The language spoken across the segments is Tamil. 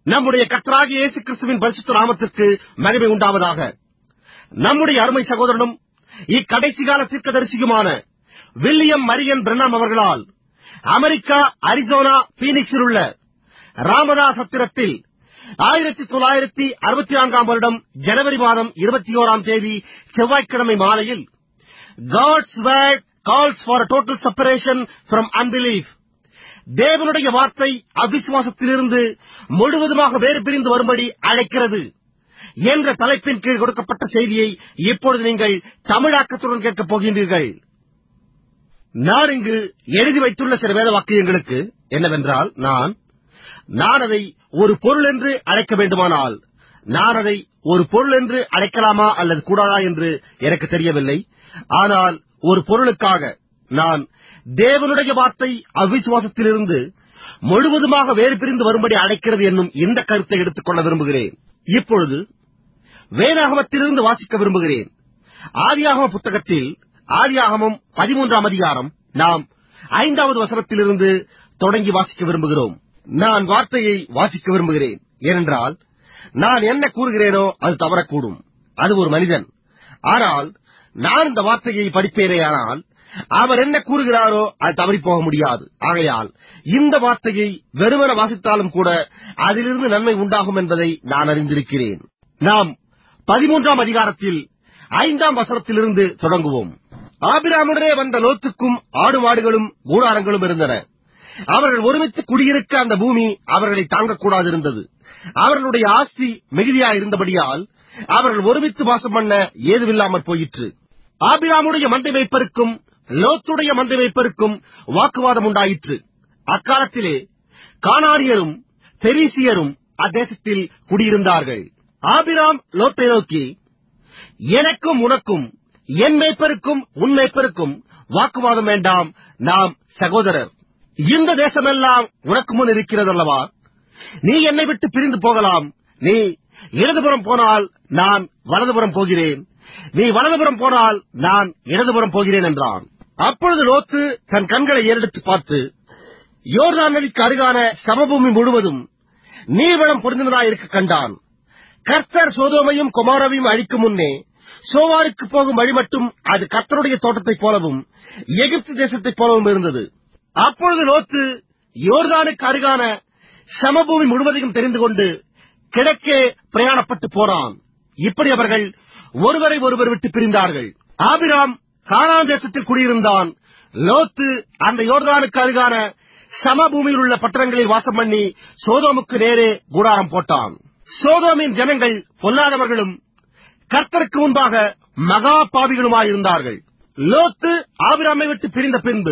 நம்முடைய கர்த்தராகிய இயேசு கிறிஸ்துவின் பரிசுத்த நாமத்திற்கு மகிமை உண்டாவதாக நம்முடைய அருமை சகோதரனும் இக்கடைசி கால தீர்க்கதரிசியுமான வில்லியம் மரியன் பிரணாம் அவர்களால் அமெரிக்கா அரிசோனா பீனிக்ஸில் உள்ள ராமதா சத்திரத்தில் ஆயிரத்தி தொள்ளாயிரத்தி அறுபத்தி நான்காம் வருடம் ஜனவரி மாதம் இருபத்தி ஓராம் தேதி செவ்வாய்க்கிழமை மாலையில் God's word calls for total separation from unbelief தேவனுடைய வார்த்தை அவிசுவாசத்திலிருந்து முழுவதுமாக வேறு பிரிந்து வரும்படி அழைக்கிறது என்ற தலைப்பின் கீழ் கொடுக்கப்பட்ட செய்தியை இப்பொழுது நீங்கள் தமிழாக்கத்துடன் கேட்கப் போகின்றீர்கள் நான் இங்கு எழுதி வைத்துள்ள சில வேத வாக்கியங்களுக்கு என்னவென்றால் நான் நான் அதை ஒரு பொருள் என்று அழைக்க வேண்டுமானால் நான் அதை ஒரு பொருள் என்று அழைக்கலாமா அல்லது கூடாதா என்று எனக்கு தெரியவில்லை ஆனால் ஒரு பொருளுக்காக நான் தேவனுடைய வார்த்தை அவிசுவாசத்திலிருந்து முழுவதுமாக வேறு பிரிந்து வரும்படி அழைக்கிறது என்னும் இந்த கருத்தை எடுத்துக்கொள்ள விரும்புகிறேன் இப்பொழுது வேதாகமத்திலிருந்து வாசிக்க விரும்புகிறேன் ஆதியாகம புத்தகத்தில் ஆதியாகமம் பதிமூன்றாம் அதிகாரம் நாம் ஐந்தாவது வசனத்திலிருந்து தொடங்கி வாசிக்க விரும்புகிறோம் நான் வார்த்தையை வாசிக்க விரும்புகிறேன் ஏனென்றால் நான் என்ன கூறுகிறேனோ அது தவறக்கூடும் அது ஒரு மனிதன் ஆனால் நான் இந்த வார்த்தையை படிப்பேனேயானால் அவர் என்ன கூறுகிறாரோ அது தவறி போக முடியாது ஆகையால் இந்த வார்த்தையை வெறுமன வாசித்தாலும் கூட அதிலிருந்து நன்மை உண்டாகும் என்பதை நான் அறிந்திருக்கிறேன் நாம் பதிமூன்றாம் அதிகாரத்தில் ஐந்தாம் வசனத்திலிருந்து தொடங்குவோம் ஆபிராமுடனே வந்த லோத்துக்கும் ஆடு மாடுகளும் கூடாரங்களும் இருந்தன அவர்கள் ஒருமித்து குடியிருக்க அந்த பூமி அவர்களை தாங்கக்கூடாது இருந்தது அவர்களுடைய ஆஸ்தி மிகுதியாயிருந்தபடியால் அவர்கள் ஒருமித்து வாசம் பண்ண ஏதுவில்லாமற் போயிற்று ஆபிராமுடைய மந்தை வைப்பருக்கும் லோத்துடைய மந்தை வைப்பருக்கும் வாக்குவாதம் உண்டாயிற்று அக்காலத்திலே கானாரியரும் பெரிசியரும் அத்தேசத்தில் குடியிருந்தார்கள் ஆபிராம் லோத்தை நோக்கி எனக்கும் உனக்கும் என் மேய்ப்பருக்கும் உன் மேய்ப்பருக்கும் வாக்குவாதம் வேண்டாம் நாம் சகோதரர் இந்த தேசமெல்லாம் உனக்கு முன் இருக்கிறதல்லவா நீ என்னை விட்டு பிரிந்து போகலாம் நீ இடதுபுறம் போனால் நான் வலதுபுறம் போகிறேன் நீ வலதுபுறம் போனால் நான் இடதுபுறம் போகிறேன் என்றான் அப்பொழுது லோத்து தன் கண்களை ஏறெடுத்து பார்த்து யோர்தான் நதிக்கு அருகான சமபூமி முழுவதும் நீர்வளம் பொருந்தினதாயிருக்க கண்டான் கர்த்தர் சோதோமையும் குமாரவையும் அழிக்கும் முன்னே சோவாருக்கு போகும் வழி மட்டும் அது கர்த்தருடைய தோட்டத்தைப் போலவும் எகிப்து தேசத்தைப் போலவும் இருந்தது அப்பொழுது லோத்து யோர்தானுக்கு அருகான சமபூமி முழுவதையும் தெரிந்து கொண்டு கிழக்கே பிரயாணப்பட்டு போனான் இப்படி அவர்கள் ஒருவரை ஒருவர் விட்டு பிரிந்தார்கள் ஆபிராம் கானான் தேசத்தில் குடியிருந்தான் லோத்து அந்த யோர்தானுக்கு அருகான சமபூமியில் உள்ள பட்டணங்களில் வாசம் பண்ணி சோதோமுக்கு நேரே கூடாரம் போட்டான் சோதோமின் ஜனங்கள் பொல்லாதவர்களும் கர்த்தருக்கு முன்பாக மகா பாவிகளுமாயிருந்தார்கள் லோத்து ஆபிராமை விட்டு பிரிந்த பின்பு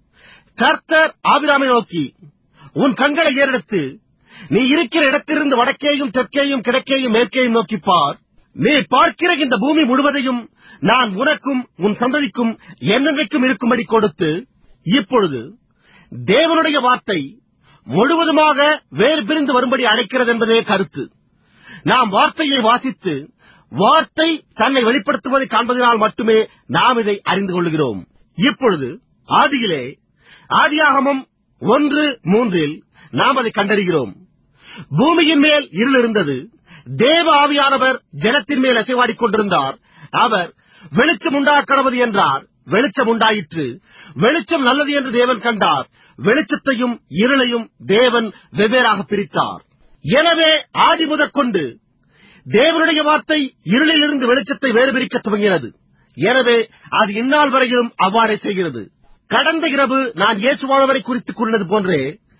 கர்த்தர் ஆபிராமை நோக்கி உன் கண்களை ஏறெடுத்து நீ இருக்கிற இடத்திலிருந்து வடக்கேயும் தெற்கேயும் கிழக்கேயும் மேற்கேயும் நோக்கிப் பார் நீ பார்க்கிற இந்த பூமி முழுவதையும் நான் உனக்கும் உன் சந்ததிக்கும் என்னென்றைக்கும் இருக்கும்படி கொடுத்து இப்பொழுது தேவனுடைய வார்த்தை முழுவதுமாக வேறு பிரிந்து வரும்படி அழைக்கிறது என்பதே கருத்து நாம் வார்த்தையை வாசித்து வார்த்தை தன்னை வெளிப்படுத்துவதை காண்பதனால் மட்டுமே நாம் இதை அறிந்து கொள்கிறோம் இப்பொழுது ஆதியிலே ஆதியாகமம் ஒன்று மூன்றில் நாம் அதை கண்டறிகிறோம் பூமியின் மேல் இருள் இருந்தது தேவ ஆவியானவர் ஜனத்தின் மேல் அசைவாடிக் கொண்டிருந்தார் அவர் வெளிச்சம் உண்டாக்கடவது என்றார் வெளிச்சம் உண்டாயிற்று வெளிச்சம் நல்லது என்று தேவன் கண்டார் வெளிச்சத்தையும் இருளையும் தேவன் வெவ்வேறாக பிரித்தார் எனவே ஆதி முதற்கொண்டு தேவனுடைய வார்த்தை இருளிலிருந்து வெளிச்சத்தை வேறு பிரிக்க துவங்கினது எனவே அது இந்நாள் வரையிலும் அவ்வாறே செய்கிறது கடந்த இரவு நான் இயேசுவானவரை குறித்து கூறினது போன்றே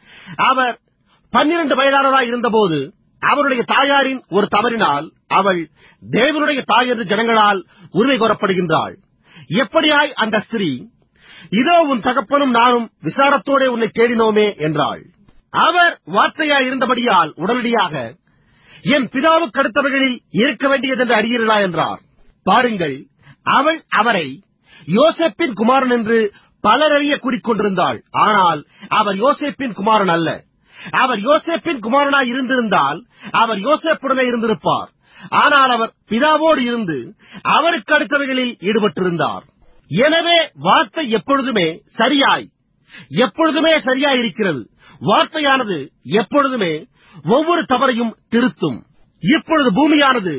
அவர் பன்னிரண்டு வயதானவராய் இருந்தபோது அவருடைய தாயாரின் ஒரு தவறினால் அவள் தேவனுடைய தாய் என்று ஜனங்களால் உரிமை கோரப்படுகின்றாள் எப்படியாய் அந்த ஸ்திரீ இதோ உன் தகப்பனும் நானும் விசாரத்தோடே உன்னை தேடினோமே என்றாள் அவர் வார்த்தையாய் இருந்தபடியால் உடனடியாக என் பிதாவுக்கு அடுத்தவர்களில் இருக்க வேண்டியதென்று அறியீர்களா என்றார் பாருங்கள் அவள் அவரை யோசேப்பின் குமாரன் என்று பலர் அறிய கூறிக்கொண்டிருந்தாள் ஆனால் அவர் யோசேப்பின் குமாரன் அல்ல அவர் யோசேப்பின் குமாரனாய் இருந்திருந்தால் அவர் யோசேப்புடனே இருந்திருப்பார் ஆனால் அவர் பிதாவோடு இருந்து அவருக்கு அடுத்தவைகளில் ஈடுபட்டிருந்தார் எனவே வார்த்தை எப்பொழுதுமே சரியாய் எப்பொழுதுமே சரியாயிருக்கிறது வார்த்தையானது எப்பொழுதுமே ஒவ்வொரு தவறையும் திருத்தும் இப்பொழுது பூமியானது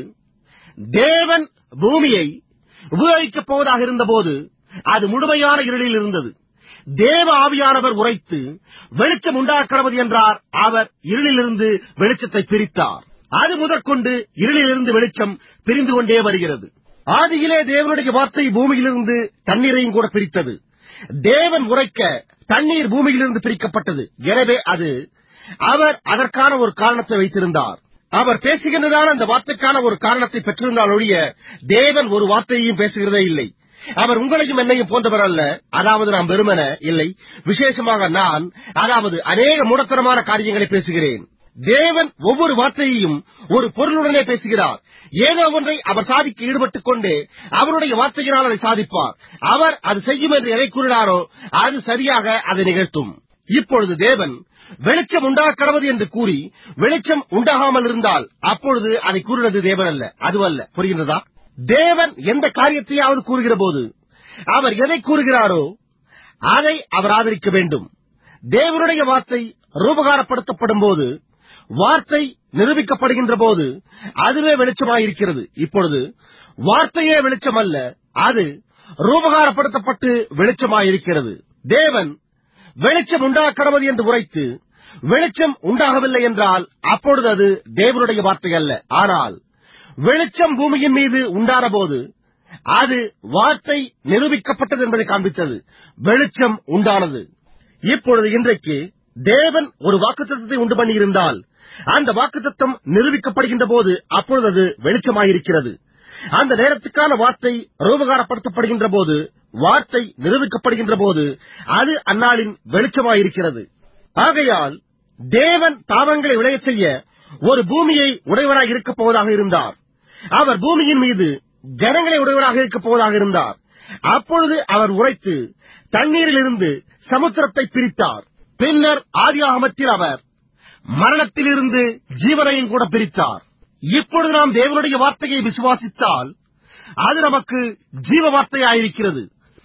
தேவன் பூமியை உபயோகிக்கப் போவதாக இருந்தபோது அது முழுமையான இருளில் இருந்தது தேவ ஆவியானவர் உரைத்து வெளிச்சம் உண்டாக்கடவது என்றார் அவர் இருளிலிருந்து வெளிச்சத்தை பிரித்தார் அது முதற்கொண்டு இருளிலிருந்து வெளிச்சம் பிரிந்து கொண்டே வருகிறது ஆதியிலே தேவனுடைய வார்த்தை பூமியிலிருந்து தண்ணீரையும் கூட பிரித்தது தேவன் உரைக்க தண்ணீர் பூமியிலிருந்து பிரிக்கப்பட்டது எனவே அது அவர் அதற்கான ஒரு காரணத்தை வைத்திருந்தார் அவர் பேசுகின்றதான அந்த வார்த்தைக்கான ஒரு காரணத்தை பெற்றிருந்தால் ஒழிய தேவன் ஒரு வார்த்தையையும் பேசுகிறதே இல்லை அவர் உங்களையும் என்னையும் போன்றவர் அல்ல அதாவது நாம் வெறுமன இல்லை விசேஷமாக நான் அதாவது அநேக மூடத்தனமான காரியங்களை பேசுகிறேன் தேவன் ஒவ்வொரு வார்த்தையையும் ஒரு பொருளுடனே பேசுகிறார் ஏதோ ஒன்றை அவர் சாதிக்க ஈடுபட்டுக் கொண்டு அவருடைய வார்த்தையினால் அதை சாதிப்பார் அவர் அது செய்யும் என்று எதை கூறினாரோ அது சரியாக அதை நிகழ்த்தும் இப்பொழுது தேவன் வெளிச்சம் உண்டாக்கடவது என்று கூறி வெளிச்சம் உண்டாகாமல் இருந்தால் அப்பொழுது அதை கூறினது தேவன் அல்ல அதுவல்ல புரிகின்றதா தேவன் எந்த காரியத்தையாவது கூறுகிற போது அவர் எதை கூறுகிறாரோ அதை அவர் ஆதரிக்க வேண்டும் தேவனுடைய வார்த்தை ரூபகாரப்படுத்தப்படும் போது வார்த்தை நிரூபிக்கப்படுகின்ற போது அதுவே வெளிச்சமாயிருக்கிறது இப்பொழுது வார்த்தையே வெளிச்சம் அல்ல அது ரூபகாரப்படுத்தப்பட்டு வெளிச்சமாயிருக்கிறது தேவன் வெளிச்சம் உண்டாக்கடவது என்று உரைத்து வெளிச்சம் உண்டாகவில்லை என்றால் அப்பொழுது அது தேவனுடைய வார்த்தை அல்ல ஆனால் வெளிச்சம் பூமியின் மீது உண்டான போது அது வார்த்தை நிரூபிக்கப்பட்டது என்பதை காண்பித்தது வெளிச்சம் உண்டானது இப்பொழுது இன்றைக்கு தேவன் ஒரு வாக்குத்தத்தத்தை உண்டு பண்ணியிருந்தால் அந்த வாக்குத்தத்தம் நிரூபிக்கப்படுகின்ற போது அப்பொழுது அது வெளிச்சமாயிருக்கிறது அந்த நேரத்துக்கான வார்த்தை ரூபகாரப்படுத்தப்படுகின்ற போது வார்த்தை நிரூபிக்கப்படுகின்ற போது அது அந்நாளின் வெளிச்சமாயிருக்கிறது ஆகையால் தேவன் தாவங்களை விளையச் செய்ய ஒரு பூமியை உடையவராக இருக்கப் போவதாக இருந்தார் அவர் பூமியின் மீது ஜனங்களை உடையவராக இருக்கப் போவதாக இருந்தார் அப்பொழுது அவர் உரைத்து தண்ணீரிலிருந்து சமுத்திரத்தை பிரித்தார் பின்னர் ஆதியாகமத்தில் அவர் மரணத்திலிருந்து ஜீவனையும் கூட பிரித்தார் இப்பொழுது நாம் தேவனுடைய வார்த்தையை விசுவாசித்தால் அது நமக்கு ஜீவ வார்த்தையாயிருக்கிறது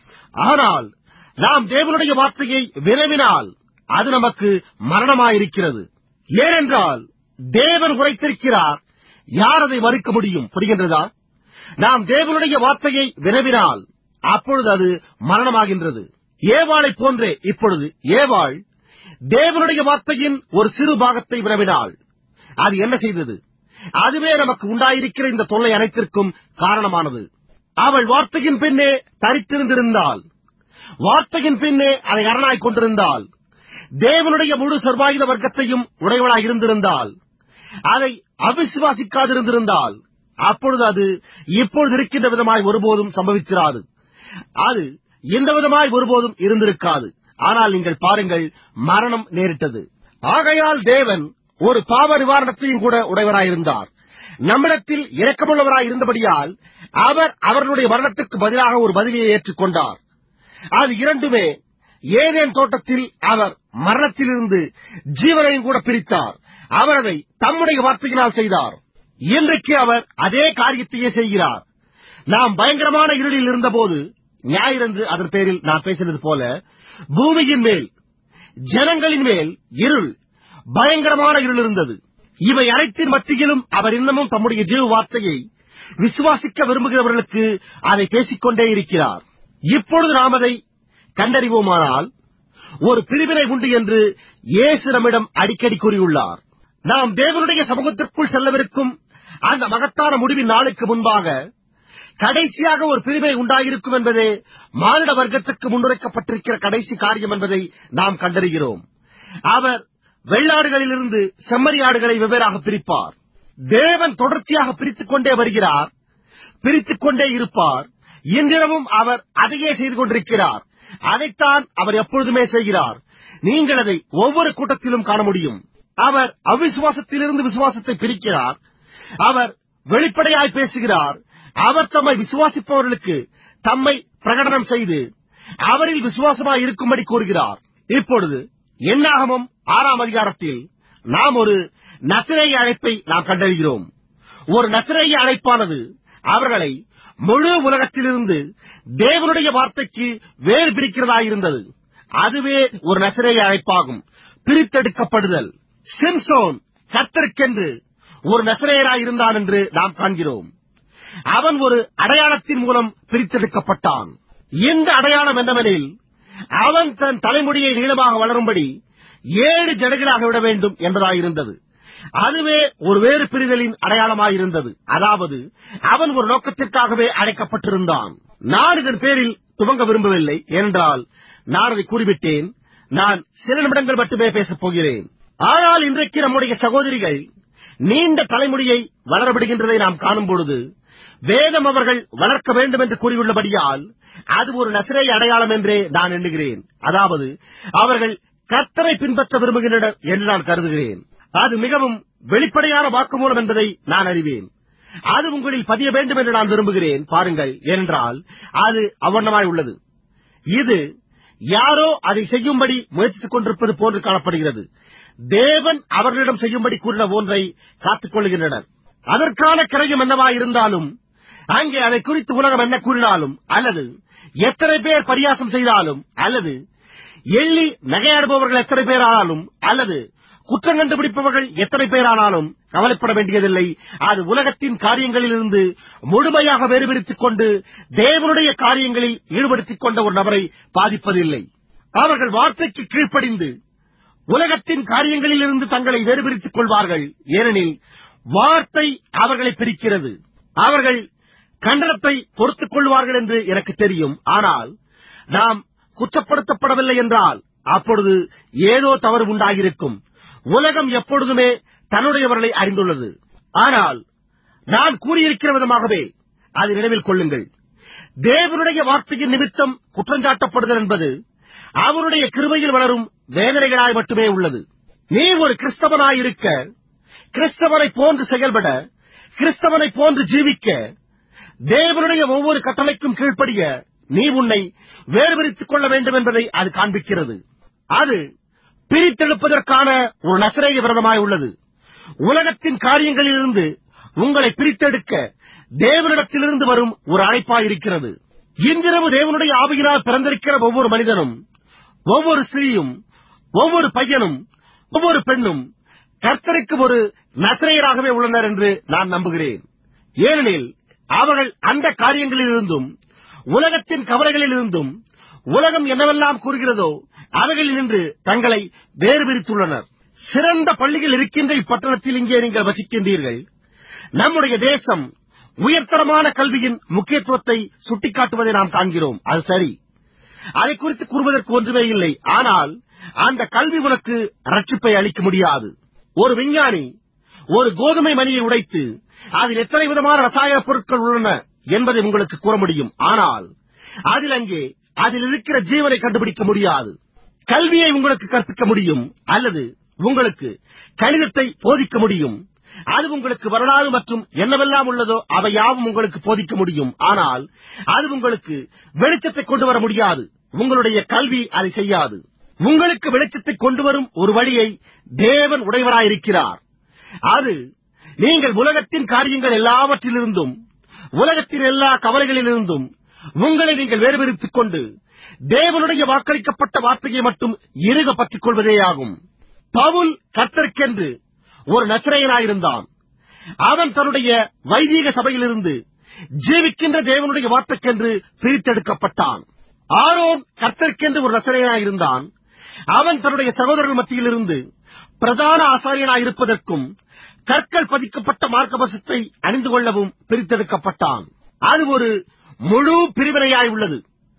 ஆனால் நாம் தேவனுடைய வார்த்தையை விரைவினால் அது நமக்கு மரணமாயிருக்கிறது ஏனென்றால் தேவன் உரைத்திருக்கிறார் யார் அதை மறுக்க முடியும் புரிகின்றதா நாம் தேவனுடைய வார்த்தையை விரைவினால் அப்பொழுது அது மரணமாகின்றது ஏவாளை போன்றே இப்பொழுது ஏவாள் தேவனுடைய வார்த்தையின் ஒரு சிறு பாகத்தை வினவினாள் அது என்ன செய்தது அதுவே நமக்கு உண்டாயிருக்கிற இந்த தொல்லை அனைத்திற்கும் காரணமானது அவள் வார்த்தையின் பின்னே தரித்திருந்திருந்தால் வார்த்தையின் பின்னே அதை அரணாய் கொண்டிருந்தால் தேவனுடைய முழு சர்வாயுத வர்க்கத்தையும் உடையவளாய் இருந்திருந்தால் அதை அவிசுவாசிக்காதிருந்திருந்தால் அப்பொழுது அது இப்பொழுது இருக்கின்ற விதமாய் ஒருபோதும் சம்பவித்திராது அது இந்த விதமாய் ஒருபோதும் இருந்திருக்காது ஆனால் நீங்கள் பாருங்கள் மரணம் நேரிட்டது ஆகையால் தேவன் ஒரு பாவ நிவாரணத்தையும் கூட உடையவராயிருந்தார் நம்மிடத்தில் இரக்கமுள்ளவராய் இருந்தபடியால் அவர் அவர்களுடைய மரணத்திற்கு பதிலாக ஒரு பதிலியை ஏற்றுக்கொண்டார் அது இரண்டுமே ஏதேன் தோட்டத்தில் அவர் மரணத்திலிருந்து ஜீவனையும் கூட பிரித்தார் அவர் அதை தம்முடைய வார்த்தையினால் செய்தார் இன்றைக்கு அவர் அதே காரியத்தையே செய்கிறார் நாம் பயங்கரமான இருளில் இருந்தபோது ஞாயிறன்று அதன் பேரில் நான் பேசினது போல பூமியின் மேல் ஜனங்களின் மேல் இருள் பயங்கரமான இருள் இருந்தது இவை அனைத்தின் மத்தியிலும் அவர் இன்னமும் தம்முடைய ஜீவ வார்த்தையை விசுவாசிக்க விரும்புகிறவர்களுக்கு அதை பேசிக்கொண்டே இருக்கிறார் இப்பொழுது நாம் அதை கண்டறிவோமானால் ஒரு பிரிவினை உண்டு என்று இயேசு நம்மிடம் அடிக்கடி கூறியுள்ளார் நாம் தேவனுடைய சமூகத்திற்குள் செல்லவிருக்கும் அந்த மகத்தான முடிவின் நாளுக்கு முன்பாக கடைசியாக ஒரு பிரிவை உண்டாயிருக்கும் என்பதே மானிட வர்க்கத்துக்கு முன்னுரைக்கப்பட்டிருக்கிற கடைசி காரியம் என்பதை நாம் கண்டறிகிறோம் அவர் வெள்ளாடுகளிலிருந்து செம்மறியாடுகளை வெவ்வேறாக பிரிப்பார் தேவன் தொடர்ச்சியாக பிரித்துக் கொண்டே வருகிறார் பிரித்துக் கொண்டே இருப்பார் இன்றிரவும் அவர் அதையே செய்து கொண்டிருக்கிறார் அதைத்தான் அவர் எப்பொழுதுமே செய்கிறார் நீங்கள் அதை ஒவ்வொரு கூட்டத்திலும் காண முடியும் அவர் அவிசுவாசத்திலிருந்து விசுவாசத்தை பிரிக்கிறார் அவர் வெளிப்படையாய் பேசுகிறார் அவர் தம்மை விசுவாசிப்பவர்களுக்கு தம்மை பிரகடனம் செய்து அவரில் விசுவாசமாய் இருக்கும்படி கூறுகிறார் இப்பொழுது எண்ணாகமம் ஆறாம் அதிகாரத்தில் நாம் ஒரு நசிரேய அழைப்பை நாம் கண்டறிகிறோம் ஒரு நசிரேய அழைப்பானது அவர்களை முழு உலகத்திலிருந்து தேவனுடைய வார்த்தைக்கு வேறு பிரிக்கிறதாயிருந்தது அதுவே ஒரு நசரேய அழைப்பாகும் பிரித்தெடுக்கப்படுதல் சிம்சோன் கர்த்தருக்கென்று ஒரு நசரேயராய் இருந்தான் என்று நாம் காண்கிறோம் அவன் ஒரு அடையாளத்தின் மூலம் பிரித்தெடுக்கப்பட்டான் இந்த அடையாளம் என்னவெனில் அவன் தன் தலைமுடியை நீளமாக வளரும்படி ஏழு ஜடைகளாக விட வேண்டும் என்பதாயிருந்தது அதுவே ஒரு வேறு பிரிதலின் அடையாளமாயிருந்தது அதாவது அவன் ஒரு நோக்கத்திற்காகவே அழைக்கப்பட்டிருந்தான் நான் இதன் பேரில் துவங்க விரும்பவில்லை ஏனென்றால் நான் அதை கூறிவிட்டேன் நான் சில நிமிடங்கள் மட்டுமே பேசப் போகிறேன் ஆனால் இன்றைக்கு நம்முடைய சகோதரிகள் நீண்ட தலைமுடியை வளரவிடுகின்றதை நாம் காணும் பொழுது வேதம் அவர்கள் வளர்க்க வேண்டும் என்று கூறியுள்ளபடியால் அது ஒரு நசிரை அடையாளம் என்றே நான் எண்ணுகிறேன் அதாவது அவர்கள் கர்த்தரை பின்பற்ற விரும்புகின்றனர் என்று நான் கருதுகிறேன் அது மிகவும் வெளிப்படையான வாக்குமூலம் என்பதை நான் அறிவேன் அது உங்களில் பதிய வேண்டும் என்று நான் விரும்புகிறேன் பாருங்கள் ஏனென்றால் அது அவ்வண்ணமாய் உள்ளது இது யாரோ அதை செய்யும்படி முயற்சித்துக் கொண்டிருப்பது போன்று காணப்படுகிறது தேவன் அவர்களிடம் செய்யும்படி கூறின ஒன்றை காத்துக் கொள்கின்றனர் அதற்கான கிரயம் என்னவாய் இருந்தாலும் அங்கே அதை குறித்து உலகம் என்ன கூறினாலும் அல்லது எத்தனை பேர் பரியாசம் செய்தாலும் அல்லது எள்ளி நகையாடுபவர்கள் எத்தனை பேரானாலும் அல்லது குற்றம் கண்டுபிடிப்பவர்கள் எத்தனை பேரானாலும் கவலைப்பட வேண்டியதில்லை அது உலகத்தின் காரியங்களிலிருந்து முழுமையாக வேறுபிரித்துக் கொண்டு தேவனுடைய காரியங்களில் ஈடுபடுத்திக் கொண்ட ஒரு நபரை பாதிப்பதில்லை அவர்கள் வார்த்தைக்கு கீழ்ப்படிந்து உலகத்தின் காரியங்களிலிருந்து தங்களை வேறுபிரித்துக் கொள்வார்கள் ஏனெனில் வார்த்தை அவர்களை பிரிக்கிறது அவர்கள் கண்டனத்தை பொறுத்துக் கொள்வார்கள் என்று எனக்கு தெரியும் ஆனால் நாம் குற்றப்படுத்தப்படவில்லை என்றால் அப்பொழுது ஏதோ தவறு உண்டாகியிருக்கும் உலகம் எப்பொழுதுமே தன்னுடையவர்களை அறிந்துள்ளது ஆனால் நான் கூறியிருக்கிற விதமாகவே அதை நினைவில் கொள்ளுங்கள் தேவனுடைய வார்த்தையின் நிமித்தம் குற்றஞ்சாட்டப்படுதல் என்பது அவருடைய கிருபையில் வளரும் வேதனைகளாய் மட்டுமே உள்ளது நீ ஒரு கிறிஸ்தவனாயிருக்க கிறிஸ்தவனை போன்று செயல்பட கிறிஸ்தவனை போன்று ஜீவிக்க தேவனுடைய ஒவ்வொரு கட்டளைக்கும் கீழ்ப்படிய நீ உன்னை வேறுபிரித்துக் கொள்ள வேண்டும் என்பதை அது காண்பிக்கிறது அது பிரித்தெடுப்பதற்கான ஒரு நசரேய விரதமாய் உள்ளது உலகத்தின் காரியங்களிலிருந்து உங்களை பிரித்தெடுக்க தேவனிடத்திலிருந்து வரும் ஒரு அழைப்பாயிருக்கிறது இன்றிரவு தேவனுடைய ஆவியினால் பிறந்திருக்கிற ஒவ்வொரு மனிதனும் ஒவ்வொரு ஸ்திரீயும் ஒவ்வொரு பையனும் ஒவ்வொரு பெண்ணும் கர்த்தருக்கு ஒரு நசரேயராகவே உள்ளனர் என்று நான் நம்புகிறேன் ஏனெனில் அவர்கள் அந்த காரியங்களிலிருந்தும் உலகத்தின் கவலைகளிலிருந்தும் உலகம் என்னவெல்லாம் கூறுகிறதோ அவைகளில் நின்று தங்களை வேறு பிரித்துள்ளனர் சிறந்த பள்ளிகள் இருக்கின்ற இப்பட்டணத்தில் இங்கே நீங்கள் வசிக்கின்றீர்கள் நம்முடைய தேசம் உயர்தரமான கல்வியின் முக்கியத்துவத்தை சுட்டிக்காட்டுவதை நாம் காண்கிறோம் அது சரி அதை குறித்து கூறுவதற்கு ஒன்றுமே இல்லை ஆனால் அந்த கல்வி உனக்கு ரட்சிப்பை அளிக்க முடியாது ஒரு விஞ்ஞானி ஒரு கோதுமை மணியை உடைத்து அதில் எத்தனை விதமான ரசாயன பொருட்கள் உள்ளன என்பதை உங்களுக்கு கூற முடியும் ஆனால் அதில் அங்கே அதில் இருக்கிற ஜீவனை கண்டுபிடிக்க முடியாது கல்வியை உங்களுக்கு கற்பிக்க முடியும் அல்லது உங்களுக்கு கணிதத்தை போதிக்க முடியும் அது உங்களுக்கு வரலாறு மற்றும் என்னவெல்லாம் உள்ளதோ அவை யாவும் உங்களுக்கு போதிக்க முடியும் ஆனால் அது உங்களுக்கு வெளிச்சத்தை கொண்டு வர முடியாது உங்களுடைய கல்வி அதை செய்யாது உங்களுக்கு வெளிச்சத்தை கொண்டு வரும் ஒரு வழியை தேவன் உடையவராயிருக்கிறார் அது நீங்கள் உலகத்தின் காரியங்கள் எல்லாவற்றிலிருந்தும் உலகத்தின் எல்லா கவலைகளிலிருந்தும் உங்களை நீங்கள் வேறுபிரித்துக் கொண்டு தேவனுடைய வாக்களிக்கப்பட்ட வார்த்தையை மட்டும் இறுக பற்றிக் கொள்வதேயாகும் பவுல் கர்த்தருக்கென்று ஒரு நசிரையனாயிருந்தான் அவன் தன்னுடைய வைதீக சபையிலிருந்து ஜீவிக்கின்ற தேவனுடைய வார்த்தைக்கென்று பிரித்தெடுக்கப்பட்டான் ஆரோன் கர்த்தருக்கென்று ஒரு நசிரையனாயிருந்தான் அவன் தன்னுடைய சகோதரர்கள் மத்தியிலிருந்து பிரதான ஆசாரியனாயிருப்பதற்கும் கற்கள் பதிக்கப்பட்ட மார்க்கபசத்தை அணிந்து கொள்ளவும் பிரித்தெடுக்கப்பட்டான் அது ஒரு முழு பிரிவினையாய் உள்ளது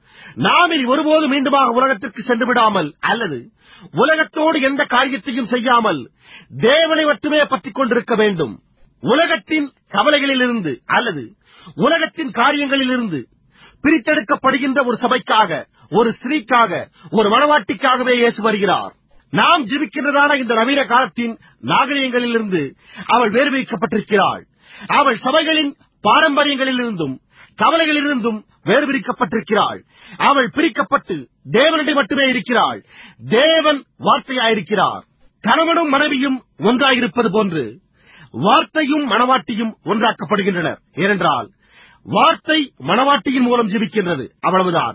நாம் இனி ஒருபோது மீண்டுமாக உலகத்திற்கு சென்று விடாமல் அல்லது உலகத்தோடு எந்த காரியத்தையும் செய்யாமல் தேவனை மட்டுமே பற்றிக் கொண்டிருக்க வேண்டும் உலகத்தின் கவலைகளிலிருந்து அல்லது உலகத்தின் காரியங்களிலிருந்து பிரித்தெடுக்கப்படுகின்ற ஒரு சபைக்காக ஒரு ஸ்திரீக்காக ஒரு மனவாட்டிக்காகவே இயேசு வருகிறார் நாம் ஜீவிக்கின்றதான இந்த நவீன காலத்தின் நாகரிகங்களிலிருந்து அவள் வேறு வைக்கப்பட்டிருக்கிறாள் அவள் சபைகளின் பாரம்பரியங்களிலிருந்தும் கவலைகளிலிருந்தும் வேறுபிரிக்கப்பட்டிருக்கிறாள் அவள் பிரிக்கப்பட்டு தேவனிடம் மட்டுமே இருக்கிறாள் தேவன் வார்த்தையாயிருக்கிறார் கணவனும் மனைவியும் ஒன்றாயிருப்பது போன்று வார்த்தையும் மணவாட்டியும் ஒன்றாக்கப்படுகின்றனர் ஏனென்றால் வார்த்தை மணவாட்டியின் மூலம் ஜீவிக்கின்றது அவ்வளவுதான்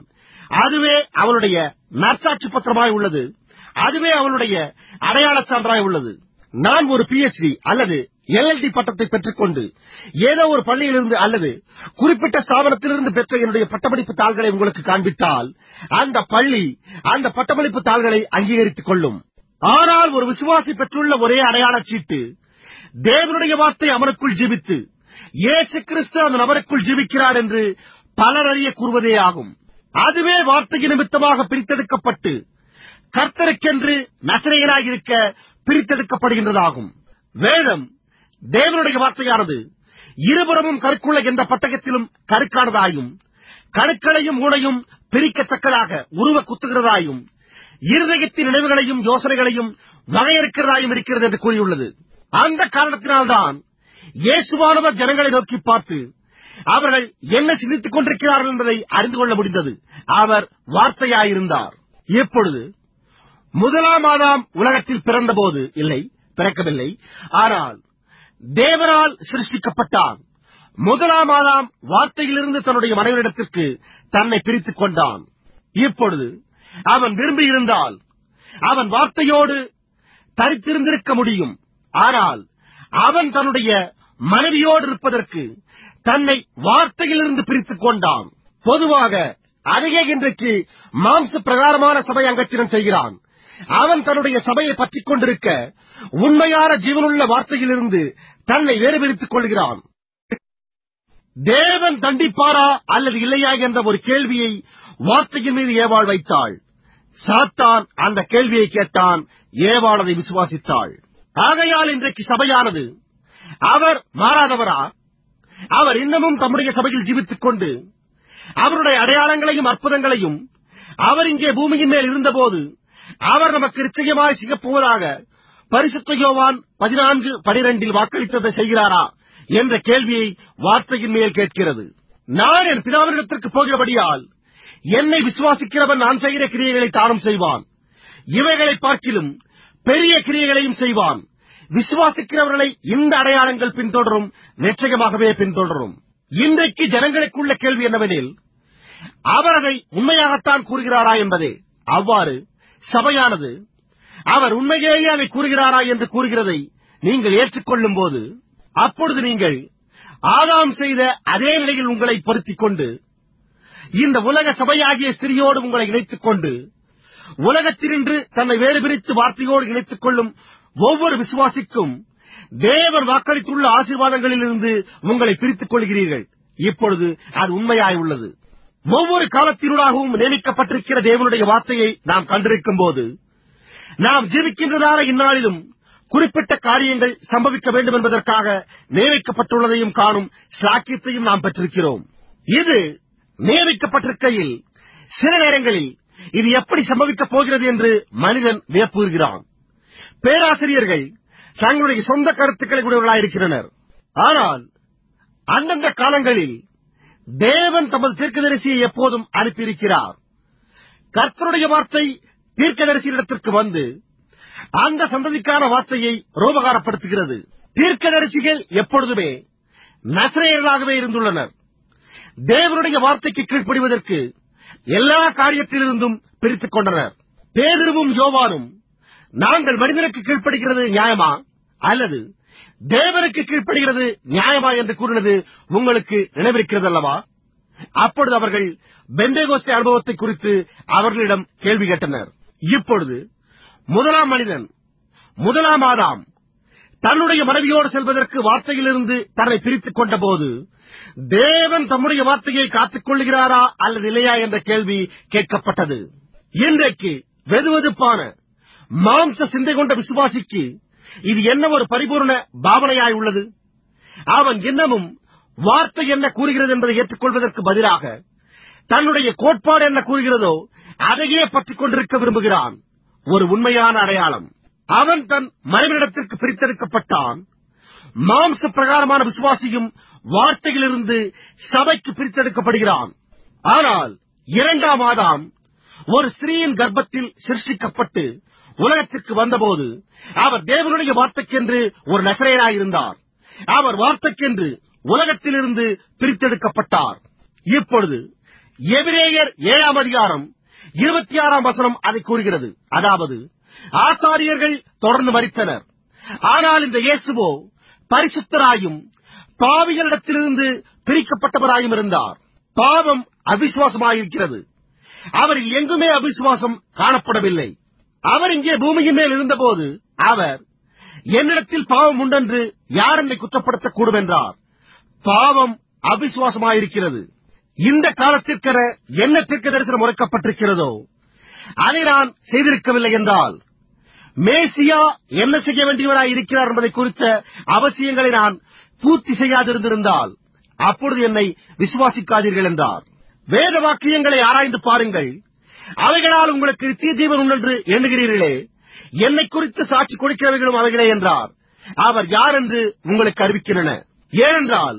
அதுவே அவளுடைய நற்சாட்சி பத்திரமாய் உள்ளது அதுவே அவளுடைய அடையாள சான்றாய் உள்ளது நான் ஒரு பிஎச்டி அல்லது எல்எல்டி பட்டத்தை பெற்றுக்கொண்டு ஏதோ ஒரு பள்ளியிலிருந்து அல்லது குறிப்பிட்ட ஸ்தாபனத்திலிருந்து பெற்ற என்னுடைய பட்டமளிப்பு தாள்களை உங்களுக்கு காண்பித்தால் அந்த பள்ளி அந்த பட்டமளிப்பு தாள்களை அங்கீகரித்துக் கொள்ளும் ஆனால் ஒரு விசுவாசி பெற்றுள்ள ஒரே அடையாளச் சீட்டு தேவனுடைய வார்த்தை அவனுக்குள் ஜீவித்து இயேசு கிறிஸ்து அந்த நபருக்குள் ஜீவிக்கிறார் என்று பலர் அறிய கூறுவதே ஆகும் அதுவே வார்த்தை நிமித்தமாக பிரித்தெடுக்கப்பட்டு கர்த்தருக்கென்று நசரையராயிருக்க பிரித்தெடுக்கப்படுகின்றதாகும் வேதம் தேவனுடைய வார்த்தையானது இருபுறமும் கருக்குள்ள எந்த பட்டகத்திலும் கருக்கானதாயும் கணுக்களையும் ஊனையும் பிரிக்கத்தக்கதாக உருவ குத்துகிறதாயும் இருதயத்தின் நினைவுகளையும் யோசனைகளையும் வகையறுக்கிறதாயும் இருக்கிறது என்று கூறியுள்ளது அந்த காரணத்தினால்தான் இயேசுவானவர் ஜனங்களை நோக்கி பார்த்து அவர்கள் என்ன சிந்தித்துக் கொண்டிருக்கிறார்கள் என்பதை அறிந்து கொள்ள முடிந்தது அவர் வார்த்தையாயிருந்தார் இப்பொழுது முதலாம் ஆதாம் உலகத்தில் பிறந்தபோது இல்லை பிறக்கவில்லை ஆனால் தேவனால் சிருஷ்டிக்கப்பட்டான் முதலாம் ஆதாம் வார்த்தையிலிருந்து தன்னுடைய மனைவியிடத்திற்கு தன்னை பிரித்துக் கொண்டான் இப்பொழுது அவன் விரும்பியிருந்தால் அவன் வார்த்தையோடு தரித்திருந்திருக்க முடியும் ஆனால் அவன் தன்னுடைய மனைவியோடு இருப்பதற்கு தன்னை வார்த்தையிலிருந்து பிரித்துக் கொண்டான் பொதுவாக அருகே இன்றைக்கு மாம்ச பிரகாரமான சபை அங்கத்தினம் செய்கிறான் அவன் தன்னுடைய சபையை பற்றிக் கொண்டிருக்க உண்மையான ஜீவனுள்ள வார்த்தையிலிருந்து தன்னை வேறுபிரித்துக் கொள்கிறான் தேவன் தண்டிப்பாரா அல்லது இல்லையா என்ற ஒரு கேள்வியை வார்த்தையின் மீது ஏவாள் வைத்தாள் சாத்தான் அந்த கேள்வியை கேட்டான் ஏவாள் அதை விசுவாசித்தாள் ஆகையால் இன்றைக்கு சபையானது அவர் மாறாதவரா அவர் இன்னமும் தம்முடைய சபையில் ஜீவித்துக் கொண்டு அவருடைய அடையாளங்களையும் அற்புதங்களையும் அவர் இங்கே பூமியின் மேல் இருந்தபோது அவர் நமக்கு நிச்சயமாய் சிகப்புவதாக பரிசுத்த யோவான் பதினான்கு பனிரெண்டில் வாக்களித்ததை செய்கிறாரா என்ற கேள்வியை வார்த்தையின் மேல் கேட்கிறது நான் என் பிதாவினிடத்திற்கு போகிறபடியால் என்னை விசுவாசிக்கிறவன் நான் செய்கிற கிரியைகளை தானும் செய்வான் இவைகளை பார்க்கிலும் பெரிய கிரியைகளையும் செய்வான் விசுவாசிக்கிறவர்களை இந்த அடையாளங்கள் பின்தொடரும் நிச்சயமாகவே பின்தொடரும் இன்றைக்கு ஜனங்களுக்குள்ள கேள்வி என்னவெனில் அவர் அதை உண்மையாகத்தான் கூறுகிறாரா என்பதே அவ்வாறு சபையானது அவர் உண்மையிலேயே அதை கூறுகிறாரா என்று கூறுகிறதை நீங்கள் ஏற்றுக்கொள்ளும் போது அப்பொழுது நீங்கள் ஆதாம் செய்த அதே நிலையில் உங்களை பொருத்திக் கொண்டு இந்த உலக சபையாகிய ஸ்திரியோடு உங்களை இணைத்துக் கொண்டு உலகத்தினின்று தன்னை வேறு பிரித்து வார்த்தையோடு இணைத்துக் கொள்ளும் ஒவ்வொரு விசுவாசிக்கும் தேவர் வாக்களித்துள்ள ஆசீர்வாதங்களிலிருந்து உங்களை பிரித்துக் கொள்கிறீர்கள் இப்பொழுது அது உண்மையாய் உள்ளது ஒவ்வொரு காலத்தினூடாகவும் நியமிக்கப்பட்டிருக்கிற தேவனுடைய வார்த்தையை நாம் கண்டிருக்கும் போது நாம் ஜீவிக்கின்றதான இந்நாளிலும் குறிப்பிட்ட காரியங்கள் சம்பவிக்க வேண்டும் என்பதற்காக நியமிக்கப்பட்டுள்ளதையும் காணும் சாக்கியத்தையும் நாம் பெற்றிருக்கிறோம் இது நியமிக்கப்பட்டிருக்கையில் சில நேரங்களில் இது எப்படி சம்பவிக்கப் போகிறது என்று மனிதன் வியப்புகிறான் பேராசிரியர்கள் தங்களுடைய சொந்த கருத்துக்களை உடையவர்களாயிருக்கின்றனர் ஆனால் அந்தந்த காலங்களில் தேவன் தமது தீர்க்கதரிசியை எப்போதும் அனுப்பியிருக்கிறார் கர்த்தருடைய வார்த்தை தீர்க்கதரிசியிடத்திற்கு வந்து அந்த சந்ததிக்கான வார்த்தையை ரூபகாரப்படுத்துகிறது தீர்க்கதரிசிகள் எப்பொழுதுமே நசரேயர்களாகவே இருந்துள்ளனர் தேவனுடைய வார்த்தைக்கு கீழ்ப்படிவதற்கு எல்லா காரியத்திலிருந்தும் பிரித்துக் கொண்டனர் பேதிருவும் யோவானும் நாங்கள் மனிதனுக்கு கீழ்ப்படுகிறது நியாயமா அல்லது தேவனுக்கு கீழ்ப்படுகிறது நியாயமா என்று கூறினது உங்களுக்கு நினைவிருக்கிறது அல்லவா அப்பொழுது அவர்கள் பெந்தேகோஸ்தே அனுபவத்தை குறித்து அவர்களிடம் கேள்வி கேட்டனர் இப்பொழுது முதலாம் மனிதன் முதலாம் ஆதாம் தன்னுடைய மனைவியோடு செல்வதற்கு வார்த்தையிலிருந்து தன்னை பிரித்துக் கொண்ட போது தேவன் தம்முடைய வார்த்தையை காத்துக் கொள்கிறாரா அல்லது இல்லையா என்ற கேள்வி கேட்கப்பட்டது இன்றைக்கு வெதுவெதுப்பான மாம்ச சிந்தை கொண்ட விசுவாசிக்கு இது என்ன ஒரு பரிபூர்ண பாவனையாய் உள்ளது அவன் இன்னமும் வார்த்தை என்ன கூறுகிறது என்பதை ஏற்றுக்கொள்வதற்கு பதிலாக தன்னுடைய கோட்பாடு என்ன கூறுகிறதோ அதையே பற்றிக் கொண்டிருக்க விரும்புகிறான் ஒரு உண்மையான அடையாளம் அவன் தன் மனைவியிடத்திற்கு பிரித்தெடுக்கப்பட்டான் மாம்ச பிரகாரமான விசுவாசியும் வார்த்தையிலிருந்து சபைக்கு பிரித்தெடுக்கப்படுகிறான் ஆனால் இரண்டாம் ஆதாம் ஒரு ஸ்திரீயின் கர்ப்பத்தில் சிருஷ்டிக்கப்பட்டு உலகத்திற்கு வந்தபோது அவர் தேவனுடைய வார்த்தைக்கென்று ஒரு நகரையராயிருந்தார் அவர் வார்த்தைக்கென்று உலகத்திலிருந்து பிரித்தெடுக்கப்பட்டார் இப்பொழுது எபிரேயர் ஏழாம் அதிகாரம் இருபத்தி ஆறாம் வசனம் அதை கூறுகிறது அதாவது ஆசாரியர்கள் தொடர்ந்து மறித்தனர் ஆனால் இந்த இயேசுவோ பரிசுத்தராயும் பாவிகளிடத்திலிருந்து பிரிக்கப்பட்டவராயும் இருந்தார் பாவம் அவிசுவாசமாயிருக்கிறது அவரில் எங்குமே அவிசுவாசம் காணப்படவில்லை அவர் இங்கே பூமியின் மேல் இருந்தபோது அவர் என்னிடத்தில் பாவம் உண்டென்று யார் என்னை குற்றப்படுத்தக்கூடும் என்றார் பாவம் அவிசுவாசமாயிருக்கிறது இந்த காலத்திற்கென என்ன தீர்க்க தரிசனம் உரைக்கப்பட்டிருக்கிறதோ அதை நான் செய்திருக்கவில்லை என்றால் மேசியா என்ன செய்ய வேண்டியவராய் இருக்கிறார் என்பதை குறித்த அவசியங்களை நான் பூர்த்தி செய்யாதிருந்திருந்தால் அப்பொழுது என்னை விசுவாசிக்காதீர்கள் என்றார் வேத வாக்கியங்களை ஆராய்ந்து பாருங்கள் அவைகளால் உங்களுக்கு நித்திய ஜீவன் உண்டென்று எண்ணுகிறீர்களே என்னை குறித்து சாட்சி கொடுக்கிறவைகளும் அவைகளே என்றார் அவர் யார் என்று உங்களுக்கு அறிவிக்கின்றன ஏனென்றால்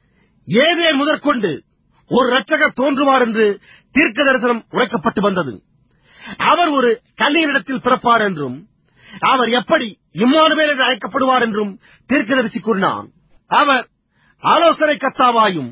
ஏதே முதற்கொண்டு ஒரு இரட்சகர் தோன்றுவார் என்று தீர்க்க தரிசனம் உரைக்கப்பட்டு வந்தது அவர் ஒரு கல்லியனிடத்தில் பிறப்பார் என்றும் அவர் எப்படி இம்மானுவேல் என்று அழைக்கப்படுவார் என்றும் தீர்க்கதரிசி கூறினான் அவர் ஆலோசனை கத்தாவாயும்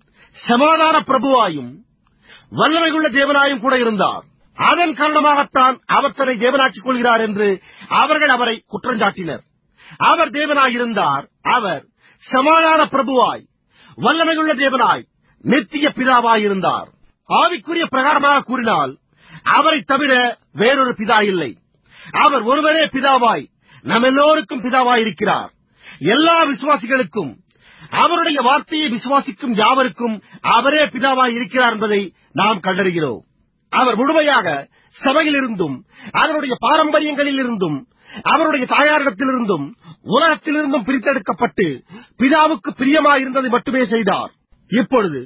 சமாதான பிரபுவாயும் வல்லமையுள்ள தேவனாயும் கூட இருந்தார் அதன் காரணமாகத்தான் அவர் தன்னை தேவனாக்கிக் கொள்கிறார் என்று அவர்கள் அவரை குற்றஞ்சாட்டினர் அவர் தேவனாயிருந்தார் அவர் சமாதான பிரபுவாய் வல்லமையுள்ள தேவனாய் நித்திய பிதாவாயிருந்தார் ஆவிக்குரிய பிரகாரமாக கூறினால் அவரை தவிர வேறொரு பிதா இல்லை அவர் ஒருவரே பிதாவாய் நம் எல்லோருக்கும் பிதாவாயிருக்கிறார் எல்லா விசுவாசிகளுக்கும் அவருடைய வார்த்தையை விசுவாசிக்கும் யாவருக்கும் அவரே பிதாவாய் இருக்கிறார் என்பதை நாம் கண்டறிகிறோம் அவர் முழுமையாக சபையிலிருந்தும் அதனுடைய பாரம்பரியங்களில் இருந்தும் அவருடைய தாயாரிடத்திலிருந்தும் உலகத்திலிருந்தும் பிரித்தெடுக்கப்பட்டு பிதாவுக்கு பிரியமாயிருந்ததை மட்டுமே செய்தார் இப்பொழுது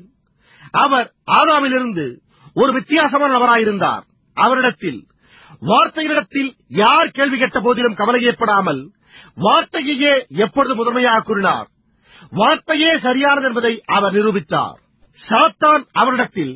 அவர் ஆதாமிலிருந்து ஒரு வித்தியாசமான நபராயிருந்தார் அவரிடத்தில் வார்த்தையினிடத்தில் யார் கேள்வி கேட்ட போதிலும் கவலை ஏற்படாமல் வார்த்தையையே எப்பொழுது முதன்மையாக கூறினார் வார்த்தையே சரியானது என்பதை அவர் நிரூபித்தார் சாத்தான் அவரிடத்தில்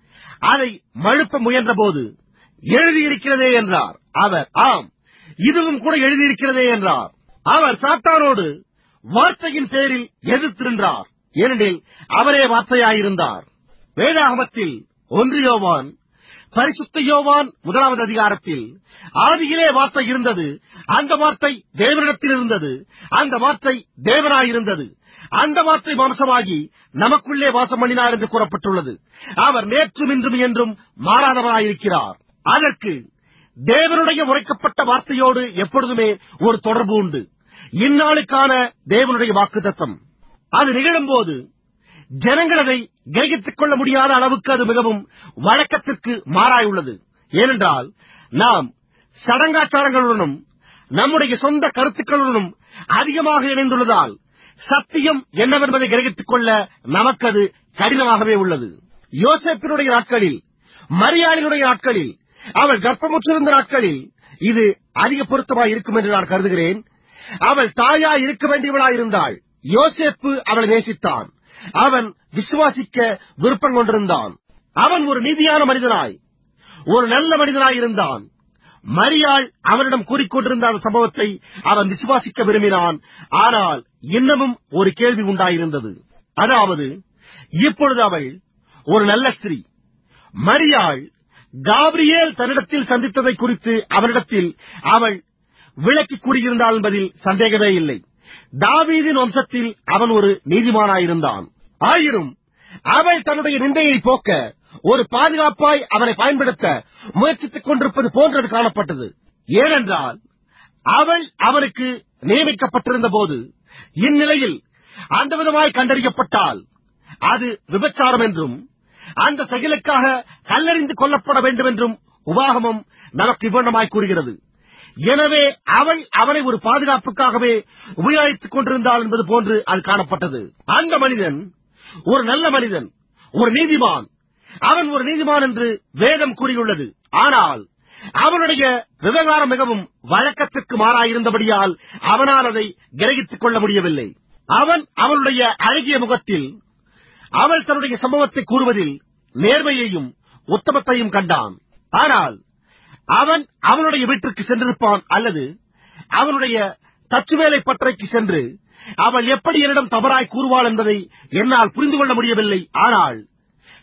அதை மழுப்ப முயன்றபோது எழுதியிருக்கிறதே என்றார் அவர் ஆம் இதுவும் கூட எழுதியிருக்கிறதே என்றார் அவர் சாத்தானோடு வார்த்தையின் பேரில் எதிர்த்திருந்தார் ஏனெனில் அவரே வார்த்தையாயிருந்தார் வேதாகமத்தில் ஒன்று யோவான் பரிசுத்த யோவான் முதலாவது அதிகாரத்தில் ஆதியிலே வார்த்தை இருந்தது அந்த வார்த்தை தேவனிடத்தில் இருந்தது அந்த வார்த்தை தேவனாயிருந்தது அந்த வார்த்தை மாம்சமாகி நமக்குள்ளே வாசம் பண்ணினார் என்று கூறப்பட்டுள்ளது அவர் நேற்றும் இன்றும் என்றும் மாறாதவராயிருக்கிறார் அதற்கு தேவனுடைய உரைக்கப்பட்ட வார்த்தையோடு எப்பொழுதுமே ஒரு தொடர்பு உண்டு இந்நாளுக்கான தேவனுடைய வாக்குத்தத்தம் அது நிகழும்போது ஜனங்கள் அதை கிரகித்துக் கொள்ள முடியாத அளவுக்கு அது மிகவும் வழக்கத்திற்கு மாறாயுள்ளது ஏனென்றால் நாம் சடங்காச்சாரங்களுடனும் நம்முடைய சொந்த கருத்துக்களுடனும் அதிகமாக இணைந்துள்ளதால் சத்தியம் என்னவென்பதை கிரகித்துக் கொள்ள நமக்கது கடினமாகவே உள்ளது யோசேப்பினுடைய நாட்களில் மரியாளினுடைய நாட்களில் அவள் கர்ப்பமுற்றிருந்த நாட்களில் இது அதிக பொருத்தமாய் இருக்கும் என்று நான் கருதுகிறேன் அவள் தாயா இருக்க வேண்டியவளாயிருந்தாள் யோசேப்பு அவளை நேசித்தான் அவன் விசுவாசிக்க விருப்பம் கொண்டிருந்தான் அவன் ஒரு நீதியான மனிதனாய் ஒரு நல்ல மனிதனாய் இருந்தான் மரியாள் அவனிடம் கூறிக்கொண்டிருந்த அந்த சம்பவத்தை அவன் விசுவாசிக்க விரும்பினான் ஆனால் இன்னமும் ஒரு கேள்வி உண்டாயிருந்தது அதாவது இப்பொழுது அவள் ஒரு நல்ல ஸ்திரீ மரியாள் காபிரியேல் தன்னிடத்தில் சந்தித்ததை குறித்து அவனிடத்தில் அவள் விளக்கி கூறியிருந்தாள் என்பதில் சந்தேகமே இல்லை தாவீதின் வம்சத்தில் அவன் ஒரு நீதிமானாயிருந்தான் ஆயினும் அவள் தன்னுடைய நிந்தையை போக்க ஒரு பாதுகாப்பாய் அவனை பயன்படுத்த முயற்சித்துக் கொண்டிருப்பது போன்றது காணப்பட்டது ஏனென்றால் அவள் அவனுக்கு நியமிக்கப்பட்டிருந்த போது இந்நிலையில் அந்த விதமாய் கண்டறியப்பட்டால் அது விபச்சாரம் என்றும் அந்த செயலுக்காக கல்லறிந்து கொல்லப்பட வேண்டும் என்றும் உபாகமம் நமக்கு இவ்வண்ணமாய் கூறுகிறது எனவே அவள் அவனை ஒரு பாதுகாப்புக்காகவே உபயோகித்துக் கொண்டிருந்தாள் என்பது போன்று அது காணப்பட்டது அந்த மனிதன் ஒரு நல்ல மனிதன் ஒரு நீதிமான் அவன் ஒரு நீதிமான் என்று வேதம் கூறியுள்ளது ஆனால் அவனுடைய விவகாரம் மிகவும் வழக்கத்திற்கு மாறாயிருந்தபடியால் அவனால் அதை கிரகித்துக் கொள்ள முடியவில்லை அவன் அவளுடைய அழகிய முகத்தில் அவள் தன்னுடைய சம்பவத்தை கூறுவதில் நேர்மையையும் உத்தமத்தையும் கண்டான் ஆனால் அவன் அவனுடைய வீட்டிற்கு சென்றிருப்பான் அல்லது அவனுடைய தச்சுவேலை பட்டறைக்கு சென்று அவள் எப்படி என்னிடம் தவறாய் கூறுவாள் என்பதை என்னால் புரிந்து கொள்ள முடியவில்லை ஆனால்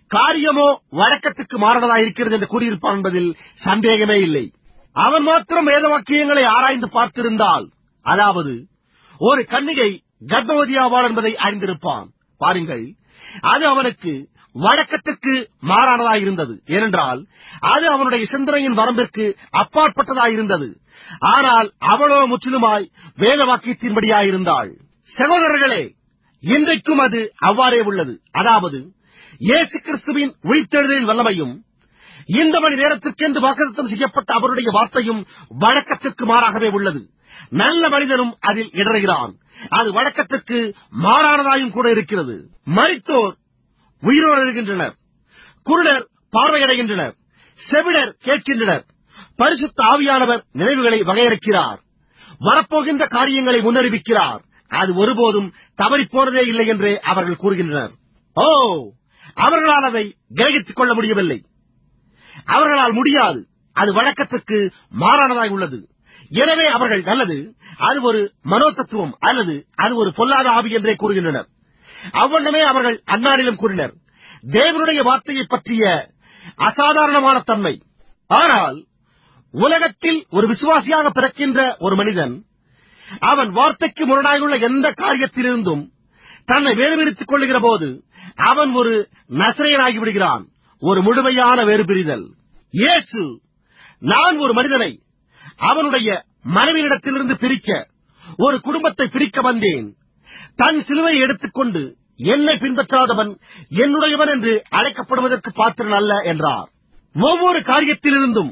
காரியமோ வழக்கத்துக்கு மாறானதா இருக்கிறது என்று கூறியிருப்பான் என்பதில் சந்தேகமே இல்லை அவன் மாத்திரம் வேத வாக்கியங்களை ஆராய்ந்து பார்த்திருந்தால் அதாவது ஒரு கன்னிகை கர்ப்பவதியாவாள் என்பதை அறிந்திருப்பான் பாருங்கள் அது அவனுக்கு வழக்கத்திற்கு மாறானதாயிருந்தது ஏனென்றால் அது அவனுடைய சிந்தனையின் வரம்பிற்கு அப்பாற்பட்டதாயிருந்தது ஆனால் அவளோ முற்றிலுமாய் வேத வாக்கியத்தின்படியாயிருந்தாள் சகோதரர்களே இன்றைக்கும் அது அவ்வாறே உள்ளது அதாவது இயேசு கிறிஸ்துவின் உயிர்த்தெழுதலின் வல்லமையும் இந்த மணி நேரத்திற்கென்று வாக்குத்தம் செய்யப்பட்ட அவருடைய வார்த்தையும் வழக்கத்திற்கு மாறாகவே உள்ளது நல்ல மனிதனும் அதில் இடறுகிறான் அது வழக்கத்திற்கு மாறானதாயும் கூட இருக்கிறது மரித்தோர் உயிரோடு இருக்கின்றனர் குருடர் பார்வையடைகின்றனர் செவிடர் கேட்கின்றனர் பரிசுத்த ஆவியானவர் நினைவுகளை வகையறுக்கிறார் வரப்போகின்ற காரியங்களை முன்னறிவிக்கிறார் அது ஒருபோதும் தவறிப் போனதே இல்லை என்றே அவர்கள் கூறுகின்றனர் ஓ அவர்களால் அதை கிரகித்துக் கொள்ள முடியவில்லை அவர்களால் முடியாது அது வழக்கத்துக்கு மாறானதாய் உள்ளது எனவே அவர்கள் நல்லது அது ஒரு மனோதத்துவம் அல்லது அது ஒரு பொல்லாத ஆவி என்றே கூறுகின்றனர் அவ்வண்ணமே அவர்கள் அந்நாளிலும் கூறினர் தேவனுடைய வார்த்தையை பற்றிய அசாதாரணமான தன்மை ஆனால் உலகத்தில் ஒரு விசுவாசியாக பிறக்கின்ற ஒரு மனிதன் அவன் வார்த்தைக்கு முரணாயுள்ள எந்த காரியத்திலிருந்தும் தன்னை வேறுபிரித்துக் கொள்ளுகிற போது அவன் ஒரு நசரையனாகி விடுகிறான் ஒரு முழுமையான வேறுபிரிதல் இயேசு நான் ஒரு மனிதனை அவனுடைய மனைவியிடத்திலிருந்து பிரிக்க ஒரு குடும்பத்தை பிரிக்க வந்தேன் தன் சிலுவையை எடுத்துக்கொண்டு என்னை பின்பற்றாதவன் என்னுடையவன் என்று அழைக்கப்படுவதற்கு பாத்திரன் அல்ல என்றார் ஒவ்வொரு காரியத்திலிருந்தும்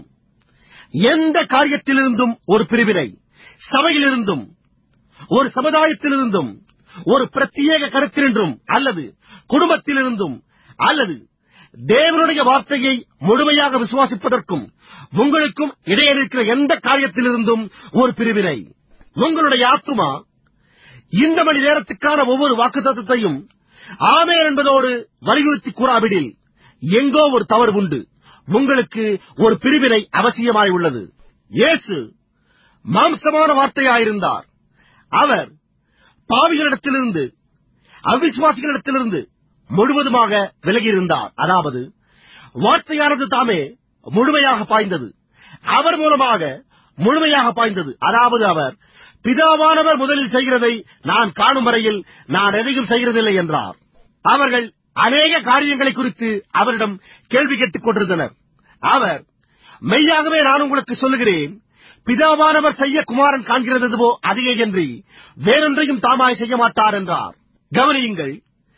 எந்த காரியத்திலிருந்தும் ஒரு பிரிவினை சபையிலிருந்தும் ஒரு சமுதாயத்திலிருந்தும் ஒரு பிரத்யேக கருத்தினின்றும் அல்லது குடும்பத்திலிருந்தும் அல்லது தேவனுடைய வார்த்தையை முழுமையாக விசுவாசிப்பதற்கும் உங்களுக்கும் இடையே இருக்கிற எந்த காரியத்திலிருந்தும் ஒரு பிரிவினை உங்களுடைய ஆத்துமா இந்த மணி நேரத்துக்கான ஒவ்வொரு வாக்குத்தத்தையும் ஆமே என்பதோடு வலியுறுத்தி கூறாவிடில் எங்கோ ஒரு தவறு உண்டு உங்களுக்கு ஒரு பிரிவினை அவசியமாய் உள்ளது இயேசு மாம்சமான வார்த்தையாயிருந்தார் அவர் பாவிகளிடத்திலிருந்து அவிசுவாசிகளிடத்திலிருந்து முழுவதுமாக விலகியிருந்தார் அதாவது வார்த்தையானது தாமே முழுமையாக பாய்ந்தது அவர் மூலமாக முழுமையாக பாய்ந்தது அதாவது அவர் பிதாவானவர் முதலில் செய்கிறதை நான் காணும் வரையில் நான் எதையும் செய்கிறதில்லை என்றார் அவர்கள் அநேக காரியங்களை குறித்து அவரிடம் கேள்வி கேட்டுக் கொண்டிருந்தனர் அவர் மெய்யாகவே நான் உங்களுக்கு சொல்லுகிறேன் பிதாவானவர் செய்ய குமாரன் காண்கிறதுவோ அதையே என்று வேறொன்றையும் தாமாய் செய்ய மாட்டார் என்றார் கவனியுங்கள்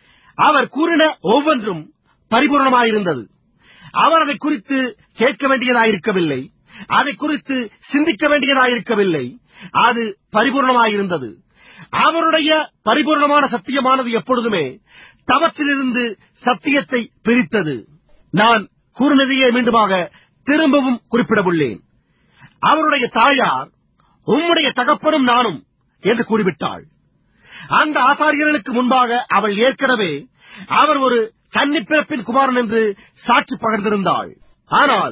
அவர் கூறின ஒவ்வொன்றும் பரிபூர்ணமாயிருந்தது அவர் அதை குறித்து கேட்க வேண்டியதாயிருக்கவில்லை அதை குறித்து சிந்திக்க வேண்டியதாயிருக்கவில்லை அது பரிபூர்ணமாயிருந்தது அவருடைய பரிபூர்ணமான சத்தியமானது எப்பொழுதுமே தவத்திலிருந்து சத்தியத்தை பிரித்தது நான் கூறினதையே மீண்டுமாக திரும்பவும் குறிப்பிடவுள்ளேன் அவருடைய தாயார் உம்முடைய தகப்பனும் நானும் என்று கூறிவிட்டாள் அந்த ஆசாரியர்களுக்கு முன்பாக அவள் ஏற்கனவே அவர் ஒரு கன்னிப்பிறப்பின் குமாரன் என்று சாட்சி பகர்ந்திருந்தாள் ஆனால்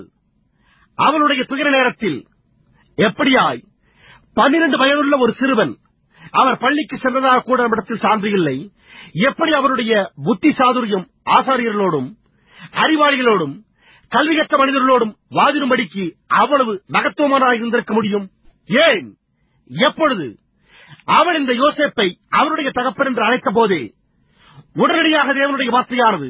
அவளுடைய துயர நேரத்தில் எப்படியாய் பன்னிரண்டு வயதுள்ள ஒரு சிறுவன் அவர் பள்ளிக்கு சென்றதாக கூட நம்மிடத்தில் சான்று இல்லை எப்படி அவருடைய புத்தி சாதுரியம் ஆசாரியர்களோடும் அறிவாளிகளோடும் கல்வியற்ற மனிதர்களோடும் வாதிடும்படிக்கு அவ்வளவு நகத்துவமானதாக இருந்திருக்க முடியும் ஏன் எப்பொழுது அவள் இந்த யோசேப்பை அவருடைய தகப்பன் என்று அழைத்த போதே உடனடியாக தேவனுடைய வார்த்தையானது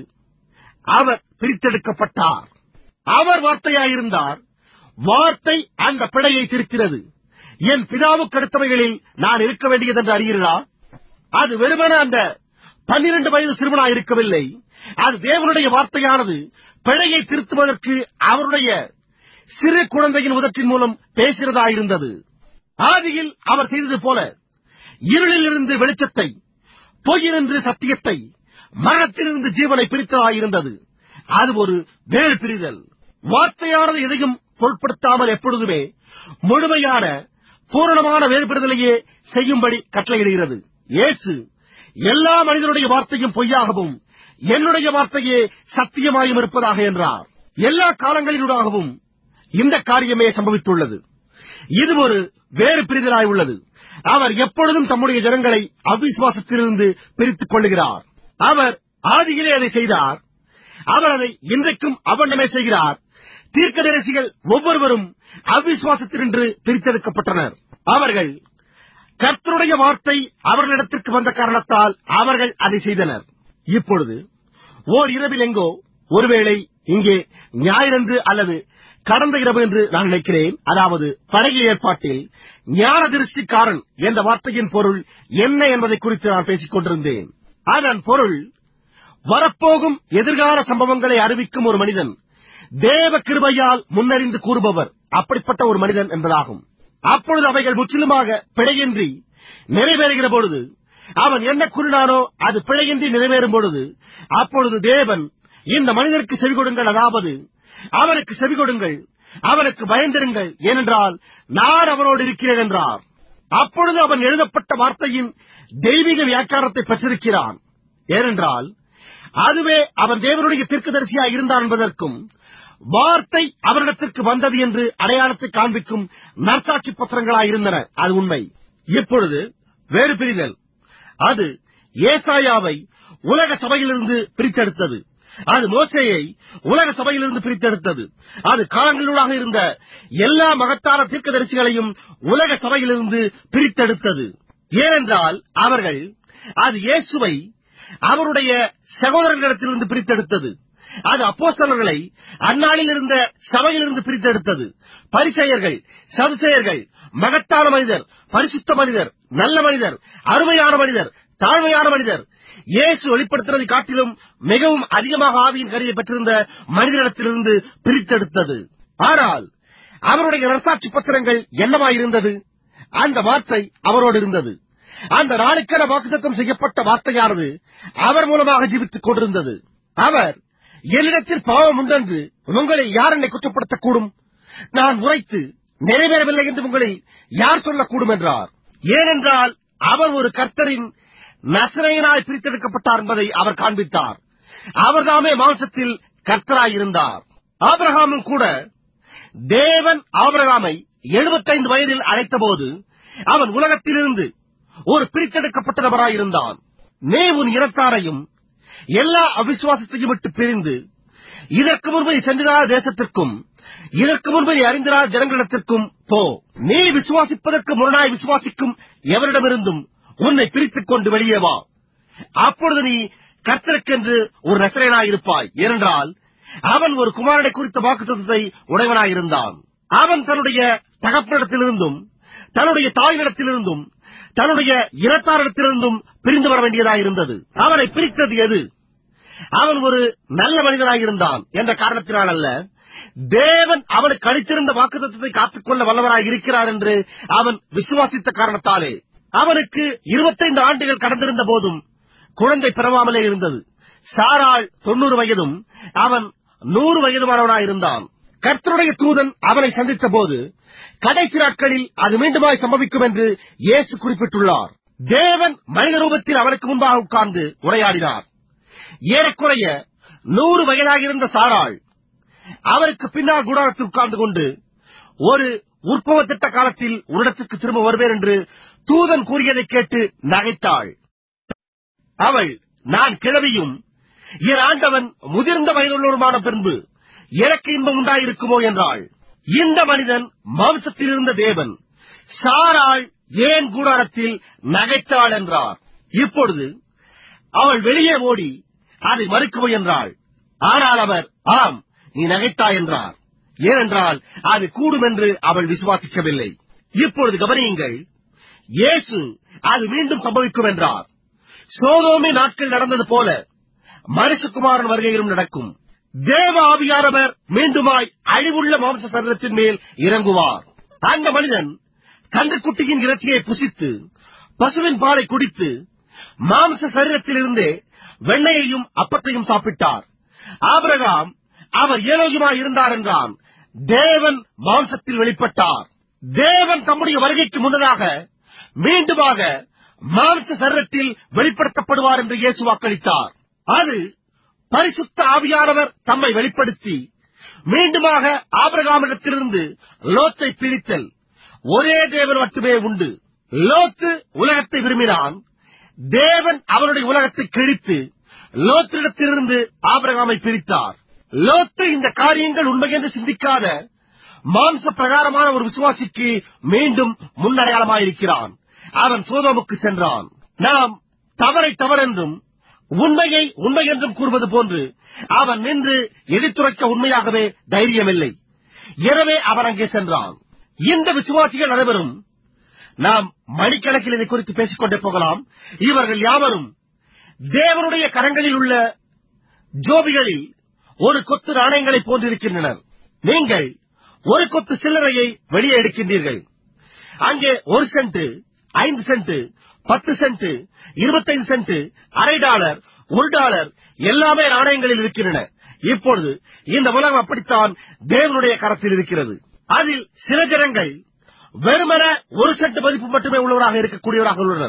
அவர் பிரித்தெடுக்கப்பட்டார் அவர் வார்த்தையாயிருந்தார் வார்த்தை அந்த பிழையை திருக்கிறது என் பிதாவுக்கு அடுத்தவைகளில் நான் இருக்க வேண்டியது என்று அறிகிறீர்களா அது வெறுமன அந்த பன்னிரண்டு வயது சிறுவனாய் இருக்கவில்லை அது தேவனுடைய வார்த்தையானது பிழையை திருத்துவதற்கு அவருடைய சிறு குழந்தையின் உதட்டின் மூலம் பேசுகிறதாயிருந்தது ஆதியில் அவர் செய்தது போல இருளில் இருந்து வெளிச்சத்தை பொய்யினின்று சத்தியத்தை மரணத்திலிருந்து ஜீவனை பிரித்ததாயிருந்தது அது ஒரு வேறு பிரிதல் வார்த்தையானது எதையும் பொருட்படுத்தாமல் எப்பொழுதுமே முழுமையான பூரணமான வேறுபடுதலையே செய்யும்படி கட்டளையிடுகிறது இயேசு எல்லா மனிதனுடைய வார்த்தையும் பொய்யாகவும் என்னுடைய வார்த்தையே சத்தியமாயும் இருப்பதாக என்றார் எல்லா காலங்களினூடாகவும் இந்த காரியமே சம்பவித்துள்ளது இது ஒரு வேறு பிரிதலாய் உள்ளது அவர் எப்பொழுதும் தம்முடைய ஜனங்களை அவிசுவாசத்திலிருந்து பிரித்துக் கொள்ளுகிறார் அவர் ஆதியிலே அதை செய்தார் அவர் அதை இன்றைக்கும் அவண்ணமே செய்கிறார் தீர்க்கதரிசிகள் ஒவ்வொருவரும் அவ்விசுவாசத்தினின்று பிரித்தெடுக்கப்பட்டனர் அவர்கள் கர்த்தருடைய வார்த்தை அவர்களிடத்திற்கு வந்த காரணத்தால் அவர்கள் அதை செய்தனர் இப்பொழுது ஓர் இரவில் எங்கோ ஒருவேளை இங்கே ஞாயிறன்று அல்லது கடந்த இரவு என்று நான் நினைக்கிறேன் அதாவது பழைய ஏற்பாட்டில் ஞான திருஷ்டிக்காரன் என்ற வார்த்தையின் பொருள் என்ன என்பதை குறித்து நான் பேசிக் கொண்டிருந்தேன் அதன் பொருள் வரப்போகும் எதிர்கால சம்பவங்களை அறிவிக்கும் ஒரு மனிதன் தேவ கிருபையால் முன்னறிந்து கூறுபவர் அப்படிப்பட்ட ஒரு மனிதன் என்பதாகும் அப்பொழுது அவைகள் முற்றிலுமாக பிழையின்றி நிறைவேறுகிற பொழுது அவன் என்ன கூறினானோ அது பிழையின்றி நிறைவேறும் பொழுது அப்பொழுது தேவன் இந்த மனிதனுக்கு செவி கொடுங்கள் அதாவது அவனுக்கு செவி கொடுங்கள் அவனுக்கு பயந்திருங்கள் ஏனென்றால் நான் அவனோடு இருக்கிறேன் என்றார் அப்பொழுது அவன் எழுதப்பட்ட வார்த்தையின் தெய்வீக வியாக்காரத்தை பெற்றிருக்கிறான் ஏனென்றால் அதுவே அவன் தேவனுடைய தீர்க்கதரிசியாய் இருந்தான் என்பதற்கும் வார்த்தை அவரிடத்திற்கு வந்தது என்று அடையாளத்தை காண்பிக்கும் நற்சாட்சி பத்திரங்களாய் இருந்தன அது உண்மை இப்பொழுது வேறு பிரிதல் அது ஏசாயாவை உலக சபையிலிருந்து பிரித்தெடுத்தது அது மோசேயை உலக சபையிலிருந்து பிரித்தெடுத்தது அது காலங்களூடாக இருந்த எல்லா மகத்தான தீர்க்கதரிசிகளையும் உலக சபையிலிருந்து பிரித்தெடுத்தது ஏனென்றால் அவர்கள் அது இயேசுவை அவருடைய சகோதரர்களிடத்திலிருந்து பிரித்தெடுத்தது அது அப்போஸ்தலர்களை அந்நாளில் இருந்த சபையிலிருந்து பிரித்தெடுத்தது பரிசெயர்கள் சதுசெயர்கள் மகத்தான மனிதர் பரிசுத்த மனிதர் நல்ல மனிதர் அருமையான மனிதர் தாழ்மையான மனிதர் இயேசு வெளிப்படுத்துவதை காட்டிலும் மிகவும் அதிகமாக ஆவியின் கரியை பெற்றிருந்த மனிதனிடத்திலிருந்து பிரித்தெடுத்தது ஆனால் அவருடைய நற்சாட்சி பத்திரங்கள் என்னவாயிருந்தது அந்த வார்த்தை அவரோடு இருந்தது அந்த நாளுக்கென வாக்குத்தத்தம் செய்யப்பட்ட வார்த்தையானது அவர் மூலமாக ஜீவித்துக் கொண்டிருந்தது அவர் என்னிடத்தில் பாவம் உண்டென்று உங்களை யார் என்னை குற்றப்படுத்தக்கூடும் நான் உரைத்து நிறைவேறவில்லை என்று உங்களை யார் சொல்லக்கூடும் என்றார் ஏனென்றால் அவர் ஒரு கர்த்தரின் நசரையனாய் பிரித்தெடுக்கப்பட்டார் என்பதை அவர் காண்பித்தார் அவர்தாமே மாம்சத்தில் கர்த்தராய் இருந்தார் ஆபிரகாமும் கூட தேவன் ஆபிரகாமை 75 வயதில் அழைத்தபோது அவன் உலகத்திலிருந்து ஒரு பிரித்தெடுக்கப்பட்ட நபராய் இருந்தான் நீ உன் இனத்தாரையும் எல்லா அவிசுவாசத்தையும் விட்டு பிரிந்து இதற்கு முன்பு நீ சென்றிராத தேசத்திற்கும் இதற்கு முன்பு நீ அறிந்திராத ஜனங்களிடத்திற்கும் போ நீ விசுவாசிப்பதற்கு முரணாய் விசுவாசிக்கும் எவரிடமிருந்தும் உன்னை பிரித்துக் கொண்டு வெளியே வா அப்பொழுது நீ கர்த்தருக்கென்று ஒரு நசரேனாயிருப்பாய் ஏனென்றால் அவன் ஒரு குமாரனை குறித்த வாக்குத்தத்தை உடையவனாயிருந்தான் அவன் தன்னுடைய தகப்பனிடத்திலிருந்தும் தன்னுடைய தாயினிடத்திலிருந்தும் தன்னுடைய இனத்தாரிடத்திலிருந்தும் பிரிந்து வர வேண்டியதாயிருந்தது அவனை பிரித்தது எது அவன் ஒரு நல்ல மனிதனாயிருந்தான் என்ற காரணத்தினால் அல்ல தேவன் அவனுக்கு அளித்திருந்த வாக்குத்தத்தை காத்துக்கொள்ள வல்லவராய் இருக்கிறார் என்று அவன் விசுவாசித்த காரணத்தாலே அவனுக்கு 25 ஆண்டுகள் கடந்திருந்த போதும் குழந்தை பிறவாமலே இருந்தது சாராள் தொண்ணூறு வயதும் அவன் நூறு வயதுமானவனாயிருந்தான் கர்த்தருடைய தூதன் அவனை சந்தித்த போது கடைசி நாட்களில் அது மீண்டுமாய் சம்பவிக்கும் என்று இயேசு குறிப்பிட்டுள்ளார் தேவன் மனித ரூபத்தில் அவனுக்கு முன்பாக உட்கார்ந்து உரையாடினார் ஏறக்குறைய நூறு வயதாகியிருந்த சாராள் அவருக்கு பின்னால் கூடாரத்தில் உட்கார்ந்து கொண்டு ஒரு உற்பவ திட்ட காலத்தில் உன்னிடத்துக்கு திரும்ப வருவேன் என்று தூதன் கூறியதைக் கேட்டு நகைத்தாள் அவள் நான் கிழவியும் என் ஆண்டவன் முதிர்ந்த வயதுள்ளவருமான பின்பு எனக்கு இன்பம் உண்டாயிருக்குமோ என்றாள் இந்த மனிதன் மாம்சத்தில் இருந்த தேவன் சாராள் ஏன் கூடாரத்தில் நகைத்தாள் என்றார் இப்பொழுது அவள் வெளியே ஓடி அதை மறுக்க முயன்றாள் ஆனால் அவர் ஆம் நீ நகைத்தாய் என்றார் ஏனென்றால் அது கூடும் என்று அவள் விசுவாசிக்கவில்லை இப்பொழுது கவனியுங்கள் இயேசு அது மீண்டும் சம்பவிக்கும் என்றார் சோதோமி நாட்கள் நடந்தது போல மனுஷகுமாரன் வருகையிலும் நடக்கும் தேவ ஆவியானவர் மீண்டுமாய் அழிவுள்ள மாம்ச சரீரத்தின் மேல் இறங்குவார் அந்த மனிதன் கன்றுக்குட்டியின் இறைச்சியை புசித்து பசுவின் பாலை குடித்து மாம்ச சரீரத்திலிருந்தே வெண்ணையையும் அப்பத்தையும் சாப்பிட்டார் ஆபிரகாம் அவர் ஏலோகியமாய் இருந்தார் என்றான் தேவன் மாம்சத்தில் வெளிப்பட்டார் தேவன் தம்முடைய வருகைக்கு முன்னதாக மீண்டுமாக மாம்ச சரீரத்தில் வெளிப்படுத்தப்படுவார் என்று இயேசு வாக்களித்தார் அது பரிசுத்த ஆவியானவர் தம்மை வெளிப்படுத்தி மீண்டுமாக ஆபிரகாமிடத்திலிருந்து லோத்தை பிரித்தல் ஒரே தேவன் மட்டுமே உண்டு லோத்து உலகத்தை விரும்பினான் தேவன் அவனுடைய உலகத்தை கிழித்து லோத்திடத்திலிருந்து ஆபிரகாமை பிரித்தார் லோத்து இந்த காரியங்கள் உண்மை என்று சிந்திக்காத மாம்ச பிரகாரமான ஒரு விசுவாசிக்கு மீண்டும் முன்னடையாளமாயிருக்கிறான் அவன் சோதோமுக்கு சென்றான் நாம் தவறை தவறென்றும் உண்மையை உண்மை என்றும் கூறுவது போன்று அவன் நின்று எதிர்த்துரைக்க உண்மையாகவே தைரியமில்லை எனவே அவன் அங்கே சென்றான் இந்த விசுவாசிகள் அனைவரும் நாம் மணிக்கணக்கில் இதை குறித்து பேசிக் கொண்டே போகலாம் இவர்கள் யாவரும் தேவனுடைய கரங்களில் உள்ள ஜோபிகளில் ஒரு கொத்து நாணயங்களைப் போன்றிருக்கின்றனர் நீங்கள் ஒரு கொத்து சில்லறையை வெளியே எடுக்கின்றீர்கள் அங்கே ஒரு சென்ட் ஐந்து சென்ட் பத்து சென்ட் இருபத்தைந்து சென்ட் அரை டாலர் ஒரு டாலர் எல்லாமே நாணயங்களில் இருக்கின்றன இப்பொழுது இந்த உலகம் அப்படித்தான் தேவனுடைய கரத்தில் இருக்கிறது அதில் சில ஜனங்கள் வெறுமன ஒரு சென்ட் மதிப்பு மட்டுமே உள்ளவராக இருக்கக்கூடியவராக உள்ளனர்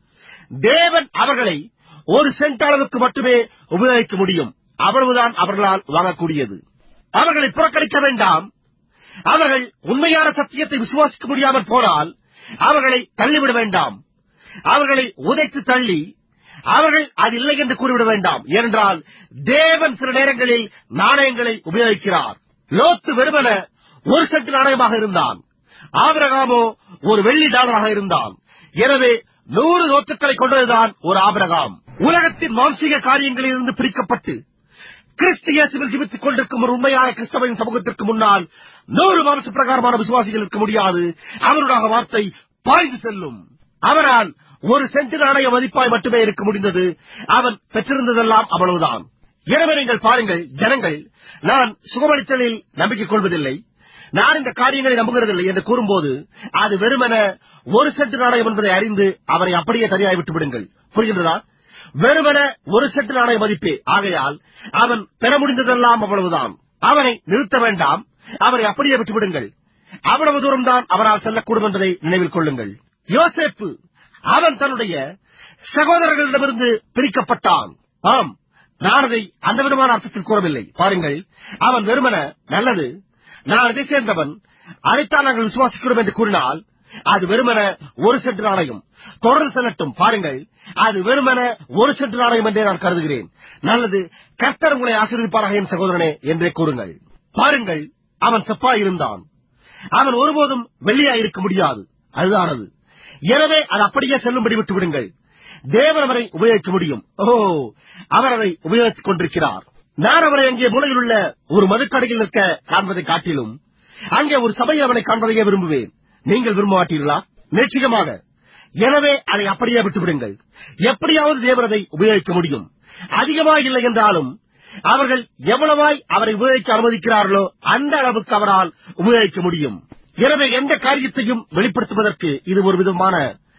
தேவன் அவர்களை ஒரு சென்ட் அளவுக்கு மட்டுமே உபயோகிக்க முடியும் அவ்வளவுதான் அவர்களால் வாங்கக்கூடியது அவர்களை புறக்கணிக்க வேண்டாம் அவர்கள் உண்மையான சத்தியத்தை விசுவாசிக்க முடியாமல் போனால் அவர்களை தள்ளிவிட வேண்டாம் அவர்களை உதைத்து தள்ளி அவர்கள் அது இல்லை என்று கூறிவிட வேண்டாம் ஏனென்றால் தேவன் சில நேரங்களில் நாணயங்களை உபயோகிக்கிறார் லோத்து வெறுமன ஒரு சென்ட் நாணயமாக இருந்தான் ஆபிரகாமோ ஒரு வெள்ளி டாலராக இருந்தான் எனவே நூறு லோத்துக்களை கொண்டதுதான் ஒரு ஆபிரகாம் உலகத்தின் மாம்சீக காரியங்களில் இருந்து பிரிக்கப்பட்டு கிறிஸ்து இயேசுவில் ஜீவித்துக் கொண்டிருக்கும் ஒரு உண்மையான கிறிஸ்தவரின் சமூகத்திற்கு முன்னால் நூறு மாம்ச பிரகாரமான விசுவாசிகள் இருக்க முடியாது அவருடைய வார்த்தை பாய்ந்து செல்லும் அவரால் ஒரு சென்ட் நாணய மதிப்பாய் மட்டுமே இருக்க முடிந்தது அவன் பெற்றிருந்ததெல்லாம் அவ்வளவுதான் எனவே நீங்கள் பாருங்கள் ஜனங்கள் நான் சுகமளித்தலில் நம்பிக்கை கொள்வதில்லை நான் இந்த காரியங்களை நம்புகிறதில்லை என்று கூறும்போது அது வெறுமன ஒரு சென்ட் நாணயம் என்பதை அறிந்து அவரை அப்படியே தனியாய் விட்டு விடுங்கள் புரிகின்றதா வெறுமன ஒரு சென்ட் நாணய மதிப்பே ஆகையால் அவன் பெற முடிந்ததெல்லாம் அவ்வளவுதான் அவனை நிறுத்த வேண்டாம் அவரை அப்படியே விட்டுவிடுங்கள் அவ்வளவு தூரம்தான் அவரால் செல்லக்கூடும் என்பதை நினைவில் கொள்ளுங்கள் யோசேப்பு அவன் தன்னுடைய சகோதரர்களிடமிருந்து பிரிக்கப்பட்டான் ஆம் நான் அதை அந்த விதமான அர்த்தத்தில் கூறவில்லை பாருங்கள் அவன் வெறுமன நல்லது நான் அதை சேர்ந்தவன் அதைத்தான் நாங்கள் விசுவாசிக்கிறோம் என்று கூறினால் அது வெறுமன ஒரு சென்ட் நாணயம் தொடர்ந்து செல்லட்டும் பாருங்கள் அது வெறுமன ஒரு சென்ட் நாணயம் என்றே நான் கருதுகிறேன் நல்லது கர்த்தர் உங்களை ஆசீர்வதிப்பாராக என் சகோதரனே என்றே கூறுங்கள் பாருங்கள் அவன் செப்பாய் இருந்தான் அவன் ஒருபோதும் வெள்ளியாய் இருக்க முடியாது அதுதான் அது எனவே அது அப்படியே செல்லும்படி விட்டு விடுங்கள் தேவன் அவரை உபயோகிக்க முடியும் ஓ அவர் அதை உபயோகித்துக் கொண்டிருக்கிறார் நான் அவரை அங்கே மூலையில் உள்ள ஒரு மதுக்கடையில் நிற்க காண்பதை காட்டிலும் அங்கே ஒரு சபையில் அவனை காண்பதையே விரும்புவேன் நீங்கள் விரும்ப மாட்டீர்களா நிச்சயமாக எனவே அதை அப்படியே விட்டுவிடுங்கள் எப்படியாவது தேவன் அதை உபயோகிக்க முடியும் அதிகமாய் இல்லை என்றாலும் அவர்கள் எவ்வளவாய் அவரை உபயோகிக்க அனுமதிக்கிறார்களோ அந்த அளவுக்கு அவரால் உபயோகிக்க முடியும் எனவே எந்த காரியத்தையும் வெளிப்படுத்துவதற்கு இது ஒரு விதமான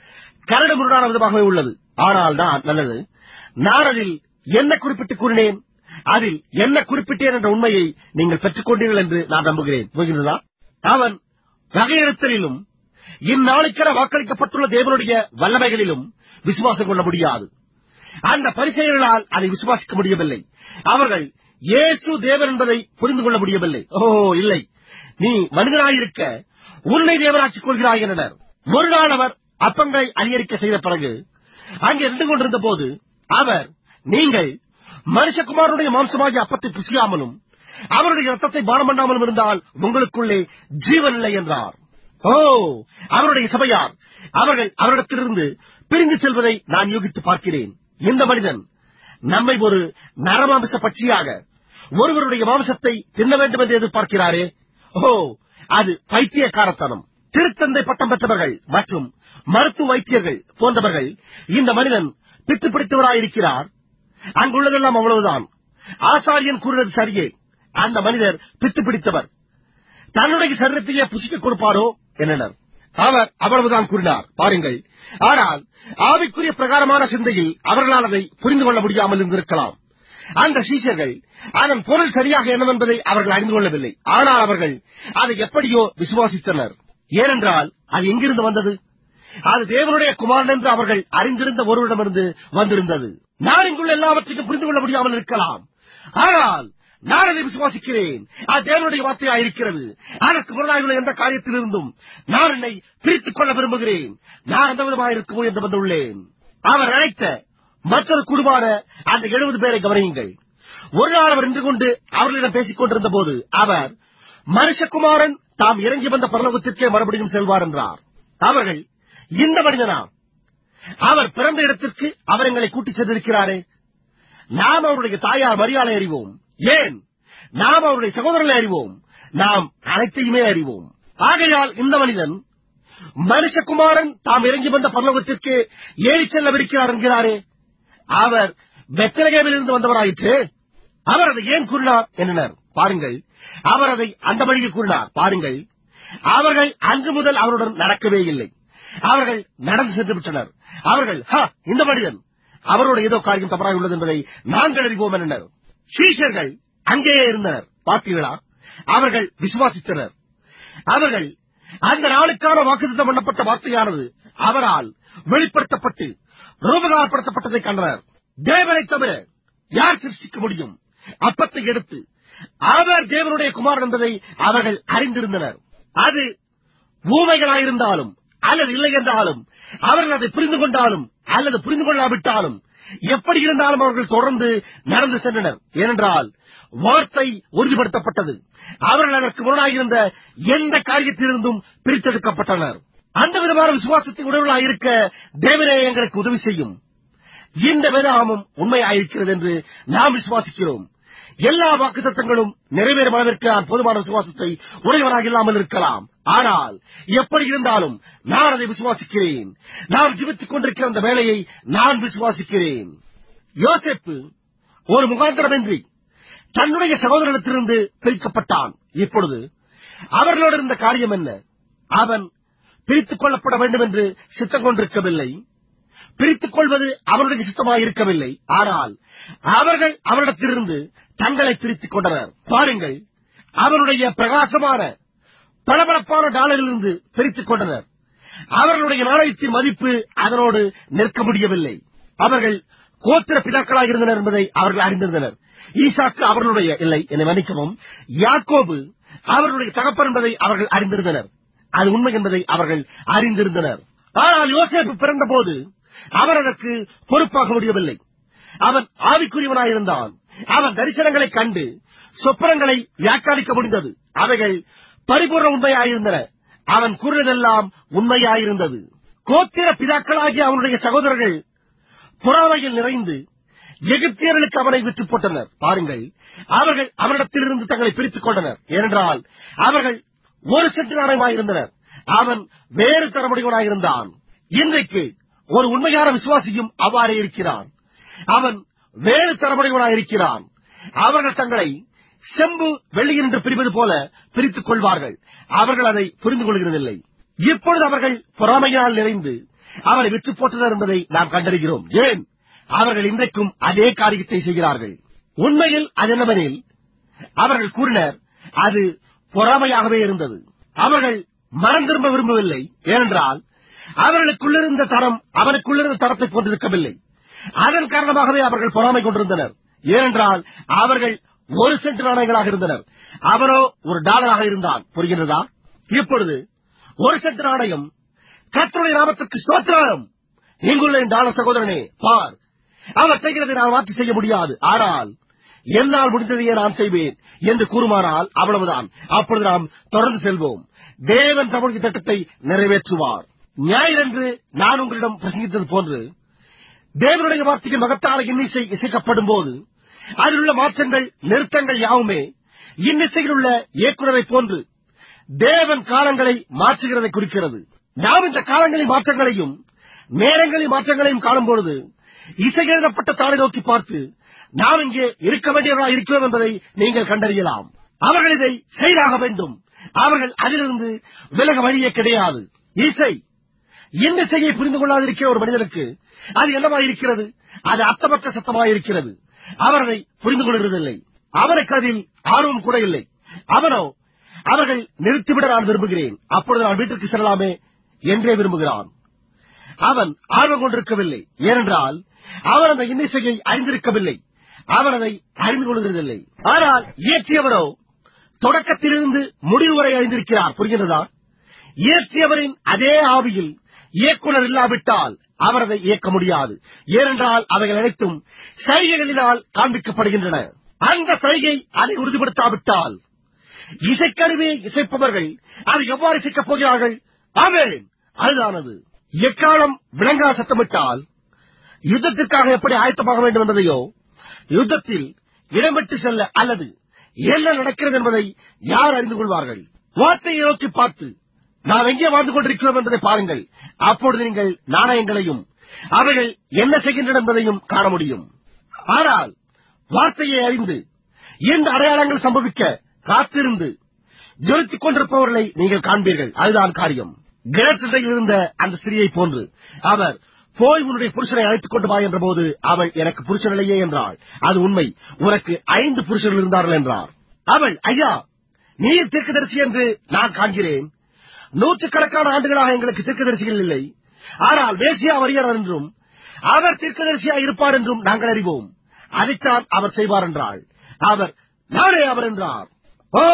கரடு முரடான விதமாகவே உள்ளது ஆனால் நான் நல்லது நான் அதில் என்ன குறிப்பிட்டு கூறினேன் அதில் என்ன குறிப்பிட்டேன் என்ற உண்மையை நீங்கள் பெற்றுக் கொண்டீர்கள் என்று நான் நம்புகிறேன் புரிகிறதா அவன் வகையெழுத்தலிலும் இந்நாளுக்கென வாக்களிக்கப்பட்டுள்ள தேவனுடைய வல்லமைகளிலும் விசுவாசம் கொள்ள முடியாது அந்த பரிசெயர்களால் அதை விசுவாசிக்க முடியவில்லை அவர்கள் இயேசு தேவன் என்பதை புரிந்து கொள்ள முடியவில்லை ஓ இல்லை நீ மனிதனாயிருக்க உன்னை தேவனாக்கிக் கொள்கிறாய் என்றனர் ஒரு நாள் அவர் அப்பங்களை அதிகரிக்க செய்த பிறகு அங்கே நின்று கொண்டிருந்த போது அவர் நீங்கள் மனுஷகுமாரனுடைய மாம்சமாகிய அப்பத்தை புசியாமலும் அவருடைய ரத்தத்தை பானம் பண்ணாமலும் இருந்தால் உங்களுக்குள்ளே ஜீவன் இல்லை என்றார் ஓ அவருடைய சபையார் அவர்கள் அவரிடத்திலிருந்து பிரிந்து செல்வதை நான் யூகித்து பார்க்கிறேன் இந்த மனிதன் நம்மை ஒரு நரமாம்ச பட்சியாக ஒருவருடைய மாம்சத்தை தின்ன வேண்டும் என்று எதிர்பார்க்கிறாரே ஓ அது பைத்தியக்காரத்தனம் திருத்தந்தை பட்டம் பெற்றவர்கள் மற்றும் மருத்துவ வைத்தியர்கள் போன்றவர்கள் இந்த மனிதன் பித்து பிடித்தவராயிருக்கிறார் அங்குள்ளதெல்லாம் அவ்வளவுதான் ஆசாரியன் கூறினது சரியே அந்த மனிதர் பித்து பிடித்தவர் தன்னுடைய சரீரத்தையே புசிக்க கொடுப்பாரோ என்றனர் அவர் அவ்வளவுதான் கூறினார் பாருங்கள் ஆனால் ஆவிக்குரிய பிரகாரமான சிந்தையில் அவர்களால் அதை புரிந்து கொள்ள முடியாமல் இருந்திருக்கலாம் அந்த சீஷர்கள் அதன் பொருள் சரியாக என்னவென்பதை அவர்கள் அறிந்து கொள்ளவில்லை ஆனால் அவர்கள் அதை எப்படியோ விசுவாசித்தனர் ஏனென்றால் அது எங்கிருந்து வந்தது அது தேவனுடைய குமாரன் என்று அவர்கள் அறிந்திருந்த ஒருவரிடமிருந்து வந்திருந்தது நான் இங்குள்ள எல்லாவற்றையும் புரிந்து கொள்ள முடியாமல் இருக்கலாம் ஆனால் நான் அதை விசுவாசிக்கிறேன் அது தேவனுடைய வார்த்தையா இருக்கிறது அதற்கு முரணாயுள்ள எந்த காரியத்திலிருந்தும் நான் என்னை பிரித்துக் கொள்ள விரும்புகிறேன் நான் அந்த விதமாக இருக்குமோ என்று வந்துள்ளேன் அவர் அழைத்த மற்றொரு குழுவான அந்த எழுபது பேரை கவனியுங்கள் ஒரு நாள் அவர் நின்று கொண்டு அவர்களிடம் பேசிக் கொண்டிருந்த போது அவர் மனுஷகுமாரன் தாம் இறங்கி வந்த பரலோகத்திற்கே மறுபடியும் செல்வார் என்றார் அவர்கள் இந்த மனிதனா அவர் பிறந்த இடத்திற்கு அவர் எங்களை கூட்டிச் சென்றிருக்கிறாரே நாம் அவருடைய தாயார் மரியாதை அறிவோம் ஏன் நாம் அவருடைய சகோதரர்களை அறிவோம் நாம் அனைத்தையுமே அறிவோம் ஆகையால் இந்த மனிதன் மனுஷகுமாரன் தாம் இறங்கி வந்த பரலோகத்திற்கு ஏறி செல்லவிருக்கிறார் என்கிறாரே அவர் பெத்தலகேமில் இருந்து வந்தவராயிற்று அவர் அதை ஏன் கூறினார் என்றனர் பாருங்கள் அவர் அதை அந்த வழியில் கூறினார் பாருங்கள் அவர்கள் அன்று முதல் அவருடன் நடக்கவே இல்லை அவர்கள் நடந்து சென்று விட்டனர் அவர்கள் "ஹ, இந்த மனிதன் அவரோட ஏதோ காரியம் தவறாக உள்ளது என்பதை நாங்கள் அறிவோம் என்றனர் சீஷர்கள் அங்கேயே இருந்தனர் பார்த்தீர்களா அவர்கள் விசுவாசித்தனர் அவர்கள் அந்த நாளுக்கான வாக்குத்தம் பண்ணப்பட்ட வார்த்தையானது அவரால் வெளிப்படுத்தப்பட்டு ரூபகாரப்படுத்தப்பட்டதை கண்டனர் தேவனை தவிர யார் சிருஷ்டிக்க முடியும் அப்பத்தை எடுத்து அவர் தேவனுடைய குமாரன் என்பதை அவர்கள் அறிந்திருந்தனர் அது ஊமைகளாயிருந்தாலும் அல்லது இல்லை என்றாலும் அவர்கள் அதை புரிந்து கொண்டாலும் அல்லது புரிந்து கொள்ளாவிட்டாலும் எப்படி இருந்தாலும் அவர்கள் தொடர்ந்து நடந்து சென்றனர் ஏனென்றால் வார்த்தை உறுதிப்படுத்தப்பட்டது அவர்கள் அதற்கு முரணாகியிருந்த எந்த காரியத்திலிருந்தும் பிரித்தெடுக்கப்பட்டனர் அந்த விதமான விசுவாசத்தை உணர்வுகளாக இருக்க தேவனே எங்களுக்கு உதவி செய்யும் இந்த வேதாகமும் உண்மையாயிருக்கிறது என்று நாம் விசுவாசிக்கிறோம் எல்லா வாக்குத்தத்தங்களும் நிறைவேறும் அளவிற்கு நான் போதுமான விசுவாசத்தை உடையவனாக இல்லாமல் இருக்கலாம் ஆனால் எப்படி இருந்தாலும் நான் அதை விசுவாசிக்கிறேன் நான் ஜீவித்துக் கொண்டிருக்கிற அந்த வேலையை நான் விசுவாசிக்கிறேன் யோசேப்பு ஒரு முகாந்திரமின்றி தன்னுடைய சகோதரத்திலிருந்து பிரிக்கப்பட்டான் இப்பொழுது அவர்களோடு இருந்த காரியம் என்ன அவன் பிரித்துக் கொள்ளப்பட வேண்டும் என்று சித்தம் கொண்டிருக்கவில்லை பிரித்துக் கொள்வது அவருடைய சித்தமாக இருக்கவில்லை ஆனால் அவர்கள் அவரிடத்திலிருந்து தங்களை பிரித்துக் கொண்டனர் பாருங்கள் அவருடைய பிரகாசமான பளபளப்பான டாலரிலிருந்து பிரித்துக் கொண்டனர் அவர்களுடைய நாணயத்தின் மதிப்பு அதனோடு நிற்க முடியவில்லை அவர்கள் கோத்திர பிதாக்களாக இருந்தனர் என்பதை அவர்கள் அறிந்திருந்தனர் ஈசாக்கு அவர்களுடைய இல்லை என்னை மன்னிக்கவும் யாக்கோபு அவர்களுடைய தகப்பன் என்பதை அவர்கள் அறிந்திருந்தனர் அது உண்மை என்பதை அவர்கள் அறிந்திருந்தனர் ஆனால் யோசேப்பு பிறந்தபோது அவர் அதற்கு பொறுப்பாக முடியவில்லை அவன் ஆவிக்குரியவனாயிருந்தான் அவன் தரிசனங்களைக் கண்டு சொப்பனங்களை வியாக்கானிக்க முடிந்தது அவைகள் பரிபூர்ண உண்மையாயிருந்தன அவன் கூறினதெல்லாம் உண்மையாயிருந்தது கோத்திர பிதாக்களாகிய அவனுடைய சகோதரர்கள் பொறாமையில் நிறைந்து எகிப்தியர்களுக்கு அவனை விட்டுப் போட்டனர் பாருங்கள் அவர்கள் அவனிடத்திலிருந்து தங்களை பிரித்துக் கொண்டனர் ஏனென்றால் அவர்கள் ஒரு சென்று நாணயமாயிருந்தனர் அவன் வேறு தரமுடையவனாயிருந்தான் இன்றைக்கு ஒரு உண்மையான விசுவாசியும் அவ்வாறே இருக்கிறான் அவன் வேறு தரமுடையவனாயிருக்கிறான் அவர்கள் தங்களை செம்பு வெள்ளியின் என்று பிரிவது போல பிரித்துக் கொள்வார்கள் அவர்கள் அதை புரிந்து கொள்கிறதில்லை இப்பொழுது அவர்கள் பொறாமையால் நிறைந்து அவரை விற்று போட்டனர் என்பதை நாம் கண்டறிகிறோம் ஏன் அவர்கள் இன்றைக்கும் அதே காரியத்தை செய்கிறார்கள் உண்மையில் அது என்னவெனில் அவர்கள் கூறினர் அது பொறாமையாகவே இருந்தது அவர்கள் மனம் திரும்ப விரும்பவில்லை ஏனென்றால் அவர்களுக்குள்ளிருந்த தரம் அவனுக்குள்ளிருந்த தரத்தை போன்றிருக்கவில்லை அதன் காரணமாகவே அவர்கள் பொறாமை கொண்டிருந்தனர் ஏனென்றால் அவர்கள் ஒரு சென்ட் நாணயங்களாக இருந்தனர் அவரோ ஒரு டாலராக இருந்தான் புரிகிறதா இப்பொழுது ஒரு சென்ட் நாணயம் கர்த்தருடைய நாமத்திற்கு ஸ்தோத்திரம் இங்குள்ள என் டாலர் சகோதரனே பார் அவர் செய்கிறதை நான் மாற்றி செய்ய முடியாது ஆனால் என்னால் முடிந்ததையே நான் செய்வேன் என்று கூறுமானால் அவ்வளவுதான் அப்பொழுது நாம் தொடர்ந்து செல்வோம் தேவன் தமிழக திட்டத்தை நிறைவேற்றுவார் ஞாயிறன்று நான் உங்களிடம் பிரசங்கித்தது போன்று தேவனுடைய வார்த்தையின் மகத்தான இன்னிசை இசைக்கப்படும் போது அதில் உள்ள மாற்றங்கள் நிறுத்தங்கள் யாவுமே இன்னிசையில் உள்ள இயக்குனரை போன்று தேவன் காலங்களை மாற்றுகிறதை குறிக்கிறது நாம் இந்த காலங்களின் மாற்றங்களையும் நேரங்களின் மாற்றங்களையும் காணும் பொழுது இசை எழுதப்பட்ட தாளை நோக்கி பார்த்து நாம் இங்கே இருக்க வேண்டியவர்களாக இருக்கிறோம் என்பதை நீங்கள் கண்டறியலாம் அவர்கள் இதை செய்தாக வேண்டும் அவர்கள் அதிலிருந்து விலக வழியே கிடையாது இசை இந்த இசையை புரிந்து கொள்ளாதிருக்கிற ஒரு மனிதனுக்கு அது என்னவாயிருக்கிறது அது அர்த்தமற்ற சத்தமாயிருக்கிறது அவர் அதை புரிந்து கொள்கிறதில்லை அவனுக்கு அதில் ஆர்வம் கூட இல்லை அவனோ அவர்கள் நிறுத்திவிட நான் விரும்புகிறேன் அப்பொழுது நான் வீட்டிற்கு செல்லலாமே என்றே விரும்புகிறான் அவன் ஆர்வம் கொண்டிருக்கவில்லை ஏனென்றால் அவன் அந்த இன்னிசையை அறிந்திருக்கவில்லை அவன் அதை அறிந்து கொள்கிறதில்லை ஆனால் இயற்றியவரோ தொடக்கத்திலிருந்து முடிவு வரை அறிந்திருக்கிறார் புரிகிறதா இயற்றியவரின் அதே ஆவியில் இயக்குனர் இல்லாவிட்டால் அவர் அதை இயக்க முடியாது ஏனென்றால் அவைகள் அனைத்தும் சைகைகளினால் காண்பிக்கப்படுகின்றன அந்த சைகை அதை உறுதிப்படுத்தாவிட்டால் இசைக்கருவியை இசைப்பவர்கள் அதை எவ்வாறு இசைக்கப் போகிறார்கள் ஆமென் அதுதானது எக்காலம் விளங்கா சத்தமிட்டால் யுத்தத்திற்காக எப்படி ஆயத்தமாக வேண்டும் என்பதையோ யுத்தத்தில் இடம்பெற்று செல்ல அல்லது என்ன நடக்கிறது என்பதை யார் அறிந்து கொள்வார்கள் வார்த்தையை நோக்கி பார்த்து நாம் எங்கே வாழ்ந்து கொண்டிருக்கிறோம் என்பதை பாருங்கள் அப்பொழுது நீங்கள் நாணயங்களையும் அவைகள் என்ன செய்கின்றன என்பதையும் காண முடியும் ஆனால் வார்த்தையை அறிந்து இந்த அடையாளங்கள் சம்பவிக்க காத்திருந்து ஜொலித்துக் கொண்டிருப்பவர்களை நீங்கள் காண்பீர்கள் அதுதான் காரியம் கிணற்றில் இருந்த அந்த ஸ்திரியை போன்று அவர் போய் உன்னுடைய புருஷனை அழைத்துக் கொண்டு வா என்ற போது அவள் எனக்கு புருஷன் இல்லையே என்றாள் அது உண்மை உனக்கு ஐந்து புருஷர்கள் இருந்தார்கள் என்றார் அவள் ஐயா நீர் தீர்க்கதரிசி என்று நான் காண்கிறேன் நூற்றுக்கணக்கான ஆண்டுகளாக எங்களுக்கு தீர்க்கதரிசிகள் இல்லை ஆனால் மேசியா வரியர் என்றும் அவர் தீர்க்கதரிசியா இருப்பார் என்றும் நாங்கள் அறிவோம் அதைத்தான் அவர் செய்வார் என்றாள் அவர் நானே அவர் என்றார் ஓ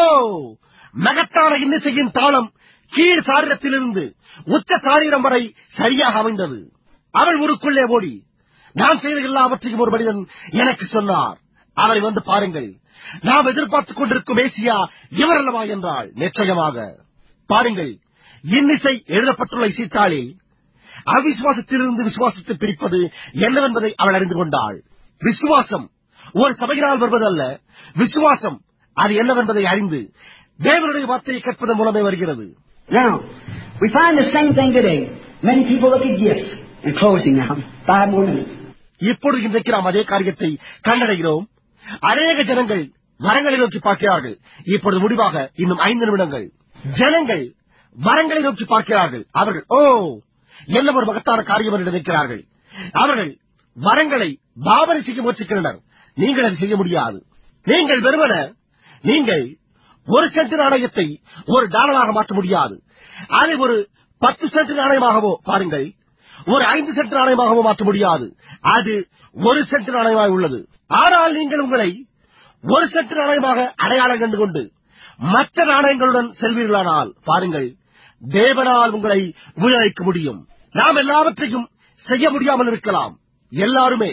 மகத்தான இன்னிசையின் தாளம் கீழ் சாரீரத்திலிருந்து உச்ச சாரீரம் வரை சரியாக அமைந்தது அவள் ஊருக்குள்ளே ஓடி நான் செய்த எல்லாவற்றையும் ஒரு மனிதன் எனக்கு சொன்னார் அவரை வந்து பாருங்கள் நாம் எதிர்பார்த்துக் கொண்டிருக்கும் மேசியா இவர் அல்லவா என்றாள் நிச்சயமாக பாருங்கள் இன்னிசை எழுதப்பட்டுள்ள இசைத்தாளில் அவிசுவாசத்திலிருந்து விசுவாசத்தை பிரிப்பது என்னவென்பதை அவள் அறிந்து கொண்டாள் விசுவாசம் ஒரு சபையினால் வருவதல்ல விசுவாசம் அது என்னவென்பதை அறிந்து தேவனுடைய வார்த்தையை கேட்பதன் மூலமே வருகிறது Now, we find the same thing today. Many people look at gifts. In closing now, five more minutes. இப்பொழுது இன்றைக்கு நாம் அதே காரியத்தை கண்டடைகிறோம் அநேக ஜனங்கள் வரங்களை நோக்கி பார்க்கிறார்கள் இப்பொழுது முடிவாக இன்னும் ஐந்து நிமிடங்கள் ஜனங்கள் வரங்களை நோக்கி பார்க்கிறார்கள் அவர்கள் ஓ என்ன ஒரு மகத்தான காரியம் என்று நினைக்கிறார்கள் அவர்கள் வரங்களை பாவனை செய்ய முயற்சிக்கின்றனர் நீங்கள் அதை செய்ய முடியாது நீங்கள் வெறுமன நீங்கள் ஒரு சென்ட் நாணயத்தை ஒரு டாலராக மாற்ற முடியாது அதை ஒரு பத்து சென்ட் நாணயமாகவோ பாருங்கள் ஒரு ஐந்து சென்ட் நாணயமாகவோ மாற்ற முடியாது அது ஒரு சென்ட் நாணயமாக உள்ளது ஆனால் நீங்கள் உங்களை ஒரு சென்ட் நாணயமாக அடையாளம் கண்டு கொண்டு மற்ற நாணயங்களுடன் செல்வீர்களானால் பாருங்கள் தேவனால் உங்களை உபயோகிக்க முடியும் நாம் எல்லாவற்றையும் செய்ய முடியாமல் இருக்கலாம் எல்லாருமே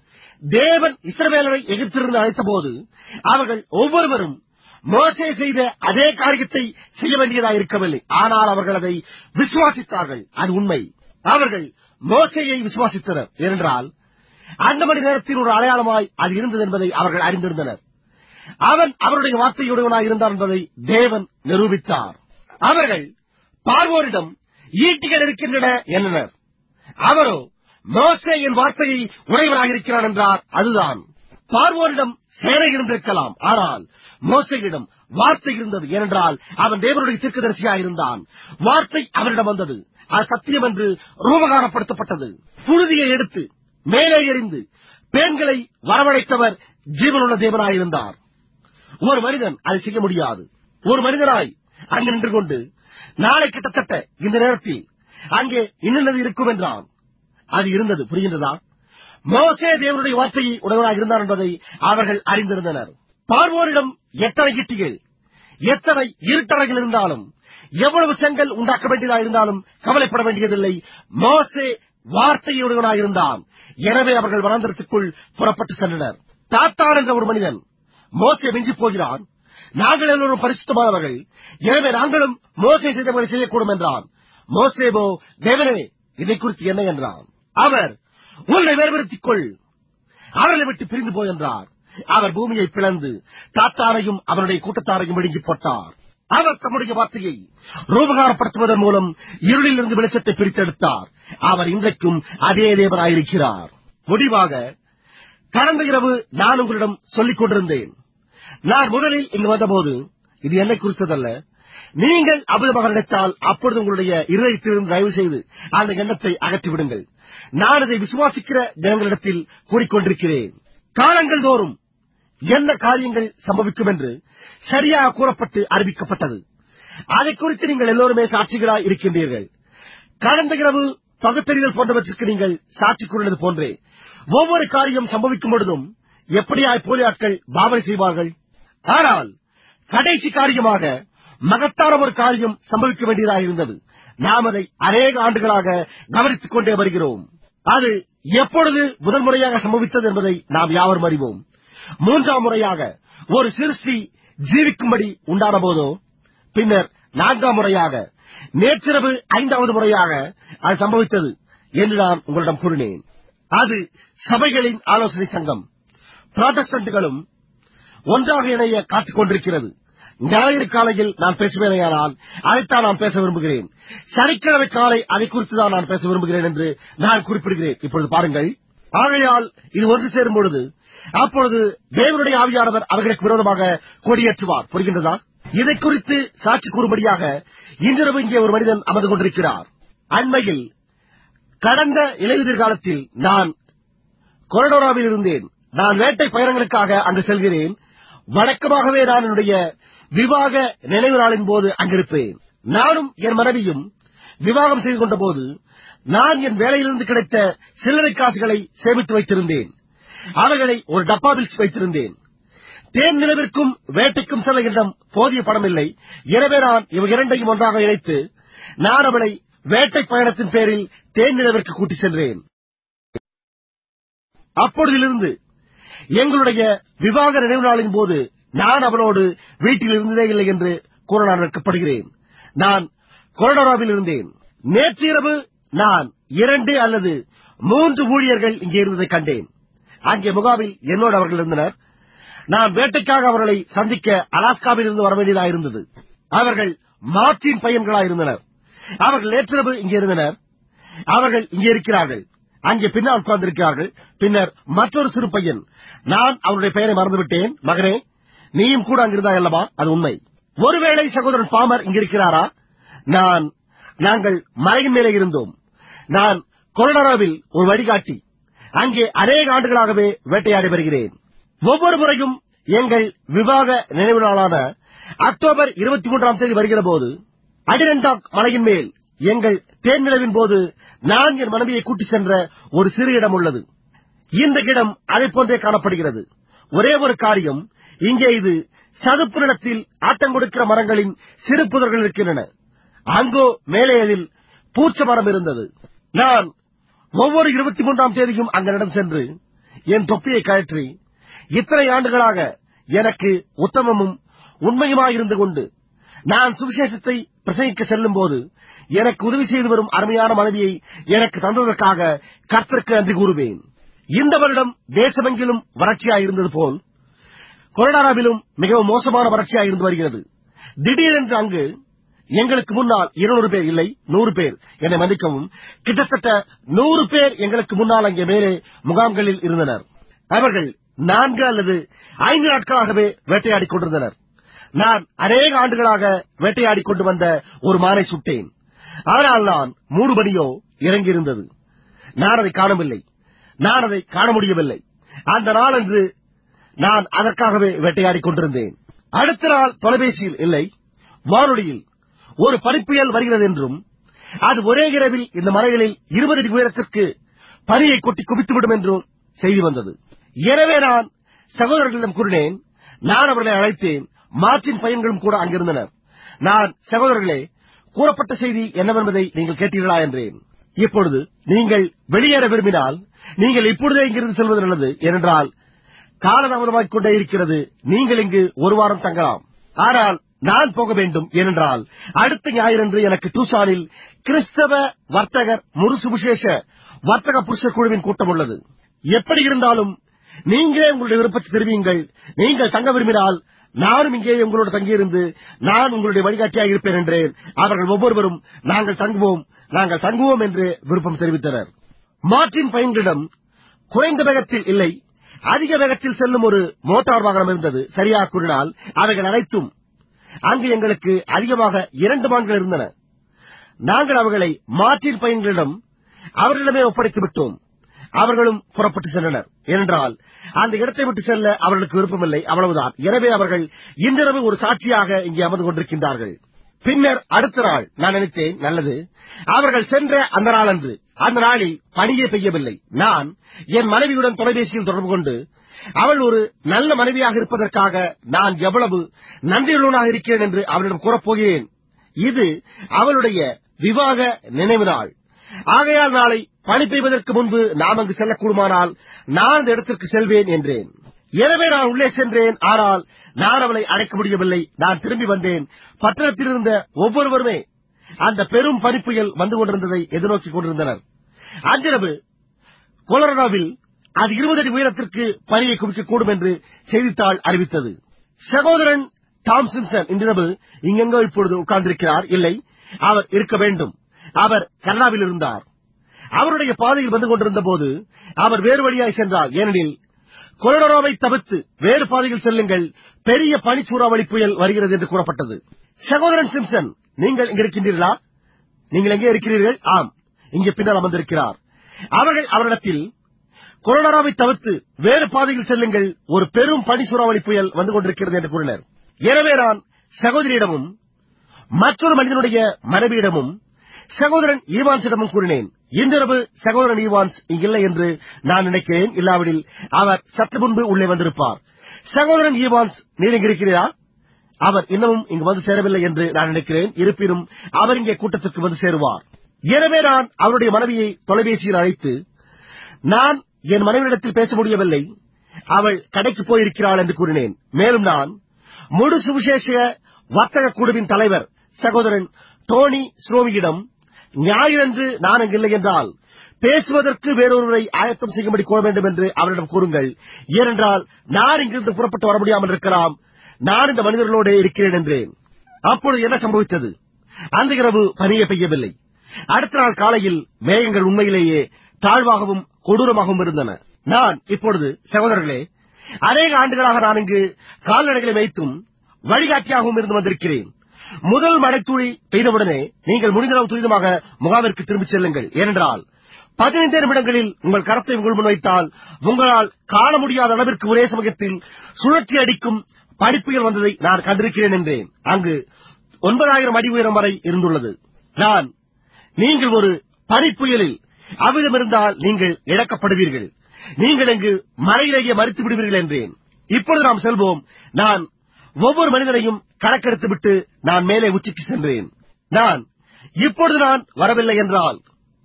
தேவன் இஸ்ரவேலரை எகிப்திலிருந்து அழைத்தபோது அவர்கள் ஒவ்வொருவரும் மோசே செய்த அதே காரியத்தை செய்ய வேண்டியதாக இருக்கவில்லை ஆனால் அவர்கள் அதை விசுவாசித்தார்கள் அது உண்மை அவர்கள் மோசையை விசுவாசித்தனர் ஏனென்றால் அந்த மணி நேரத்தில் ஒரு அடையாளமாய் அது இருந்தது என்பதை அவர்கள் அறிந்திருந்தனர் அவன் அவருடைய வார்த்தையுடையவனாய் இருந்தார் என்பதை தேவன் நிரூபித்தார் அவர்கள் பார்வோரிடம் ஈட்டிகள் இருக்கின்றன என்றனர் அவரோ மோசே என் வார்த்தையை உடையவனாக இருக்கிறான் என்றார் அதுதான் பார்வோரிடம் சேனை இருந்திருக்கலாம் ஆனால் மோசையிடம் வார்த்தை இருந்தது ஏனென்றால் அவன் தேவனுடைய தீர்க்கதரிசியாக இருந்தான் வார்த்தை அவரிடம் வந்தது அது சத்தியம் என்று ரூபகாரப்படுத்தப்பட்டது புழுதியை எடுத்து மேலே எறிந்து பெண்களை வரவழைத்தவர் ஜீவனுள்ள தேவனாயிருந்தார் ஒரு மனிதன் அதை செய்ய முடியாது ஒரு மனிதனாய் அங்கு நின்று கொண்டு நாளை கிட்டத்தட்ட இந்த நேரத்தில் அங்கே இன்னது இருக்கும் என்றான் அது இருந்தது புரிகின்றதா மோசே தேவனுடைய வார்த்தையை உடனாக இருந்தார் என்பதை அவர்கள் அறிந்திருந்தனர் பார்வோரிடம் எத்தனை கிட்டிகள் எத்தனை இருட்டறைகள் இருந்தாலும் எவ்வளவு செங்கல் உண்டாக்க வேண்டியதாக இருந்தாலும் கவலைப்பட வேண்டியதில்லை மோசே வார்த்தையுடையவனாக இருந்தான் எனவே அவர்கள் வனாந்திரத்துக்குள் புறப்பட்டு சென்றனர் தாத்தான் என்ற ஒரு மனிதன் மோசே மிஞ்சி போகிறான் நாங்கள் எல்லோரும் பரிசுத்தமானவர்கள் எனவே நாங்களும் மோசே செய்தவர்களை செய்யக்கூடும் என்றான் மோசேபோ தேவனே இதை குறித்து என்ன என்றான் அவர் உன்னை வேறுபடுத்திக் கொள் அவர்களை விட்டு பிரிந்து போய் என்றார் அவர் பூமியை பிளந்து தாத்தாரையும் அவருடைய கூட்டத்தாரையும் விழுங்கி போட்டார் அவர் தம்முடைய வார்த்தையை ரூபகாரப்படுத்துவதன் மூலம் இருளில் இருந்து வெளிச்சத்தை பிரித்தெடுத்தார் அவர் இன்றைக்கும் அதே தேவனாயிருக்கிறார் முடிவாக கடந்த இரவு நான் உங்களிடம் சொல்லிக் கொண்டிருந்தேன் நான் முதலில் இங்கு வந்தபோது இது என்னை குறித்ததல்ல நீங்கள் அபுதமாக நினைத்தால் அப்பொழுது உங்களுடைய இருதயத்திலிருந்து தயவு செய்து அந்த எண்ணத்தை அகற்றிவிடுங்கள் நான் இதை விசுவாசிக்கிற ஜனங்களிடத்தில் கூறிக்கொண்டிருக்கிறேன் காலங்கள் தோறும் என்ன காரியங்கள் சம்பவிக்கும் என்று சரியாக கூறப்பட்டு அறிவிக்கப்பட்டது அதை குறித்து நீங்கள் எல்லோருமே சாட்சிகளாய் இருக்கின்றீர்கள் கடந்த இரவு பகுத்தறிதல் போன்றவற்றிற்கு நீங்கள் சாட்சி கூறினது போன்றே ஒவ்வொரு காரியம் சம்பவிக்கும் பொழுதும் எப்படியாய் போலியாட்கள் பாவனை செய்வார்கள் ஆனால் கடைசி காரியமாக மகத்தான ஒரு காரியம் சம்பவிக்க வேண்டியதாக இருந்தது நாம் அதை அநேக ஆண்டுகளாக கவனித்துக் கொண்டே வருகிறோம் அது எப்பொழுது முதல் முறையாக சம்பவித்தது என்பதை நாம் யாவரும் அறிவோம் மூன்றாம் முறையாக ஒரு சிருஷ்டி ஜீவிக்கும்படி உண்டான போதோ பின்னர் நான்காம் முறையாக நேற்றிரவு ஐந்தாவது முறையாக அது சம்பவித்தது என்று நான் உங்களிடம் கூறினேன் அது சபைகளின் ஆலோசனை சங்கம் புராட்டஸ்டன்ட்களும் ஒன்றாக இணைய காத்துக் கொண்டிருக்கிறது ஞாயிறு காலையில் நான் பேசுவேனையானால் அதைத்தான் நான் பேச விரும்புகிறேன் சனிக்கிழமை காலை அதை குறித்து தான் நான் பேச விரும்புகிறேன் என்று நான் குறிப்பிடுகிறேன் இப்பொழுது பாருங்கள் ஆகையால் இது ஒன்று சேரும் பொழுது அப்பொழுது தேவனுடைய ஆவியானவர் அவர்களுக்கு விரோதமாக கொடியேற்றுவார் புரிகின்றதா இதை குறித்து சாட்சி கூறும்படியாக இன்றிரவு இங்கே ஒரு மனிதன் அமர்ந்து கொண்டிருக்கிறார் அண்மையில் கடந்த இலையுதிர் காலத்தில் நான் கொரடோராவில் இருந்தேன் நான் வேட்டை பயணங்களுக்காக அங்கு செல்கிறேன் வழக்கமாகவே நான் என்னுடைய விவாக நினைவு நாளின் போது அங்கிருப்பேன் நானும் என் மனைவியும் விவாகம் செய்து கொண்ட போது நான் என் வேலையிலிருந்து கிடைத்த சில்லறை காசுகளை சேமித்து வைத்திருந்தேன் அவைகளை ஒரு டப்பாவில் வைத்திருந்தேன் தேன் நிலவிற்கும் வேட்டைக்கும் செல்ல என்னிடம் போதிய பணம் இல்லை எனவே நான் இவை இரண்டையும் ஒன்றாக இணைத்து நான் அவளை வேட்டை பயணத்தின் பேரில் தேன் நிலவிற்கு கூட்டி சென்றேன் அப்பொழுதிலிருந்து எங்களுடைய விவாக நினைவு நாளின் போது நான் அவளோடு வீட்டில் இருந்ததே இல்லை என்று கூற நான் வெட்கப்படுகிறேன் நான் கொரடோராவில் இருந்தேன் நேற்றிரவு நான் இரண்டு அல்லது மூன்று ஊழியர்கள் இங்கே இருந்ததை கண்டேன் அங்கே முகாமில் என்னோடு அவர்கள் இருந்தனர் நான் வேட்டைக்காக அவர்களை சந்திக்க அலாஸ்காவில் இருந்து வர வேண்டியதாயிருந்தது அவர்கள் மார்டின் பையன்களாயிருந்தனர் அவர்கள் நேற்றிரவு இங்கே இருந்தனர் அவர்கள் இங்கே இருக்கிறார்கள் அங்கே பின்னால் உட்கார்ந்திருக்கிறார்கள் பின்னர் மற்றொரு சிறு பையன் நான் அவருடைய பெயரை மறந்துவிட்டேன் மகனே நீயும் கூட அங்கிருந்தாய் அல்லவா அது உண்மை ஒருவேளை சகோதரன் பாமர் இங்கிருக்கிறாரா நான் நாங்கள் மலையின் மேலே இருந்தோம் நான் கொரடராவில் ஒரு வழிகாட்டி அங்கே அநேக ஆண்டுகளாகவே வேட்டையாடி வருகிறேன் ஒவ்வொரு முறையும் எங்கள் விவாக நினைவு நாளான அக்டோபர் இருபத்தி மூன்றாம் தேதி வருகிற போது அடிரண்டாக் மலையின் மேல் எங்கள் தேர்நிலவின் போது நான் என் மனைவியை கூட்டி சென்ற ஒரு சிறு இடம் உள்ளது இந்த இடம் அதை போன்றே காணப்படுகிறது ஒரே ஒரு காரியம் இங்கே இது சதுப்பு நிலத்தில் ஆட்டம் கொடுக்கிற மரங்களின் சிறு புதர்கள் இருக்கின்றன அங்கோ மேலே அதில் பூச்ச மரம் இருந்தது நான் ஒவ்வொரு இருபத்தி மூன்றாம் தேதியும் அங்கனிடம் சென்று என் தொப்பியை கழற்றி இத்தனை ஆண்டுகளாக எனக்கு உத்தமமும் உண்மையுமாயிருந்து கொண்டு நான் சுவிசேஷத்தை பிரசங்கிக்க செல்லும் போது எனக்கு உதவி செய்து வரும் அருமையான மனைவியை எனக்கு தந்ததற்காக கர்த்தருக்கு நன்றி கூறுவேன் இந்த வருடம் தேசமெங்கிலும் வறட்சியாயிருந்தது போல் கொரடாராவிலும் மிகவும் மோசமான வறட்சியாயிருந்து வருகிறது திடீரென்று அங்கு எங்களுக்கு முன்னால் இருநூறு பேர் இல்லை நூறு பேர் என்னை மன்னிக்கவும் கிட்டத்தட்ட நூறு பேர் எங்களுக்கு முன்னால் அங்கே மேலே முகாம்களில் இருந்தனர் அவர்கள் நான்கு அல்லது ஐந்து நாட்களாகவே வேட்டையாடிக் கொண்டிருந்தனர் நான் அநேக ஆண்டுகளாக வேட்டையாடிக் கொண்டு வந்த ஒரு மானை சுட்டேன் ஆனால் நான் மூணு மணியோ இறங்கியிருந்தது நான் அதை காணவில்லை நான் அதை காண முடியவில்லை அந்த நாளன்று நான் அதற்காகவே வேட்டையாடிக் கொண்டிருந்தேன் அடுத்த நாள் தொலைபேசியில் இல்லை வானொலியில் ஒரு பனிப்புயல் வருகிறது என்றும் அது ஒரே இரவில் இந்த மலைகளில் இருபது அடி உயரத்திற்கு பனியை கொட்டி குவித்துவிடும் என்றும் செய்தி வந்தது எனவே நான் சகோதரர்களிடம் கூறினேன் நான் அவர்களை அழைத்தேன் மார்ட்டின் பையன்களும் கூட அங்கிருந்தனர் நான் சகோதரர்களே கூறப்பட்ட செய்தி என்னவென்பதை நீங்கள் கேட்டீர்களா என்றேன் இப்பொழுது நீங்கள் வெளியேற விரும்பினால் நீங்கள் இப்பொழுதே இங்கிருந்து செல்வது நல்லது ஏனென்றால் காலதாமதமாகிக் கொண்டே இருக்கிறது நீங்கள் இங்கு ஒரு வாரம் தங்கலாம் ஆனால் நான் போக வேண்டும் ஏனென்றால் அடுத்த ஞாயிறன்று எனக்கு டூசானில் கிறிஸ்தவ வர்த்தகர் முருசுவிசேஷ வர்த்தக புருஷ குழுவின் கூட்டம் உள்ளது எப்படி இருந்தாலும் நீங்களே உங்களுடைய விருப்பத்தை தெரிவியுங்கள் நீங்கள் தங்க விரும்பினால் நானும் இங்கே உங்களோடு தங்கியிருந்து நான் உங்களுடைய வழிகாட்டியாக இருப்பேன் என்றேன் அவர்கள் ஒவ்வொருவரும் நாங்கள் தங்குவோம் நாங்கள் தங்குவோம் என்று விருப்பம் தெரிவித்தனர் மார்ட்டின் பையன்களிடம் குறைந்த வேகத்தில் இல்லை அதிக வேகத்தில் செல்லும் ஒரு மோட்டார் வாகனம் இருந்தது சரியாக கூறினால் அவைகள் அனைத்தும் அங்கு எங்களுக்கு அதிகமாக இரண்டு மான்கள் இருந்தன நாங்கள் அவர்களை மார்ட்டின் பையன்களிடம் அவர்களிடமே ஒப்படைத்து விட்டோம் அவர்களும் புறப்பட்டு சென்றனர் ஏனென்றால் அந்த இடத்தை விட்டு செல்ல அவர்களுக்கு விருப்பமில்லை அவ்வளவுதான் எனவே அவர்கள் இன்றிரவு ஒரு சாட்சியாக இங்கே அமர்ந்து கொண்டிருக்கின்றார்கள் பின்னர் அடுத்த நாள் நான் நினைத்தேன் நல்லது அவர்கள் சென்ற அந்த நாளன்று அந்த நாளில் பணியே பெய்யவில்லை நான் என் மனைவியுடன் தொலைபேசியில் தொடர்பு கொண்டு அவள் ஒரு நல்ல மனைவியாக இருப்பதற்காக நான் எவ்வளவு நன்றியுள்ளவனாக இருக்கிறேன் என்று அவளிடம் கூறப்போகிறேன் இது அவளுடைய விவாக நினைவு நாள் ஆகையால் நாளை பணி பெய்வதற்கு முன்பு நாம் அங்கு செல்லக்கூடுமானால் நான் அந்த இடத்திற்கு செல்வேன் என்றேன் எனவே நான் உள்ளே சென்றேன் ஆனால் நான் அவளை அழைக்க முடியவில்லை நான் திரும்பி வந்தேன் பட்டணத்தில் இருந்த ஒவ்வொருவருமே அந்த பெரும் பனிப்புயல் வந்து கொண்டிருந்ததை எதிர்நோக்கிக் கொண்டிருந்தனர் அன்றிரவு கொலரடாவில் அது இருபது அடி உயரத்திற்கு பனியை குவிக்கக்கூடும் என்று செய்தித்தாள் அறிவித்தது சகோதரன் டாம் சிம்சன் இன்றிரவு இங்கெங்கோ இப்பொழுது உட்கார்ந்திருக்கிறார் இல்லை அவர் இருக்க வேண்டும் அவர் கனடாவில் இருந்தார் அவருடைய பாதையில் வந்து கொண்டிருந்த போது அவர் வேறு வழியாய் சென்றார் ஏனெனில் கொலடோராவை தவிர்த்து வேறு பாதையில் செல்லுங்கள் பெரிய பனிச்சூறாவளி புயல் வருகிறது என்று கூறப்பட்டது சகோதரன் சிம்சன் நீங்கள் இங்க இருக்கின்றீர்களா நீங்கள் எங்கே இருக்கிறீர்கள் ஆம் இங்கே பின்னால் அமர்ந்திருக்கிறார் அவர்கள் அவரிடத்தில் கொரோனாவை தவிர்த்து வேறு பாதையில் செல்லுங்கள் ஒரு பெரும் பனி சூறாவளி புயல் வந்து கொண்டிருக்கிறது என்று கூறினர் எனவே நான் சகோதரியிடமும் மற்றொரு மனிதனுடைய மனைவியிடமும் சகோதரன் ஈவான்ஸிடமும் கூறினேன் இன்றிரவு சகோதரன் ஈவான்ஸ் இங்கில்லை என்று நான் நினைக்கிறேன் இல்லாவிடில் அவர் சற்று முன்பு உள்ளே வந்திருப்பார் சகோதரன் ஈவான்ஸ் நீர் இங்கு இருக்கிறீரா அவர் இன்னமும் இங்கு வந்து சேரவில்லை என்று நான் நினைக்கிறேன் இருப்பினும் அவர் இங்கே கூட்டத்திற்கு வந்து சேருவார் எனவே நான் அவருடைய மனைவியை தொலைபேசியில் அழைத்து நான் என் மனைவியிடத்தில் பேச முடியவில்லை அவள் கடைக்கு போயிருக்கிறாள் என்று கூறினேன் மேலும் நான் முழு சுவிசேஷ வர்த்தக குழுவின் தலைவர் சகோதரன் டோனி ஸ்ரோமியிடம் ஞாயிறன்று நான் அங்கில்லை என்றால் பேசுவதற்கு வேறொருவரை ஆயத்தம் செய்யும்படி கூற வேண்டும் என்று அவரிடம் கூறுங்கள் ஏனென்றால் நான் இங்கிருந்து புறப்பட்டு வர முடியாமல் இருக்கலாம் நான் இந்த மனிதர்களோடு இருக்கிறேன் என்றேன் அப்பொழுது என்ன சம்பவித்தது அந்த இரவு பனியே பெய்யவில்லை அடுத்த நாள் காலையில் மேகங்கள் உண்மையிலேயே தாழ்வாகவும் கொடூரமாகவும் இருந்தன நான் இப்பொழுது சகோதரர்களே அநேக ஆண்டுகளாக நான் இங்கு கால்நடைகளை வைத்தும் வழிகாட்டியாகவும் இருந்து வந்திருக்கிறேன் முதல் மழைத்துளி பெய்தவுடனே நீங்கள் முடிந்தளவு துரிதமாக முகாமிற்கு திரும்பிச் செல்லுங்கள் ஏனென்றால் பதினைந்தே நிமிடங்களில் உங்கள் கரத்தை உங்கள் முன் வைத்தால் உங்களால் காண முடியாத அளவிற்கு ஒரே சமயத்தில் சுழற்சி அடிக்கும் படிப்புகள் வந்ததை நான் கண்டிருக்கிறேன் என்றேன் அங்கு ஒன்பதாயிரம் அடி உயரம் வரை இருந்துள்ளது நான் நீங்கள் ஒரு பனிப்புயலில் அவ்விதம் இருந்தால் நீங்கள் இழக்கப்படுவீர்கள் நீங்கள் இங்கு மலையிலேயே மறித்து விடுவீர்கள் என்றேன் இப்பொழுது நாம் செல்வோம் நான் ஒவ்வொரு மனிதனையும் கணக்கெடுத்து விட்டு நான் மேலே உச்சிக்கு சென்றேன் நான் இப்பொழுது நான் வரவில்லை என்றால்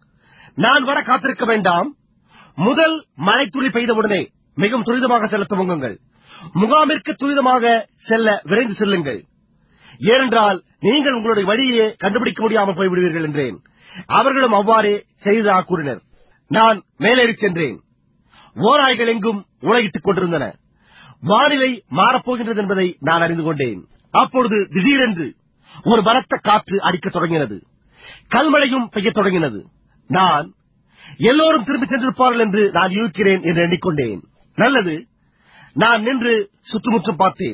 நான் வர காத்திருக்க வேண்டாம் முதல் மழைத்துளி பெய்தவுடனே மிகவும் துரிதமாக செல்ல துவங்குங்கள் முகாமிற்கு துரிதமாக செல்ல விரைந்து செல்லுங்கள் ஏனென்றால் நீங்கள் உங்களுடைய வழியே கண்டுபிடிக்க முடியாமல் போய்விடுவீர்கள் என்றேன் அவர்களும் அவ்வாறே செய்ததாக கூறினர் நான் மேலேறிச் சென்றேன் ஓநாய்கள் எங்கும் உலகிட்டுக் கொண்டிருந்தன வானிலை மாறப்போகின்றது என்பதை நான் அறிந்து கொண்டேன் அப்பொழுது திடீரென்று ஒரு பலத்த காற்று அடிக்கத் தொடங்கினது கல்மழையும் பெய்யத் தொடங்கினது நான் எல்லோரும் திரும்பிச் சென்றிருப்பார்கள் என்று நான் யூகிக்கிறேன் என்று எண்ணிக்கொண்டேன் நல்லது நான் நின்று சுற்றுமுற்றும் பார்த்தேன்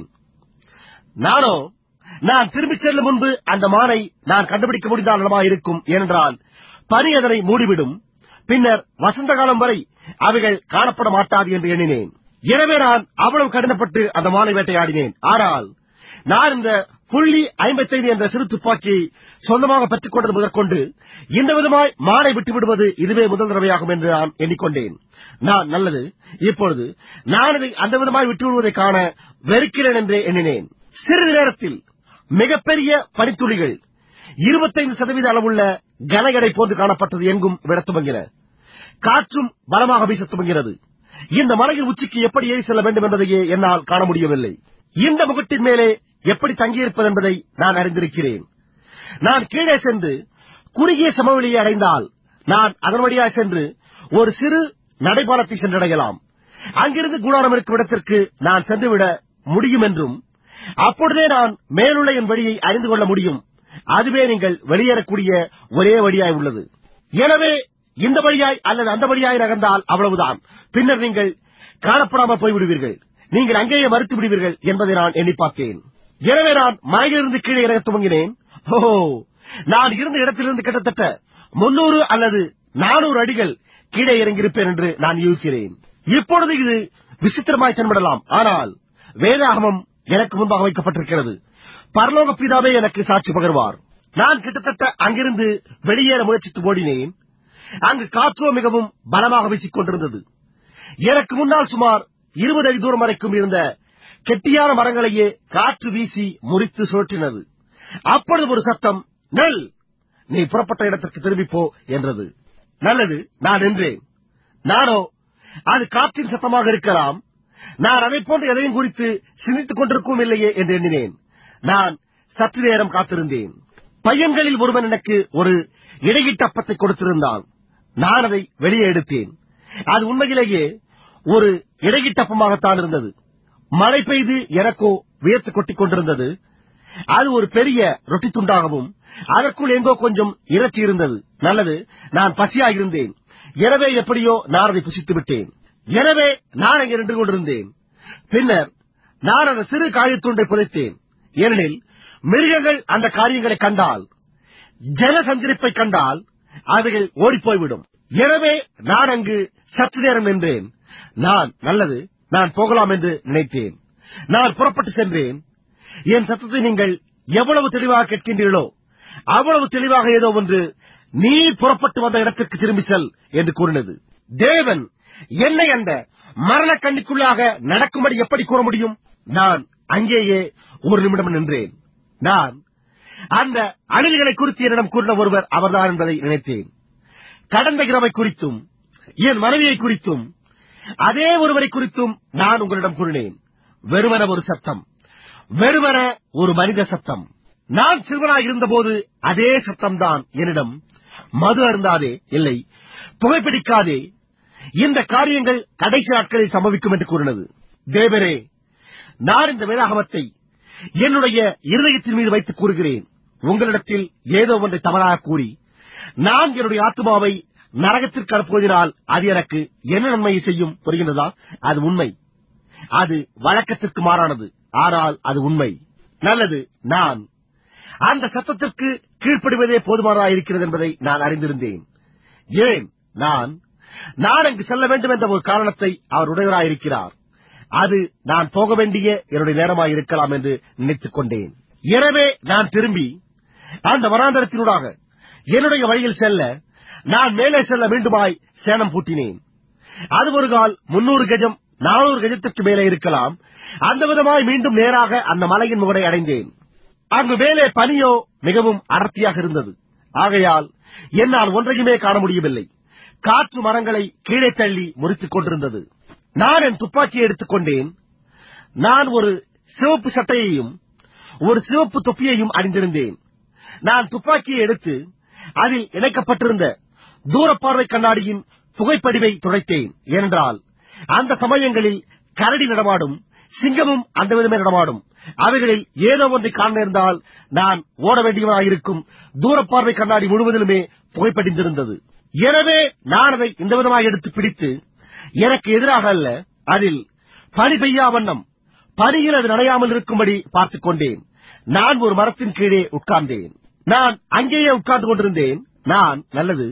நானோ நான் திரும்பிச் செல்லும் முன்பு அந்த மானை நான் கண்டுபிடிக்க முடிந்தால் நலமா இருக்கும் ஏனென்றால் பனி அதனை மூடிவிடும் பின்னர் வசந்த காலம் வரை அவைகள் காணப்பட மாட்டாது என்று எண்ணினேன் எனவே நான் அவ்வளவு கடினப்பட்டு அந்த மானை வேட்டையாடினேன் ஆனால் நான் இந்த புள்ளி ஐம்பத்தைந்து என்ற சிறு துப்பாக்கியை சொந்தமாக பெற்றுக் கொண்டது முதற்கொண்டு இந்த விதமாய் மானை விட்டு விடுவது இதுவே முதல் தடவையாகும் என்று நான் எண்ணிக்கொண்டேன் நான் நல்லது இப்பொழுது நான் இதை அந்த விதமாய் விட்டு விடுவதை காண வெறுக்கிறேன் என்றே எண்ணினேன் சிறிது நேரத்தில் மிகப்பெரிய பனித்துளிகள் இருபத்தைந்து சதவீத அளவுள்ள கனகடை போன்று காணப்பட்டது எங்கும் விடத் துவங்கின காற்றும் பலமாக வீசத் துவங்கினது இந்த மலையின் உச்சிக்கு எப்படி ஏறி செல்ல வேண்டும் என்பதையே என்னால் காண முடியவில்லை இந்த முகட்டின் மேலே எப்படி தங்கியிருப்பது என்பதை நான் அறிந்திருக்கிறேன் நான் கீழே சென்று குறுகிய சமவெளியை அடைந்தால் நான் அதன் வழியாக சென்று ஒரு சிறு நடைபாலத்தை சென்றடையலாம் அங்கிருந்து கூடாரம் இருக்கும் இடத்திற்கு நான் சென்றுவிட முடியும் என்றும் அப்பொழுதே நான் மேலுள்ள என் வழியை அறிந்து கொள்ள முடியும் அதுவே நீங்கள் வெளியேறக்கூடிய ஒரே வழியாய் உள்ளது எனவே இந்த வழியாய் அல்லது அந்த வழியாய் நகர்ந்தால் அவ்வளவுதான் பின்னர் நீங்கள் காணப்படாமல் போய்விடுவீர்கள் நீங்கள் அங்கேயே மறுத்து விடுவீர்கள் என்பதை நான் எண்ணி பார்த்தேன் எனவே நான் மலையிலிருந்து கீழே இறங்க துவங்கினேன் ஓஹோ நான் இருந்த இடத்திலிருந்து கிட்டத்தட்ட முன்னூறு அல்லது நானூறு அடிகள் கீழே இறங்கியிருப்பேன் என்று நான் யூகிக்கிறேன் இப்பொழுது இது விசித்திரமாய் தென்படலாம் ஆனால் வேதாகமம் எனக்கு முன்பாக வைக்கப்பட்டிருக்கிறது பரலோக பிதாவே எனக்கு சாட்சி பகர்வார் நான் கிட்டத்தட்ட அங்கிருந்து வெளியேற முயற்சித்து ஓடினேன் அங்கு காற்றோ மிகவும் பலமாக வீசிக் கொண்டிருந்தது எனக்கு முன்னால் சுமார் இருபது அடி தூரம் வரைக்கும் இருந்த கெட்டியான மரங்களையே காற்று வீசி முறித்து சுழற்றினது அப்பொழுது ஒரு சத்தம் நெல் நீ புறப்பட்ட இடத்திற்கு திரும்பிப் போ என்றது நல்லது நான் நின்றேன் நானோ அது காற்றின் சத்தமாக இருக்கலாம் நான் அதை போன்ற எதையும் குறித்து சிந்தித்துக் கொண்டிருக்கவும் இல்லையே என்று எண்ணினேன் நான் சற்று நேரம் காத்திருந்தேன் பையன்களில் ஒருவன் எனக்கு ஒரு இடையிட்ட அப்பத்தை கொடுத்திருந்தான் நான் அதை வெளியே எடுத்தேன் அது உண்மையிலேயே ஒரு இடையிட்டப்பமாகத்தான் இருந்தது மழை பெய்து எனக்கோ வியர்த்து கொட்டிக் கொண்டிருந்தது அது ஒரு பெரிய ரொட்டி துண்டாகவும் அதற்குள் எங்கோ கொஞ்சம் இறைச்சி இருந்தது நல்லது நான் பசியாயிருந்தேன் எனவே எப்படியோ நான் அதை புசித்து விட்டேன் எனவே நான் அங்கே நின்று கொண்டிருந்தேன் பின்னர் நான் அந்த சிறு காயத்துண்டை புதைத்தேன் ஏனெனில் மிருகங்கள் அந்த காரியங்களை கண்டால் ஜன சஞ்சரிப்பை கண்டால் அவைகள் ஓடிப்போய்விடும் எனவே நான் அங்கு சற்று நேரம் நின்றேன் நான் நல்லது நான் போகலாம் என்று நினைத்தேன் நான் புறப்பட்டு சென்றேன் என் சத்தத்தை நீங்கள் எவ்வளவு தெளிவாக கேட்கின்றீர்களோ அவ்வளவு தெளிவாக ஏதோ ஒன்று நீ புறப்பட்டு வந்த இடத்திற்கு திரும்பி செல் என்று கூறினது தேவன் என்னை அந்த மரண கண்ணிக்குள்ளாக நடக்கும்படி எப்படி கூற முடியும் நான் அங்கேயே ஒரு நிமிடம் நின்றேன் நான் அந்த அணில்களை குறித்து என்னிடம் கூறின ஒருவர் அவர்தான் என்பதை நினைத்தேன் கடந்த இரவை குறித்தும் என் மனைவியை குறித்தும் அதே ஒருவரை குறித்தும் நான் உங்களிடம் கூறினேன் வெறுமன ஒரு சத்தம் வெறுமன ஒரு மனித சத்தம் நான் சிறுவனாய் இருந்தபோது அதே சத்தம்தான் என்னிடம் மது அருந்தாதே இல்லை புகைப்பிடிக்காதே இந்த காரியங்கள் கடைசி நாட்களில் சம்பவிக்கும் என்று கூறினது தேவரே நான் இந்த வேதாகமத்தை என்னுடைய இருதயத்தின் மீது வைத்து கூறுகிறேன் உங்களிடத்தில் ஏதோ ஒன்றை தவறாக கூறி நான் என்னுடைய ஆத்மாவை நரகத்திற்கு அனுப்புவதனால் அது எனக்கு என்ன நன்மையை செய்யும் புரிகின்றதா அது உண்மை அது வழக்கத்திற்கு மாறானது ஆனால் அது உண்மை நல்லது நான் அந்த சத்தத்திற்கு கீழ்ப்படிவதே போதுமானதாக இருக்கிறது என்பதை நான் அறிந்திருந்தேன் ஏன் நான் நான் அங்கு செல்ல வேண்டும் என்ற ஒரு காரணத்தை அவர் உடையவராயிருக்கிறார் அது நான் போக வேண்டிய என்னுடைய நேரமாக இருக்கலாம் என்று நினைத்துக் கொண்டேன் எனவே நான் திரும்பி அந்த வராந்தரத்தினூடாக என்னுடைய வழியில் செல்ல நான் மேலே செல்ல மீண்டுமாய் சேணம் பூட்டினேன் அது ஒரு கால் முன்னூறு கஜம் நானூறு கஜத்திற்கு மேலே இருக்கலாம் அந்த விதமாய் மீண்டும் நேராக அந்த மலையின் முகடை அடைந்தேன் அங்கு மேலே பனியோ மிகவும் அடர்த்தியாக இருந்தது ஆகையால் என்னால் ஒன்றையுமே காண முடியவில்லை காற்று மரங்களை கீழே தள்ளி முறித்துக் கொண்டிருந்தது நான் என் துப்பாக்கியை எடுத்துக்கொண்டேன் நான் ஒரு சிவப்பு சட்டையையும் ஒரு சிவப்பு தொப்பியையும் அணிந்திருந்தேன் நான் துப்பாக்கியை எடுத்து அதில் இணைக்கப்பட்டிருந்த தூரப்பார்வை கண்ணாடியின் புகைப்படிவை துடைத்தேன் ஏனென்றால் அந்த சமயங்களில் கரடி நடமாடும் சிங்கமும் அந்த விதமே நடமாடும் அவைகளில் ஏதோ ஒன்றை காண நேர்ந்தால் நான் ஓட வேண்டியவனாயிருக்கும் தூரப்பார்வை கண்ணாடி முழுவதிலுமே புகைப்படிந்திருந்தது எனவே நான் அதை இந்த விதமாக எடுத்து பிடித்து எனக்கு எதிராக அல்ல அதில் பனி பெய்யா வண்ணம் பனியில் அது நனையாமல் இருக்கும்படி பார்த்துக் கொண்டேன் நான் ஒரு மரத்தின் கீழே உட்கார்ந்தேன் நான் அங்கேயே உட்கார்ந்து கொண்டிருந்தேன் நான் நல்லது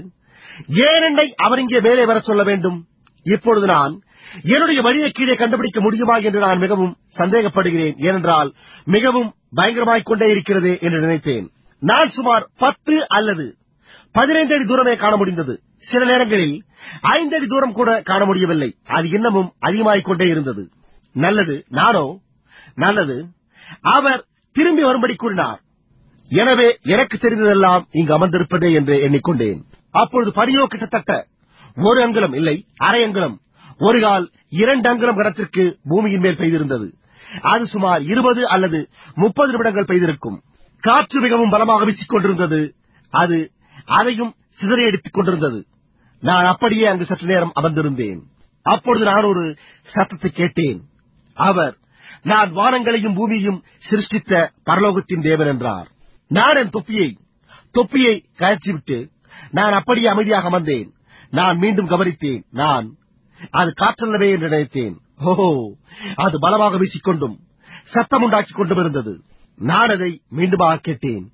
ஏன் என்னை அவர் இங்கே மேலே வர சொல்ல வேண்டும் இப்பொழுது நான் என்னுடைய வழியை கீழே கண்டுபிடிக்க முடியுமா என்று நான் மிகவும் சந்தேகப்படுகிறேன் ஏனென்றால் மிகவும் பயங்கரமாய்க் கொண்டே இருக்கிறது என்று நினைத்தேன் நான் சுமார் பத்து அல்லது பதினைந்து அடி தூரமே காண முடிந்தது சில நேரங்களில் ஐந்து அடி தூரம் கூட காண முடியவில்லை அது இன்னமும் அதிகமாகிக் கொண்டே இருந்தது நல்லது நானோ நல்லது அவர் திரும்பி வரும்படி கூறினார் எனவே எனக்கு தெரிந்ததெல்லாம் இங்கு அமர்ந்திருப்பதே என்று எண்ணிக்கொண்டேன் அப்பொழுது பனியோ கிட்டத்தட்ட ஒரு அங்குலம் இல்லை அரை அங்குலம் ஒரு கால் இரண்டு அங்குலம் கடத்திற்கு பூமியின் மேல் பெய்திருந்தது அது சுமார் இருபது அல்லது முப்பது நிமிடங்கள் பெய்திருக்கும் காற்று மிகவும் பலமாக வீசிக் கொண்டிருந்தது அது அதையும் சிதறையடித்துக் கொண்டிருந்தது நான் அப்படியே அங்கு சற்று நேரம் அமர்ந்திருந்தேன் அப்பொழுது நான் ஒரு சத்தத்தை கேட்டேன் அவர் நான் வானங்களையும் பூமியையும் சிருஷ்டித்த பரலோகத்தின் தேவன் என்றார் நான் என் தொப்பியை தொப்பியை கயற்றிவிட்டு நான் அப்படியே அமைதியாக அமர்ந்தேன் நான் மீண்டும் கவனித்தேன் நான் அது காற்றல்லவே என்று நினைத்தேன் ஓஹோ அது பலமாக வீசிக்கொண்டும் சத்தம் உண்டாக்கிக் கொண்டும் இருந்தது நான் அதை மீண்டுமாக கேட்டேன்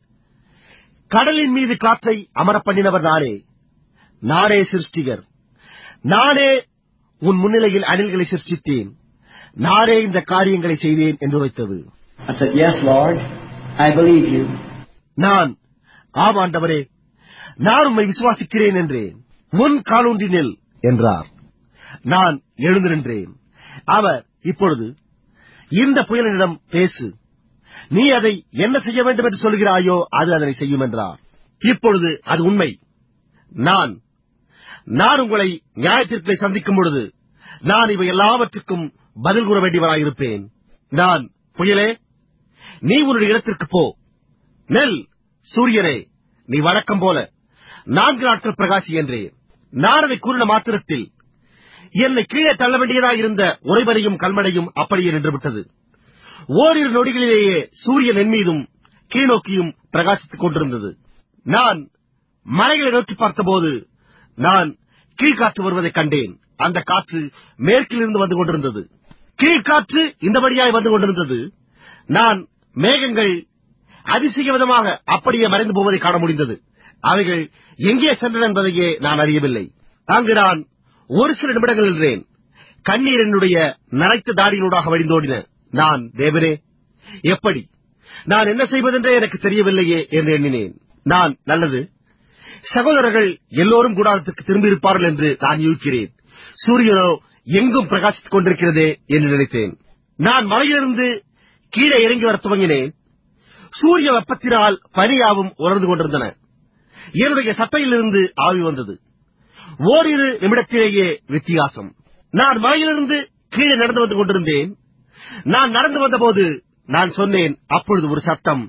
கடலின் மீது காற்றை அமரப் பண்ணினவர் நானே நானே சிருஷ்டிகர் நானே உன் முன்னிலையில் அணில்களை சிருஷ்டித்தேன் நானே இந்த காரியங்களை செய்தேன் என்று உரைத்தது I said, Yes, Lord, I believe you. நான் ஆமாண்டவரே நான் உம்மை விசுவாசிக்கிறேன் என்றேன் முன் காலூன்றி நெல் என்றார் நான் எழுந்து நின்றேன் அவர் இப்பொழுது இந்த புயலினிடம் பேசு நீ அதை என்ன செய்ய வேண்டும் என்று சொல்கிறாயோ அது அதனை செய்யும் என்றார் இப்பொழுது அது உண்மை நான் நான் உங்களை நியாயத்திற்குள்ளே சந்திக்கும் பொழுது நான் இவை எல்லாவற்றுக்கும் பதில் கூற வேண்டியவராயிருப்பேன் நான் புயலே நீ உன்னுடைய இடத்திற்கு போ நெல் சூரியனே நீ வழக்கம் போல நான்கு நாட்கள் பிரகாசி என்றே நான் அதை கூறின மாத்திரத்தில் என்னை கீழே தள்ள வேண்டியதாயிருந்த உறைவரையும் கல்மடையும் அப்படியே நின்றுவிட்டது ஓரிரு நொடிகளிலேயே சூரியன் என் மீதும் கீழ்நோக்கியும் பிரகாசித்துக் கொண்டிருந்தது நான் மலைகளை நோக்கி பார்த்தபோது நான் கீழ்காற்று வருவதைக் கண்டேன் அந்த காற்று மேற்கிலிருந்து வந்து கொண்டிருந்தது கீழ்காற்று இந்த வழியாய் வந்து கொண்டிருந்தது நான் மேகங்கள் அதிசய விதமாக அப்படியே மறைந்து போவதை காண முடிந்தது அவைகள் எங்கே சென்றன என்பதையே நான் அறியவில்லை அங்கு நான் ஒரு சில நிமிடங்கள் நின்றேன் கண்ணீர் என்னுடைய நரைத்த தாடியினூடாக வழிந்தோடின நான் தேவனே எப்படி நான் என்ன செய்வதென்றே எனக்கு தெரியவில்லையே என்று எண்ணினேன் நான் நல்லது சகோதரர்கள் எல்லோரும் கூடாரத்துக்கு திரும்பியிருப்பார்கள் என்று நான் யூகிக்கிறேன் சூரியனோ எங்கும் பிரகாசித்துக் கொண்டிருக்கிறதே என்று நினைத்தேன் நான் மலையிலிருந்து கீழே இறங்கி வரத் துவங்கினேன் சூரிய வெப்பத்தினால் பனியாவும் உலர்ந்து கொண்டிருந்தன என்னுடைய சட்டையிலிருந்து ஆவி வந்தது ஓரிரு நிமிடத்திலேயே வித்தியாசம் நான் மலையிலிருந்து கீழே நடந்து வந்து கொண்டிருந்தேன் நான் நடந்து வந்தபோது நான் சொன்னேன் அப்பொழுது ஒரு சத்தம்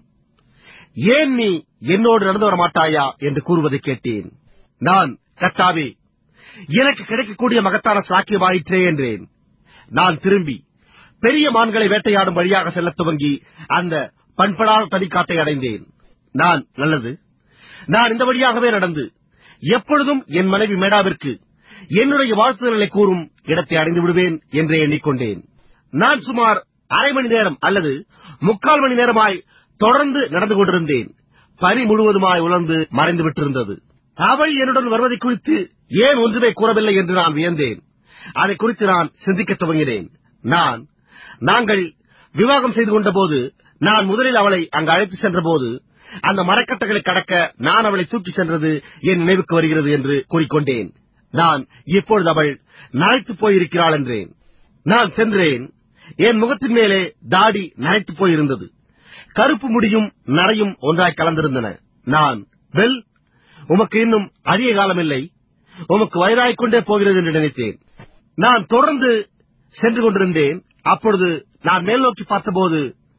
ஏன் நீ என்னோடு நடந்து வர மாட்டாயா என்று கூறுவதை கேட்டேன் நான் கத்தாவே எனக்கு கிடைக்கக்கூடிய மகத்தான சாக்கியமாயிற்றே என்றேன் நான் திரும்பி பெரிய மான்களை வேட்டையாடும் வழியாக செல்லத் துவங்கி அந்த பண்படாத தனிக்காட்டை அடைந்தேன் நான் நல்லது நான் இந்த வழியாகவே நடந்து எப்பொழுதும் என் மனைவி மேடாவிற்கு என்னுடைய வாழ்த்துதல்களை கூறும் இடத்தை அடைந்து விடுவேன் என்றே எண்ணிக்கொண்டேன் நான் சுமார் அரை மணி நேரம் அல்லது முக்கால் மணி நேரமாய் தொடர்ந்து நடந்து கொண்டிருந்தேன் பனி முழுவதுமாய் உலர்ந்து மறைந்து விட்டிருந்தது அவள் என்னுடன் வருவதை குறித்து ஏன் ஒன்றுமே கூறவில்லை என்று நான் வியந்தேன் அதை குறித்து நான் சிந்திக்கத் துவங்கினேன் நான் நாங்கள் விவாகம் செய்து கொண்டபோது நான் முதலில் அவளை அங்கு அழைத்து சென்றபோது அந்த மரக்கட்டைகளை கடக்க நான் அவளை தூக்கி சென்றது என் நினைவுக்கு வருகிறது என்று கூறிக்கொண்டேன் நான் இப்பொழுது அவள் நரைத்துப் போயிருக்கிறாள் என்றேன் நான் சென்றேன் என் முகத்தின் மேலே தாடி நரைத்துப் போயிருந்தது கருப்பு முடியும் நரையும் ஒன்றாய் கலந்திருந்தன நான் வெல் உமக்கு இன்னும் அதிக காலமில்லை உமக்கு வயதாகிக் கொண்டே போகிறது என்று நினைத்தேன் நான் தொடர்ந்து சென்று கொண்டிருந்தேன் அப்பொழுது நான் மேல் நோக்கி பார்த்தபோது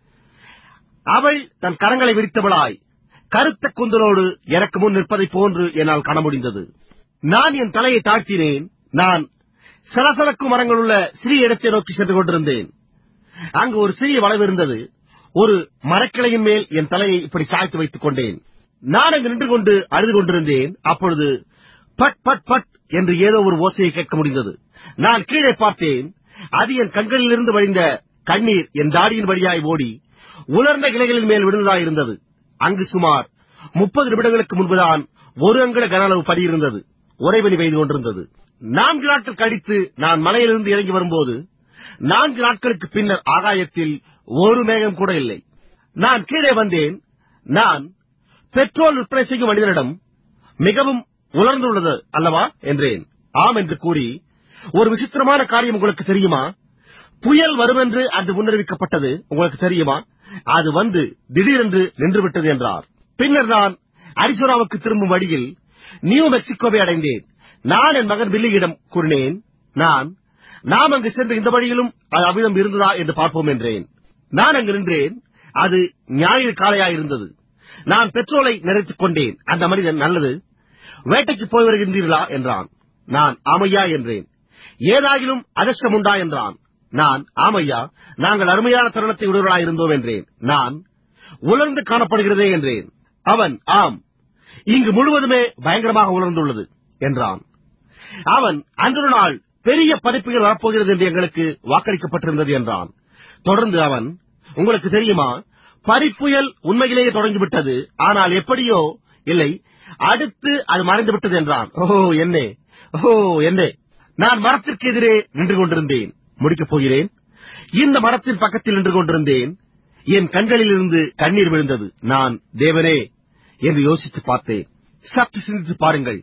அவள் தன் கரங்களை விரித்தவளாய் கருத்த குந்தலோடு எனக்கு முன் நிற்பதைப் போன்று என்னால் காண முடிந்தது நான் என் தலையை தாழ்த்தினேன் நான் சலசலக்கும் மரங்கள் உள்ள சிறிய இடத்தை நோக்கி சென்று கொண்டிருந்தேன் அங்கு ஒரு சிறிய வளைவு இருந்தது ஒரு மரக்கிளையின் மேல் என் தலையை இப்படி சாய்த்து வைத்துக் கொண்டேன் நான் அங்கு நின்று கொண்டு அழுது கொண்டிருந்தேன் அப்பொழுது பட் பட் பட் என்று ஏதோ ஒரு ஓசையை கேட்க முடிந்தது நான் கீழே பார்த்தேன் அது என் கண்களிலிருந்து வழிந்த கண்ணீர் என் தாடியின் வழியாய் ஓடி உலர்ந்த இலைகளின் மேல் விழுந்ததாயிருந்தது அங்கு சுமார் முப்பது நிமிடங்களுக்கு முன்புதான் ஒரு அங்குல கன அளவு படி இருந்தது உறைபனி பெய்து கொண்டிருந்தது நான்கு நாட்கள் கழித்து நான் மலையிலிருந்து இறங்கி வரும்போது நான்கு நாட்களுக்கு பின்னர் ஆகாயத்தில் ஒரு மேகம் கூட இல்லை நான் கீழே வந்தேன் நான் பெட்ரோல் விற்பனை செய்யும் மனிதனிடம் மிகவும் உலர்ந்துள்ளது அல்லவா என்றேன் ஆம் என்று கூறி ஒரு விசித்திரமான காரியம் உங்களுக்கு தெரியுமா புயல் வரும் என்று அன்று முன்னறிவிக்கப்பட்டது உங்களுக்கு தெரியுமா அது வந்து திடீரென்று நின்றுவிட்டது என்றார் பின்னர் நான் அரிசோனாவுக்கு திரும்பும் வழியில் நியூ மெக்சிகோவை அடைந்தேன் நான் என் மகன் வில்லியிடம் கூறினேன் நான் நாம் அங்கு சென்று இந்த வழியிலும் அது அவ்விதம் இருந்ததா என்று பார்ப்போம் என்றேன் நான் அங்கு நின்றேன் அது ஞாயிறு காலையாயிருந்தது நான் பெட்ரோலை நிறைத்துக் கொண்டேன் அந்த மனிதன் நல்லது வேட்டைக்கு போய் வருகின்றீர்களா என்றான் நான் ஆமையா என்றேன் ஏதாகிலும் அதிர்ஷ்டம் உண்டா என்றான் நான் ஆமையா நாங்கள் அருமையான தருணத்தை உடையவர்களாயிருந்தோம் என்றேன் நான் உலர்ந்து காணப்படுகிறதே என்றேன் அவன் ஆம் இங்கு முழுவதுமே பயங்கரமாக உலர்ந்துள்ளது என்றான் அவன் அன்றொரு நாள் பெரிய பதிப்புகள் வரப்போகிறது என்று எங்களுக்கு வாக்களிக்கப்பட்டிருந்தது என்றான் தொடர்ந்து அவன் உங்களுக்கு தெரியுமா பனிப்புயல் உண்மையிலேயே தொடங்கிவிட்டது ஆனால் எப்படியோ இல்லை அடுத்து அது மறைந்து விட்டது என்றான் ஓஹோ என்னே ஓஹோ என்னே நான் மரத்திற்கு எதிரே நின்று கொண்டிருந்தேன் முடிக்கப் போகிறேன் இந்த மரத்தின் பக்கத்தில் நின்று கொண்டிருந்தேன் என் கண்களிலிருந்து கண்ணீர் விழுந்தது நான் தேவனே என்று யோசித்து பார்த்தேன் சற்று சிந்தித்து பாருங்கள்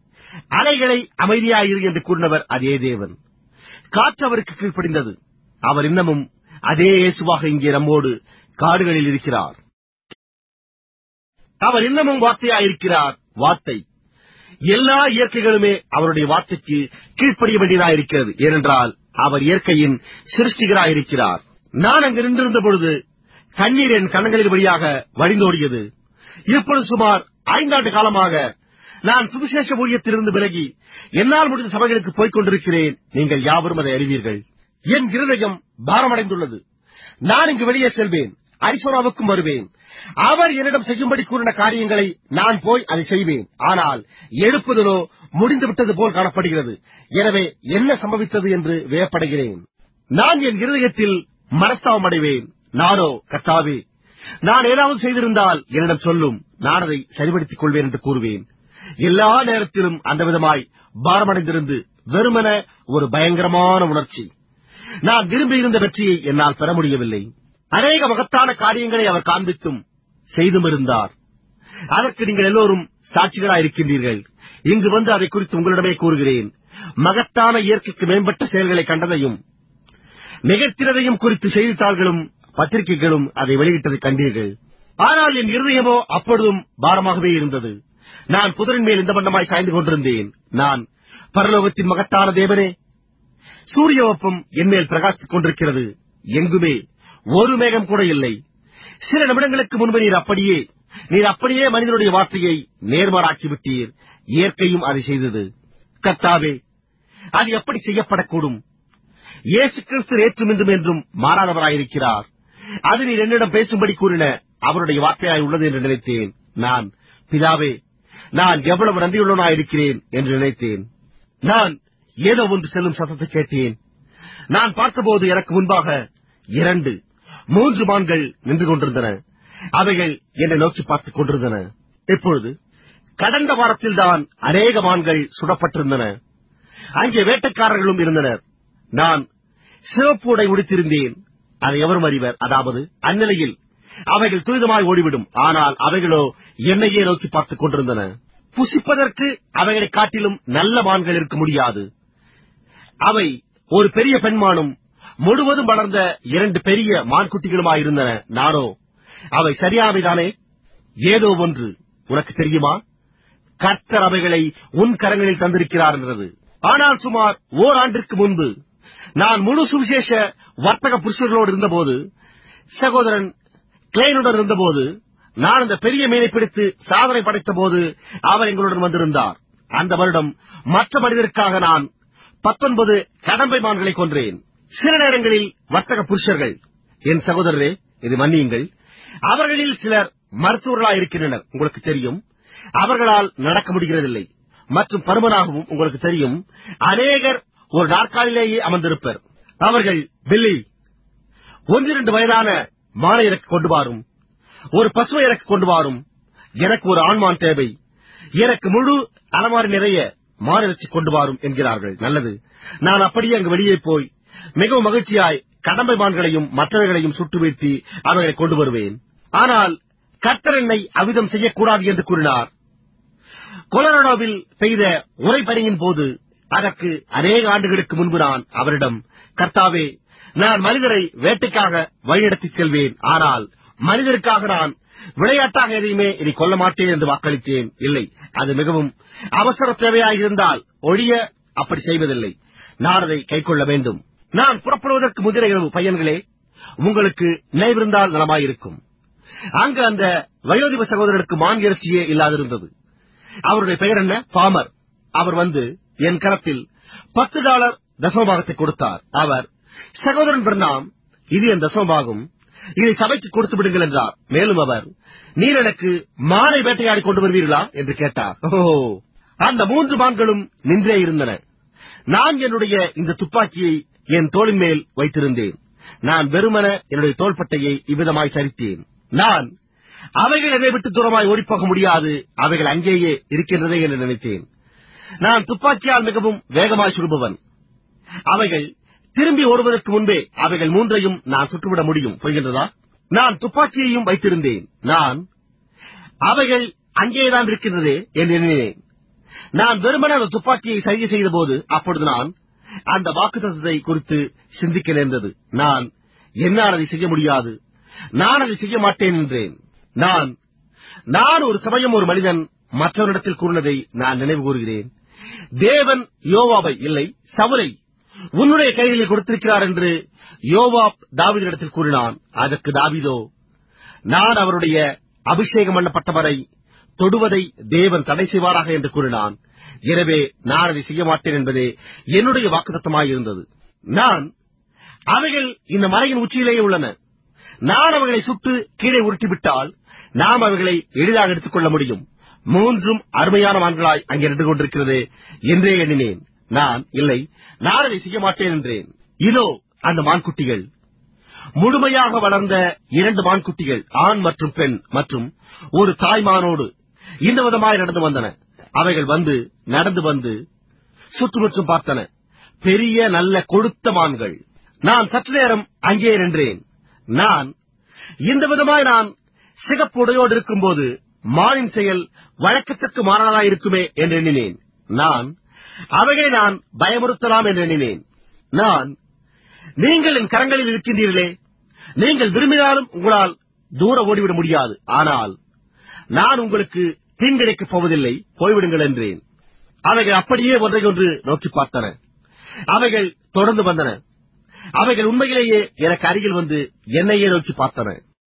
அலைகளை அமைதியாயிரு என்று கூறினவர் அதே தேவன் காற்று அவருக்கு கீழ்ப்படிந்தது அவர் இன்னமும் அதே இயேசுவாக இங்கே நம்மோடு காடுகளில் இருக்கிறார் அவர் இன்னமும் வார்த்தையாயிருக்கிறார் வார்த்தை எல்லா இயற்கைகளுமே அவருடைய வார்த்தைக்கு கீழ்ப்படிய வேண்டியதாயிருக்கிறது ஏனென்றால் அவர் இயற்கையின் சிருஷ்டிகராயிருக்கிறார் நான் அங்கு நின்றிருந்த பொழுது கண்ணீர் என் கண்ணங்களின் வழியாக வழிந்தோடியது இப்பொழுது சுமார் ஐந்தாண்டு காலமாக நான் சுவிசேஷ ஊழியத்திலிருந்து விலகி என்னால் முடிந்த சபைகளுக்கு போய்க் கொண்டிருக்கிறேன் நீங்கள் யாவரும் அதை அறிவீர்கள் என் இருதயம் பாரமடைந்துள்ளது நான் இங்கு வெளியே செல்வேன் அரிசோனாவுக்கும் வருவேன் அவர் என்னிடம் செய்யும்படி கூறின காரியங்களை நான் போய் அதை செய்வேன் ஆனால் எழுப்புதலோ முடிந்துவிட்டது போல் காணப்படுகிறது எனவே என்ன சம்பவித்தது என்று வியப்படுகிறேன் நான் என் இருதயத்தில் மனஸ்தாபம் அடைவேன் நானோ கர்த்தாவே நான் ஏதாவது செய்திருந்தால் என்னிடம் சொல்லும் நான் அதை சரிபடுத்திக் கொள்வேன் என்று கூறுவேன் எல்லா நேரத்திலும் அந்த விதமாய் பாரமடைந்திருந்து வெறுமன ஒரு பயங்கரமான உணர்ச்சி நான் விரும்பியிருந்த வெற்றியை என்னால் பெற முடியவில்லை அநேக மகத்தான காரியங்களை அவர் காண்பித்தும் செய்தும் இருந்தார் அதற்கு நீங்கள் எல்லோரும் சாட்சிகளாயிருக்கின்றீர்கள் இங்கு வந்து அதை குறித்து உங்களிடமே கூறுகிறேன் மகத்தான இயற்கைக்கு மேம்பட்ட செயல்களை கண்டதையும் நிகழ்த்தினதையும் குறித்து செய்தித்தாள்களும் பத்திரிகைகளும் அதை வெளியிட்டதை கண்டீர்கள் ஆனால் என் இருதயமோ அப்பொழுதும் பாரமாகவே இருந்தது நான் புதரின் மேல் இந்த வண்ணமாய் சாய்ந்து கொண்டிருந்தேன் நான் பரலோகத்தின் மகத்தான தேவனே சூரிய வெப்பம் என்மேல் பிரகாசித்துக் கொண்டிருக்கிறது எங்குமே ஒரு மேகம் கூட இல்லை சில நிமிடங்களுக்கு முன்பு நீர் அப்படியே நீர் அப்படியே மனிதனுடைய வார்த்தையை நேர்மாறாக்கி விட்டீர் இயற்கையும் அதை செய்தது கர்த்தாவே அது எப்படி செய்யப்படக்கூடும் இயேசு கிறிஸ்து நேற்றும் இன்றும் என்றும் மாறாதவராயிருக்கிறார் அது நீர் என்னிடம் பேசும்படி கூறின அவருடைய வார்த்தையாய் உள்ளது என்று நினைத்தேன் நான் பிதாவே நான் எவ்வளவு நன்றியுள்ளவனாயிருக்கிறேன் என்று நினைத்தேன் நான் ஏதோ ஒன்று செல்லும் சத்தத்தை கேட்டேன் நான் பார்த்தபோது எனக்கு முன்பாக இரண்டு மூன்று மான்கள் நின்று கொண்டிருந்தன அவைகள் என்னை நோக்கி பார்த்துக் கொண்டிருந்தன இப்பொழுது கடந்த வாரத்தில்தான் அநேக மான்கள் சுடப்பட்டிருந்தன அங்கே வேட்டைக்காரர்களும் இருந்தனர் நான் சிவப்பு உடை உடுத்திருந்தேன் அதை எவரும் அறிவர் அதாவது அந்நிலையில் அவைகள் துரிதமாய் ஓடிவிடும் ஆனால் அவைகளோ என்னையே நோக்கி பார்த்துக் கொண்டிருந்தன புசிப்பதற்கு அவைகளை காட்டிலும் நல்ல மான்கள் இருக்க முடியாது அவை ஒரு பெரிய பெண்மானும் முழுவதும் வளர்ந்த இரண்டு பெரிய மான்குட்டிகளுமாயிருந்தன நானோ அவை சரியானவைதானே ஏதோ ஒன்று உனக்கு தெரியுமா கர்த்தர் அவைகளை உன் கரங்களில் தந்திருக்கிறார் என்றது ஆனால் சுமார் ஓராண்டிற்கு முன்பு நான் முழு சுவிசேஷ வர்த்தக புருஷர்களோடு இருந்தபோது சகோதரன் கிளைனுடன் இருந்தபோது நான் அந்த பெரிய மீனை பிடித்து சாதனை படைத்த போது அவர் எங்களுடன் வந்திருந்தார் அந்த வருடம் மற்ற மனிதருக்காக நான் பத்தொன்பது கடம்பை மான்களை கொன்றேன் சில நேரங்களில் வர்த்தக புருஷர்கள் என் சகோதரரே இது மன்னியுங்கள் அவர்களில் சிலர் மருத்துவர்களாயிருக்கின்றனர் உங்களுக்கு தெரியும் அவர்களால் நடக்க முடிகிறதில்லை மற்றும் பருமனாகவும் உங்களுக்கு தெரியும் அநேகர் ஒரு நாற்காலிலேயே அமர்ந்திருப்பர் அவர்கள் பில்லி ஒன்றிரண்டு வயதான மானை எனக்கு கொண்டு வாரும் ஒரு பசுவை எனக்கு கொண்டு வாரும் எனக்கு ஒரு ஆண்மான் தேவை எனக்கு முழு அலமாரி நிறைய மானிறைச்சி கொண்டு வாரும் என்கிறார்கள் நல்லது நான் அப்படியே அங்கு வெளியே போய் மிகவும் மகிழ்ச்சியாய் கடம்பை மான்களையும் மற்றவைகளையும் சுட்டு வீழ்த்தி அவைகளை கொண்டு வருவேன் ஆனால் கர்த்தர் என்னை அவ்விதம் செய்யக்கூடாது என்று கூறினார் கொலராடோவில் பெய்த உரைப்பணியின் போது அதற்கு அநேக ஆண்டுகளுக்கு முன்பு நான் அவரிடம் கர்த்தாவே நான் மனிதரை வேட்டைக்காக வழிநடத்திச் செல்வேன் ஆனால் மனிதருக்காக நான் விளையாட்டாக எதையுமே இனி கொல்ல மாட்டேன் என்று வாக்களித்தேன் இல்லை அது மிகவும் அவசர தேவையாக இருந்தால் ஒழிய அப்படி செய்வதில்லை நான் அதை கைக்கொள்ள வேண்டும் நான் புறப்படுவதற்கு முதிர இரவு பையன்களே உங்களுக்கு நினைவிருந்தால் நலமாயிருக்கும் அங்கு அந்த வயோதிப சகோதரனுக்கு மான் இறைச்சியே இல்லாதிருந்தது அவருடைய பெயர் என்ன பாமர் அவர் வந்து என் கரத்தில் பத்து டாலர் தசமபாகத்தை கொடுத்தார் அவர் சகோதரன் பிரணாம் இது என் தசமபாகம் இதை சபைக்கு கொடுத்து விடுங்கள் என்றார் மேலும் அவர் நீர் எனக்கு மானை வேட்டையாடி கொண்டு வருவீர்களா என்று கேட்டார் ஓ அந்த மூன்று மான்களும் நின்றே இருந்தன நான் என்னுடைய இந்த துப்பாக்கியை என் தோளின் மேல் வைத்திருந்தேன் நான் வெறுமன என்னுடைய தோள்பட்டையை இவ்விதமாய் சரித்தேன் நான் அவைகள் என்னை விட்டு தூரமாய் ஓடிப்போக முடியாது அவைகள் அங்கேயே இருக்கின்றதே என்று நினைத்தேன் நான் துப்பாக்கியால் மிகவும் வேகமாய் சுடுபவன் அவைகள் திரும்பி ஓடுவதற்கு முன்பே அவைகள் மூன்றையும் நான் சுட்டுவிட முடியும் புரிகின்றதா நான் துப்பாக்கியையும் வைத்திருந்தேன் நான் அவைகள் அங்கேதான் இருக்கின்றதே என்று எண்ணினேன் நான் வெறுமனே அந்த துப்பாக்கியை சரி செய்தபோது அப்பொழுது நான் அந்த வாக்குத்தத்தை குறித்து சிந்திக்க நேர்ந்தது நான் என்னால் அதை செய்ய முடியாது நான் அதை செய்ய மாட்டேன் என்றேன் நான் நான் ஒரு சமயம் ஒரு மனிதன் மற்றவனிடத்தில் கூறினதை நான் நினைவு கூறுகிறேன் தேவன் யோவாவை இல்லை சவுலை உன்னுடைய கைகளில் கொடுத்திருக்கிறார் என்று யோவாப் தாவீதிடத்தில் கூறினான் அதற்கு தாவீதோ நான் அவருடைய அபிஷேகம் பண்ணப்பட்டவரை தொடுவதை தேவன் தடை செய்வாராக என்று கூறினான் எனவே நான் அதை செய்ய மாட்டேன் என்பதே என்னுடைய வாக்குத்தத்தமாயிருந்தது நான் அவைகள் இந்த மலையின் உச்சியிலேயே உள்ளன நான் அவைகளை சுட்டு கீழே உருட்டிவிட்டால் நாம் அவைகளை எளிதாக எடுத்துக்கொள்ள முடியும் மூன்றும் அருமையான மான்களாய் அங்கே நின்று கொண்டிருக்கிறது என்றே எண்ணினேன் நான் இல்லை நான் அதை செய்ய மாட்டேன் என்றேன் இதோ அந்த மான்குட்டிகள் முழுமையாக வளர்ந்த இரண்டு மான்குட்டிகள் ஆண் மற்றும் பெண் மற்றும் ஒரு தாய்மானோடு இந்த விதமாய் நடந்து வந்தன அவைகள் வந்து நடந்து வந்து சுற்றுமுற்றும் பார்த்தன பெரிய நல்ல கொழுத்த மான்கள் நான் சற்று நேரம் அங்கே நின்றேன் நான் இந்த விதமாய் நான் சிகப்பு உடையோடு இருக்கும்போது மானின் செயல் வழக்கத்திற்கு மாறானதாய் இருக்குமே என்று எண்ணினேன் நான் அவைகளை நான் பயமுறுத்தலாம் என்று எண்ணினேன் நான் நீங்கள் என் கரங்களில் இருக்கின்றீர்களே நீங்கள் விரும்பினாலும் உங்களால் தூர ஓடிவிட முடியாது ஆனால் நான் உங்களுக்கு தீங்கிழைக்கப் போவதில்லை போய்விடுங்கள் என்றேன் அவைகள் அப்படியே ஒன்றையொன்று நோக்கி பார்த்தன அவைகள் தொடர்ந்து வந்தன அவைகள் உண்மையிலேயே எனக்கு அருகில் வந்து என்னையே நோக்கி பார்த்தன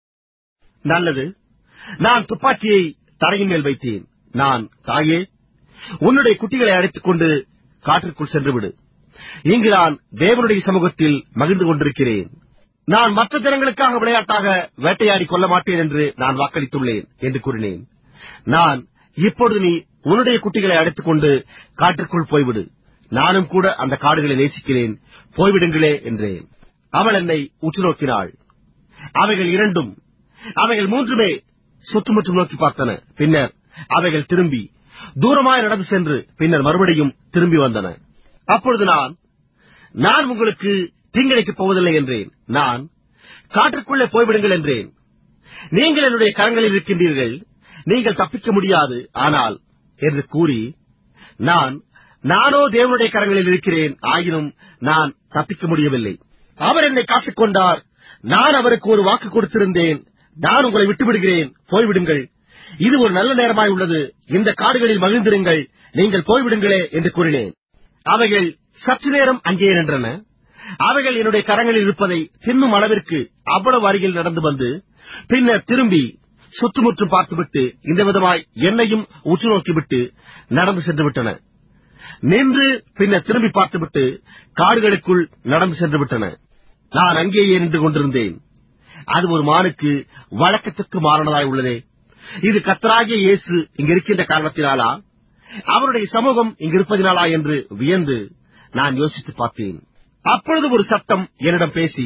நல்லது நான் துப்பாக்கியை தரையின் மேல் வைத்தேன் நான் தாயே உன்னுடைய குட்டிகளை அழைத்துக் கொண்டு காற்றிற்குள் சென்று விடு இங்கு நான் தேவனுடைய சமூகத்தில் மகிழ்ந்து கொண்டிருக்கிறேன் நான் மற்ற தினங்களுக்காக விளையாட்டாக வேட்டையாடி கொள்ள மாட்டேன் என்று நான் வாக்களித்துள்ளேன் என்று கூறினேன் நான் இப்பொழுது நீ உன்னுடைய குட்டிகளை அழைத்துக் கொண்டு காட்டிற்குள் போய்விடு நானும் கூட அந்த காடுகளை நேசிக்கிறேன் போய்விடுங்களே என்றேன் அவள் என்னை உற்று நோக்கினாள் அவைகள் இரண்டும் அவைகள் மூன்றுமே சுற்றுமுற்றும் நோக்கி பார்த்தன பின்னர் அவைகள் திரும்பி தூரமாய் நடந்து சென்று பின்னர் மறுபடியும் திரும்பி வந்தன அப்பொழுது நான் நான் உங்களுக்கு தீங்கிழைக்கப் போவதில்லை என்றேன் நான் காற்றுக்குள்ளே போய்விடுங்கள் என்றேன் நீங்கள் என்னுடைய கரங்களில் இருக்கின்றீர்கள் நீங்கள் தப்பிக்க முடியாது ஆனால் என்று கூறி நான் நானோ தேவனுடைய கரங்களில் இருக்கிறேன் ஆயினும் நான் தப்பிக்க முடியவில்லை அவர் என்னை காத்துக் கொண்டார் நான் அவருக்கு ஒரு வாக்கு கொடுத்திருந்தேன் நான் உங்களை விட்டுவிடுகிறேன் போய்விடுங்கள் இது ஒரு நல்ல நேரமாய் உள்ளது இந்த காடுகளில் மகிழ்ந்திருங்கள் நீங்கள் போய்விடுங்களே என்று கூறினேன் அவைகள் சற்று நேரம் அங்கே நின்றன அவைகள் என்னுடைய கரங்களில் இருப்பதை தின்னும் அளவிற்கு அவ்வளவு அருகில் நடந்து வந்து பின்னர் திரும்பி சுற்றுமுற்றும் பார்த்துவிட்டு இந்த விதமாய் என்னையும் உற்று நோக்கிவிட்டு நடந்து சென்று விட்டன நின்று பின்னர் திரும்பி பார்த்துவிட்டு காடுகளுக்குள் நடந்து சென்று விட்டன நான் அங்கேயே நின்று கொண்டிருந்தேன் அது ஒரு மானுக்கு வழக்கத்துக்கு மாறானதாய் உள்ளதே இது கத்தராகிய இயேசு இங்க இருக்கின்ற காரணத்தினாலா அவருடைய சமூகம் இங்கு இருப்பதினாலா என்று வியந்து நான் யோசித்து பார்த்தேன் அப்பொழுது ஒரு சத்தம் என்னிடம் பேசி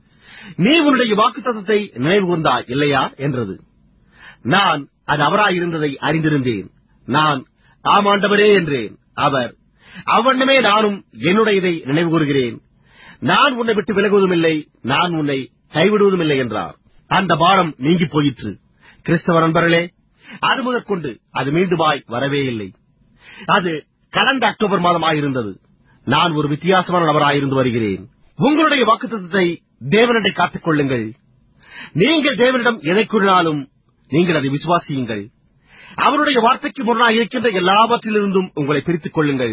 நீ உன்னுடைய வாக்குத்தத்தத்தை நினைவு கூர்ந்தாய் இல்லையா என்றது நான் அது அவராயிருந்ததை அறிந்திருந்தேன் நான் ஆமாண்டவரே என்றேன் அவர் அவ்வண்ணமே நானும் என்னுடையதை நினைவு கூறுகிறேன் நான் உன்னை விட்டு விலகுவதும் இல்லை நான் உன்னை கைவிடுவதும் இல்லை என்றார் அந்த பானம் நீங்கி போயிற்று கிறிஸ்தவ நண்பர்களே அது முதற்கொண்டு அது மீண்டுமாய் வரவே இல்லை அது கடந்த அக்டோபர் மாதமாயிருந்தது நான் ஒரு வித்தியாசமான நபராயிருந்து வருகிறேன் உங்களுடைய வாக்குத்தத்தை தேவனிடை காத்துக் கொள்ளுங்கள் நீங்கள் தேவனிடம் எதை கூறினாலும் நீங்கள் அதை விசுவாசியுங்கள் அவருடைய வார்த்தைக்கு முரணாக இருக்கின்ற எல்லாவற்றிலிருந்தும் உங்களை பிரித்துக் கொள்ளுங்கள்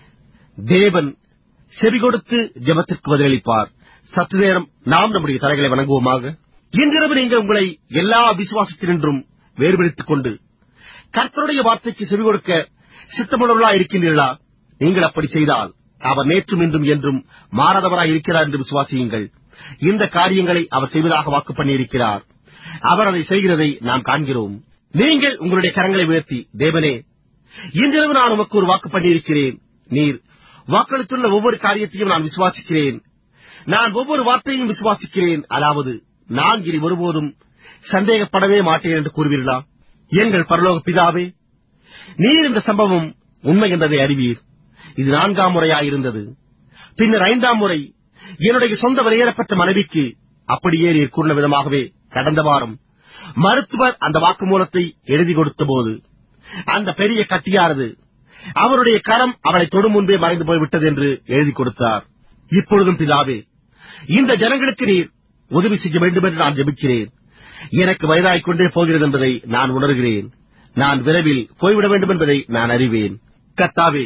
தேவன் செவி கொடுத்து ஜெபத்திற்கு பதிலளிப்பார் சற்று நேரம் நாம் நம்முடைய தலைகளை வணங்குவோமாக இன்றிரவு நீங்கள் உங்களை எல்லா விசுவாசத்தினின்றும் வேறுபடுத்திக் கொண்டு கர்த்தருடைய வார்த்தைக்கு செவி கொடுக்க சித்தமுள்ளவர்களாக இருக்கின்றீர்களா நீங்கள் அப்படி செய்தால் அவர் நேற்றும் இன்றும் என்றும் மாறாதவராய் இருக்கிறார் என்று விசுவாசியுங்கள் இந்த காரியங்களை அவர் செய்வதாக வாக்கு பண்ணியிருக்கிறார் அவர் அதை செய்கிறதை நாம் காண்கிறோம் நீங்கள் உங்களுடைய கரங்களை உயர்த்தி தேவனே இன்றிரவு நான் உமக்கு ஒரு வாக்கு பண்ணியிருக்கிறேன் நீர் வாக்களித்துள்ள ஒவ்வொரு காரியத்தையும் நான் விசுவாசிக்கிறேன் நான் ஒவ்வொரு வார்த்தையும் விசுவாசிக்கிறேன் அதாவது நான் இனி ஒருபோதும் சந்தேகப்படவே மாட்டேன் என்று கூறுவீர்களா எங்கள் பரலோக பிதாவே நீர் இந்த சம்பவம் உண்மை என்பதை அறிவீர் இது நான்காம் முறையாயிருந்தது பின்னர் ஐந்தாம் முறை என்னுடைய சொந்த வெளியேறப்பட்ட மனைவிக்கு அப்படியே நீர் கூறின விதமாகவே கடந்த வாரம் மருத்துவர் அந்த வாக்குமூலத்தை எழுதி கொடுத்தபோது அந்த பெரிய கட்டியானது அவருடைய கரம் அவளை தொடும் முன்பே மறைந்து போய்விட்டது என்று எழுதி கொடுத்தார் இப்பொழுதும் பிதாவே இந்த ஜனங்களுக்கு நீர் உதவி செய்ய வேண்டும் என்று நான் ஜெபிக்கிறேன் எனக்கு வயதாகிக் கொண்டே போகிறது என்பதை நான் உணர்கிறேன் நான் விரைவில் போய்விட வேண்டும் என்பதை நான் அறிவேன் கர்த்தாவே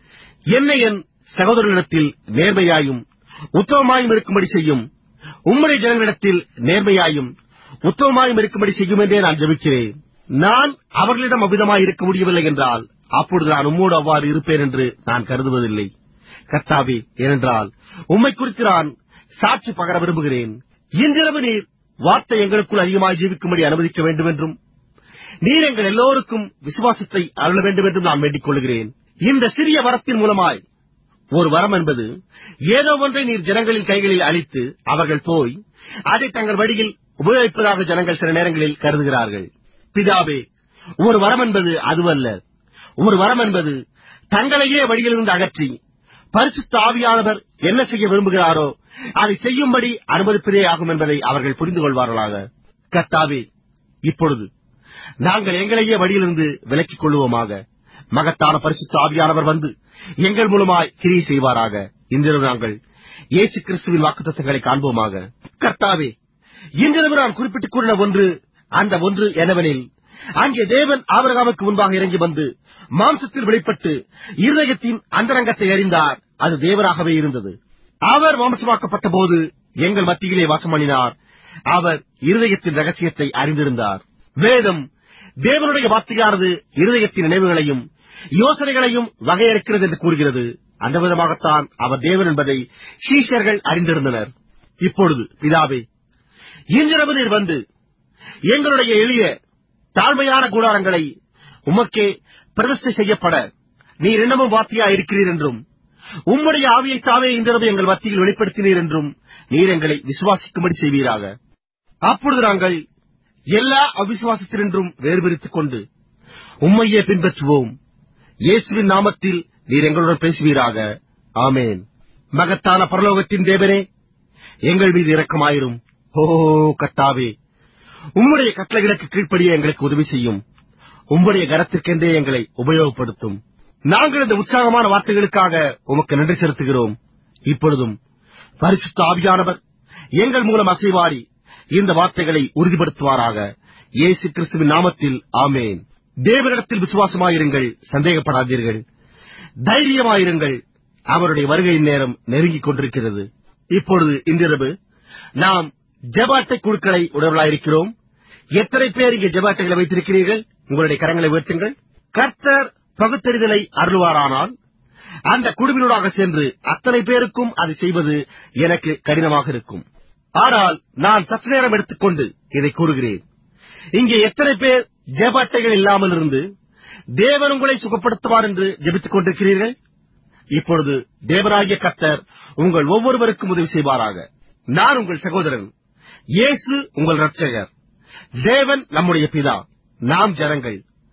என்னை என் சகோதரர்களிடத்தில் நேர்மையாயும் உத்தமமாயும் இருக்கும்படி செய்யும் உம்முடைய ஜனங்களிடத்தில் நேர்மையாயும் உத்தமமாயும் இருக்கும்படி செய்யும் என்றே நான் ஜெபிக்கிறேன் நான் அவர்களிடம் அவ்விதமாய் இருக்க முடியவில்லை என்றால் அப்பொழுது நான் உம்மோடு அவ்வாறு இருப்பேன் என்று நான் கருதுவதில்லை கர்த்தாவே ஏனென்றால் உம்மை குறித்து நான் சாட்சி பகர விரும்புகிறேன் இன்றிரவு நீர் வார்த்தை எங்களுக்குள் அதிகமாய் ஜீவிக்கும்படி அனுமதிக்க வேண்டும் என்றும் நீர் எங்கள் எல்லோருக்கும் விசுவாசத்தை அருள வேண்டும் என்றும் நான் வேண்டிக் கொள்கிறேன் இந்த சிறிய வரத்தின் மூலமாய் ஒரு வரம் என்பது ஏதோ ஒன்றை நீர் ஜனங்களின் கைகளில் அளித்து அவர்கள் போய் அதை தங்கள் வழியில் உபயோகிப்பதாக ஜனங்கள் சில நேரங்களில் கருதுகிறார்கள் பிதாவே ஒரு வரம் என்பது அதுவல்ல ஒரு வரம் என்பது தங்களையே வழியிலிருந்து அகற்றி பரிசுத்த ஆவியானவர் என்ன செய்ய விரும்புகிறாரோ அதை செய்யும்படி அனுமதிப்பதே ஆகும் என்பதை அவர்கள் புரிந்து கொள்வார்களாக கர்த்தாவே இப்பொழுது நாங்கள் எங்களையே வழியிலிருந்து விலக்கிக் கொள்வோமாக மகத்தான பரிசுத்த ஆவியானவர் வந்து எங்கள் மூலமாய் கிரியை செய்வாராக இன்றிரவு நாங்கள் இயேசு கிறிஸ்துவின் வாக்குத்தத்தங்களை காண்போமாக கர்த்தாவே இன்றிரவு நான் குறிப்பிட்டுக் கூறின ஒன்று அந்த ஒன்று என்னவெனில் அங்கே தேவன் ஆபரகாமுக்கு முன்பாக இறங்கி வந்து மாம்சத்தில் வெளிப்பட்டு இருதயத்தின் அந்தரங்கத்தை அறிந்தார் அது தேவராகவே இருந்தது அவர் மாம்சமாக்கப்பட்ட போது எங்கள் மத்தியிலே வாசம் பண்ணினார் அவர் இருதயத்தின் ரகசியத்தை அறிந்திருந்தார் வேதம் தேவனுடைய வார்த்தையானது இருதயத்தின் நினைவுகளையும் யோசனைகளையும் வகையறுக்கிறது என்று கூறுகிறது அந்த விதமாகத்தான் அவர் தேவன் என்பதை சீஷர்கள் அறிந்திருந்தனர் இப்பொழுது பிதாவே இன்றிரவு நீர் வந்து எங்களுடைய எளிய தாழ்மையான கூடாரங்களை உமக்கே பிரதிஷ்டை செய்யப்பட நீர் இன்னமும் வார்த்தையா இருக்கிறீர் என்றும் உம்முடைய ஆவியை தாமே இன்றிரவு எங்கள் மத்தியில் வெளிப்படுத்தினீர் என்றும் நீர் எங்களை விசுவாசிக்கும்படி செய்வீராக அப்பொழுது நாங்கள் எல்லா அவிசுவாசத்தினின்றும் வேறுபிரித்துக் கொண்டு உம்மையே பின்பற்றுவோம் இயேசுவின் நாமத்தில் நீர் எங்களுடன் பேசுவீராக ஆமேன் மகத்தான பரலோகத்தின் தேவனே எங்கள் மீது இரக்கமாயிரும் ஓ கத்தாவே உம்முடைய கட்டளைகளுக்கு கீழ்ப்படிய எங்களுக்கு உதவி செய்யும் உம்முடைய கரத்திற்கென்றே எங்களை உபயோகப்படுத்தும் நாங்கள் இந்த உற்சாகமான வார்த்தைகளுக்காக உமக்கு நன்றி செலுத்துகிறோம் இப்பொழுதும் பரிசுத்த ஆவியானவர் எங்கள் மூலம் அசைவாடி இந்த வார்த்தைகளை உறுதிப்படுத்துவாராக இயேசு கிறிஸ்துவின் நாமத்தில் ஆமேன் தேவனிடத்தில் விசுவாசமாயிருங்கள் சந்தேகப்படாதீர்கள் தைரியமாயிருங்கள் அவருடைய வருகையின் நேரம் நெருங்கிக் கொண்டிருக்கிறது இப்பொழுது இன்றிரவு நாம் ஜெப அட்டை குழுக்களை உடவலாயிருக்கிறோம் எத்தனை பேர் இங்கே ஜெப அட்டைகளை வைத்திருக்கிறீர்கள் உங்களுடைய கரங்களை உயர்த்துங்கள் கர்த்தர் பகுத்தறிதலை அருள்வாரானால் அந்த குழுவினூடாக சென்று அத்தனை பேருக்கும் அதை செய்வது எனக்கு கடினமாக இருக்கும் ஆனால் நான் சற்று நேரம் எடுத்துக்கொண்டு இதை கூறுகிறேன் இங்கே எத்தனை பேர் ஜெப அட்டைகள் இல்லாமல் இருந்து தேவன் உங்களை சுகப்படுத்துவார் என்று ஜெபித்துக் கொண்டிருக்கிறீர்கள் இப்பொழுது தேவராகிய கர்த்தர் உங்கள் ஒவ்வொருவருக்கும் உதவி செய்வாராக நான் உங்கள் சகோதரன் இயேசு உங்கள் ரட்சகர் தேவன் நம்முடைய பிதா நாம் ஜனங்கள்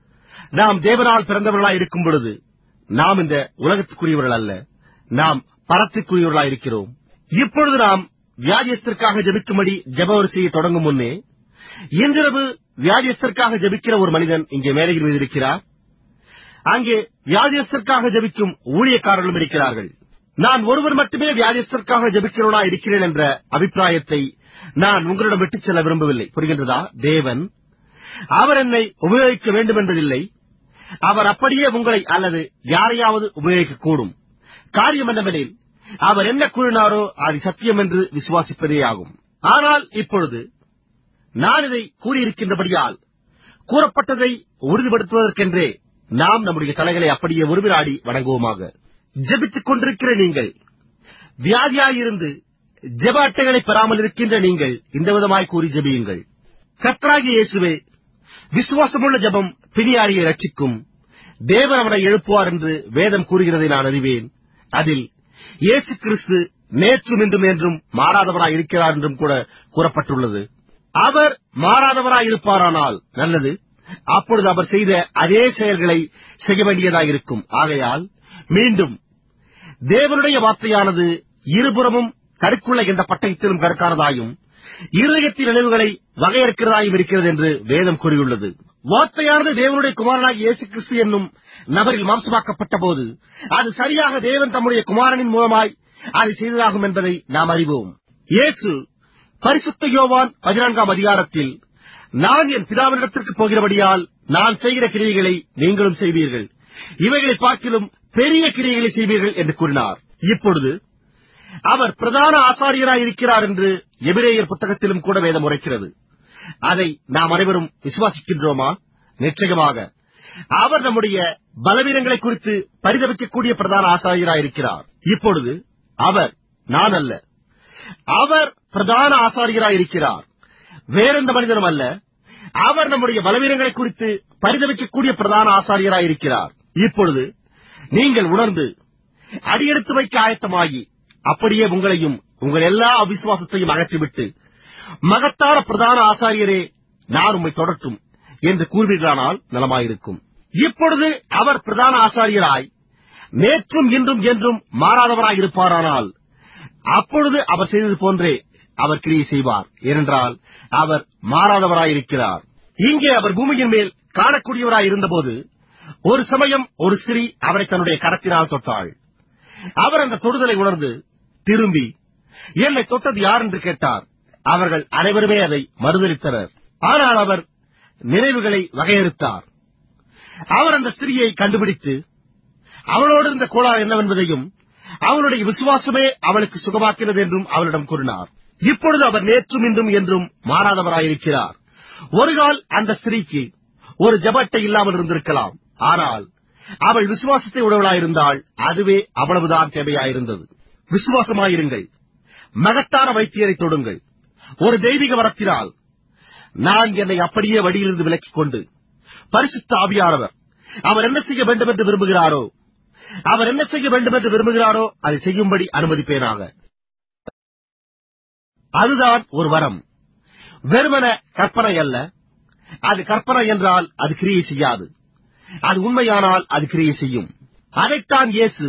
நாம் தேவனால் பிறந்தவர்களாய் இருக்கும் பொழுது நாம் இந்த உலகத்துக்குரியவர்கள் அல்ல நாம் பரத்திற்குரியவர்களாய் இருக்கிறோம் இப்பொழுது நாம் வியாதியத்திற்காக ஜெபிக்கும்படி ஜெப வரிசையை தொடங்கும் முன்னே இன்றிரவு வியாதியஸ்தற்காக ஜெபிக்கிற ஒரு மனிதன் இங்கே மேடையில் மீது இருக்கிறார் அங்கே வியாதியஸ்தற்காக ஜெபிக்கும் ஊழியக்காரர்களும் இருக்கிறார்கள் நான் ஒருவர் மட்டுமே வியாதியஸ்தற்காக ஜெபிக்கிறவனா இருக்கிறேன் என்ற அபிப்பிராயத்தை நான் உங்களிடம் விட்டுச் செல்ல விரும்பவில்லை புரிகின்றதா தேவன் அவர் என்னை உபயோகிக்க வேண்டும் என்பதில்லை அவர் அப்படியே உங்களை அல்லது யாரையாவது உபயோகிக்கக்கூடும் காரியம் என்னவெனில் அவர் என்ன கூறினாரோ அது சத்தியம் என்று விசுவாசிப்பதே ஆகும் ஆனால் இப்பொழுது நான் இதை கூறியிருக்கின்றபடியால் கூறப்பட்டதை உறுதிப்படுத்துவதற்கென்றே நாம் நம்முடைய தலைகளை அப்படியே ஒரு வினாடி வணங்குவோமாக ஜெபித்துக் கொண்டிருக்கிற நீங்கள் வியாதியாயிருந்து ஜெப அட்டைகளை பெறாமல் இருக்கின்ற நீங்கள் இந்த விதமாய் கூறி ஜெபியுங்கள் கர்த்தராகிய இயேசுவே விசுவாசமுள்ள ஜெபம் பிணியாரியை ரட்சிக்கும் தேவன் அவனை எழுப்புவார் என்று வேதம் கூறுகிறதை நான் அறிவேன் அதில் இயேசு கிறிஸ்து நேற்றும் இன்றும் என்றும் மாறாதவராய் இருக்கிறார் என்றும் கூட கூறப்பட்டுள்ளது அவர் மாறாதவராய் இருப்பாரானால் நல்லது அப்பொழுது அவர் செய்த அதே செயல்களை செய்ய வேண்டியதாயிருக்கும் ஆகையால் மீண்டும் தேவனுடைய வார்த்தையானது இருபுறமும் கருக்குள்ள எந்த பட்டயத்திலும் கருக்கானதாயும் இருதயத்தின் நினைவுகளை வகையறுக்கிறதாயும் இருக்கிறது என்று வேதம் கூறியுள்ளது வார்த்தையானது தேவனுடைய குமாரனாக இயேசு கிறிஸ்து என்னும் நபரில் மாம்சமாக்கப்பட்ட போது அது சரியாக தேவன் தம்முடைய குமாரனின் மூலமாய் அதை செய்ததாகும் என்பதை நாம் அறிவோம் இயேசு பரிசுத்த யோவான் பதினான்காம் அதிகாரத்தில் நான் என் பிதாவினிடத்திற்கு போகிறபடியால் நான் செய்கிற கிரியைகளை நீங்களும் செய்வீர்கள் இவைகளை பார்க்கிலும் பெரிய கிரியைகளை செய்வீர்கள் என்று கூறினார் இப்பொழுது அவர் பிரதான ஆசாரியராய் இருக்கிறார் என்று எபிரேயர் புத்தகத்திலும் கூட வேதம் உரைக்கிறது அதை நாம் அனைவரும் விசுவாசிக்கின்றோமா நிச்சயமாக அவர் நம்முடைய பலவீனங்களை குறித்து பரிதவிக்கக்கூடிய பிரதான ஆசாரியராய் இருக்கிறார் இப்பொழுது அவர் நான் அல்ல அவர் பிரதான ஆசாரியராய் இருக்கிறார் வேறெந்த மனிதனும் அல்ல அவர் நம்முடைய பலவீனங்களை குறித்து பரிதவிக்கக்கூடிய பிரதான ஆசாரியராய் இருக்கிறார் இப்பொழுது நீங்கள் உணர்ந்து அடியெடுத்து வைக்க ஆயத்தமாகி அப்படியே உங்களையும் உங்கள் எல்லா அவிசுவாசத்தையும் அகற்றிவிட்டு மகத்தான பிரதான ஆசாரியரே நான் உம்மை தொடட்டும் என்று கூறுவீர்களானால் நலமாயிருக்கும் இப்பொழுது அவர் பிரதான ஆசாரியராய் நேற்றும் இன்றும் என்றும் மாறாதவராய் இருப்பாரானால் அப்பொழுது அவர் செய்தது போன்றே அவர் கிரியை செய்வார் ஏனென்றால் அவர் மாறாதவராயிருக்கிறார் இங்கே அவர் பூமியின் மேல் காணக்கூடியவராய் இருந்தபோது ஒரு சமயம் ஒரு ஸ்திரீ அவரை தன்னுடைய கரத்தினால் தொட்டாள் அவர் அந்த தொடுதலை உணர்ந்து திரும்பி என்னை தொட்டது யார் என்று கேட்டார் அவர்கள் அனைவருமே அதை மறுதளித்தனர் ஆனால் அவர் நினைவுகளை வகையறுத்தார் அவர் அந்த ஸ்திரியை கண்டுபிடித்து அவளோடு இருந்த கோளாறு என்னவென்பதையும் அவளுடைய விசுவாசமே அவளுக்கு சுகமாக்கிறது என்றும் அவளிடம் கூறினார் இப்பொழுது அவர் நேற்றும் இன்றும் என்றும் மாறாதவராயிருக்கிறார் ஒரு கால் அந்த ஸ்திரீக்கு ஒரு ஜபட்டை இல்லாமல் இருந்திருக்கலாம் ஆனால் அவள் விசுவாசத்தை உடையவளாயிருந்தால் அதுவே அவ்வளவுதான் தேவையாயிருந்தது விசுவாசமாயிருங்கள் மகத்தான வைத்தியரை தொடுங்கள் ஒரு தெய்வீக வரத்தினால் நான் என்னை அப்படியே வழியிலிருந்து விலக்கிக் கொண்டு பரிசுத்த ஆவியானவர் அவர் என்ன செய்ய வேண்டும் என்று விரும்புகிறாரோ அவர் என்ன செய்ய வேண்டும் என்று விரும்புகிறாரோ அதை செய்யும்படி அனுமதிப்பேனாக அதுதான் ஒரு வரம் வெறுமன கற்பனை அல்ல அது கற்பனை என்றால் அது கிரியை செய்யாது அது உண்மையானால் அது கிரியை செய்யும் அதைத்தான் இயேசு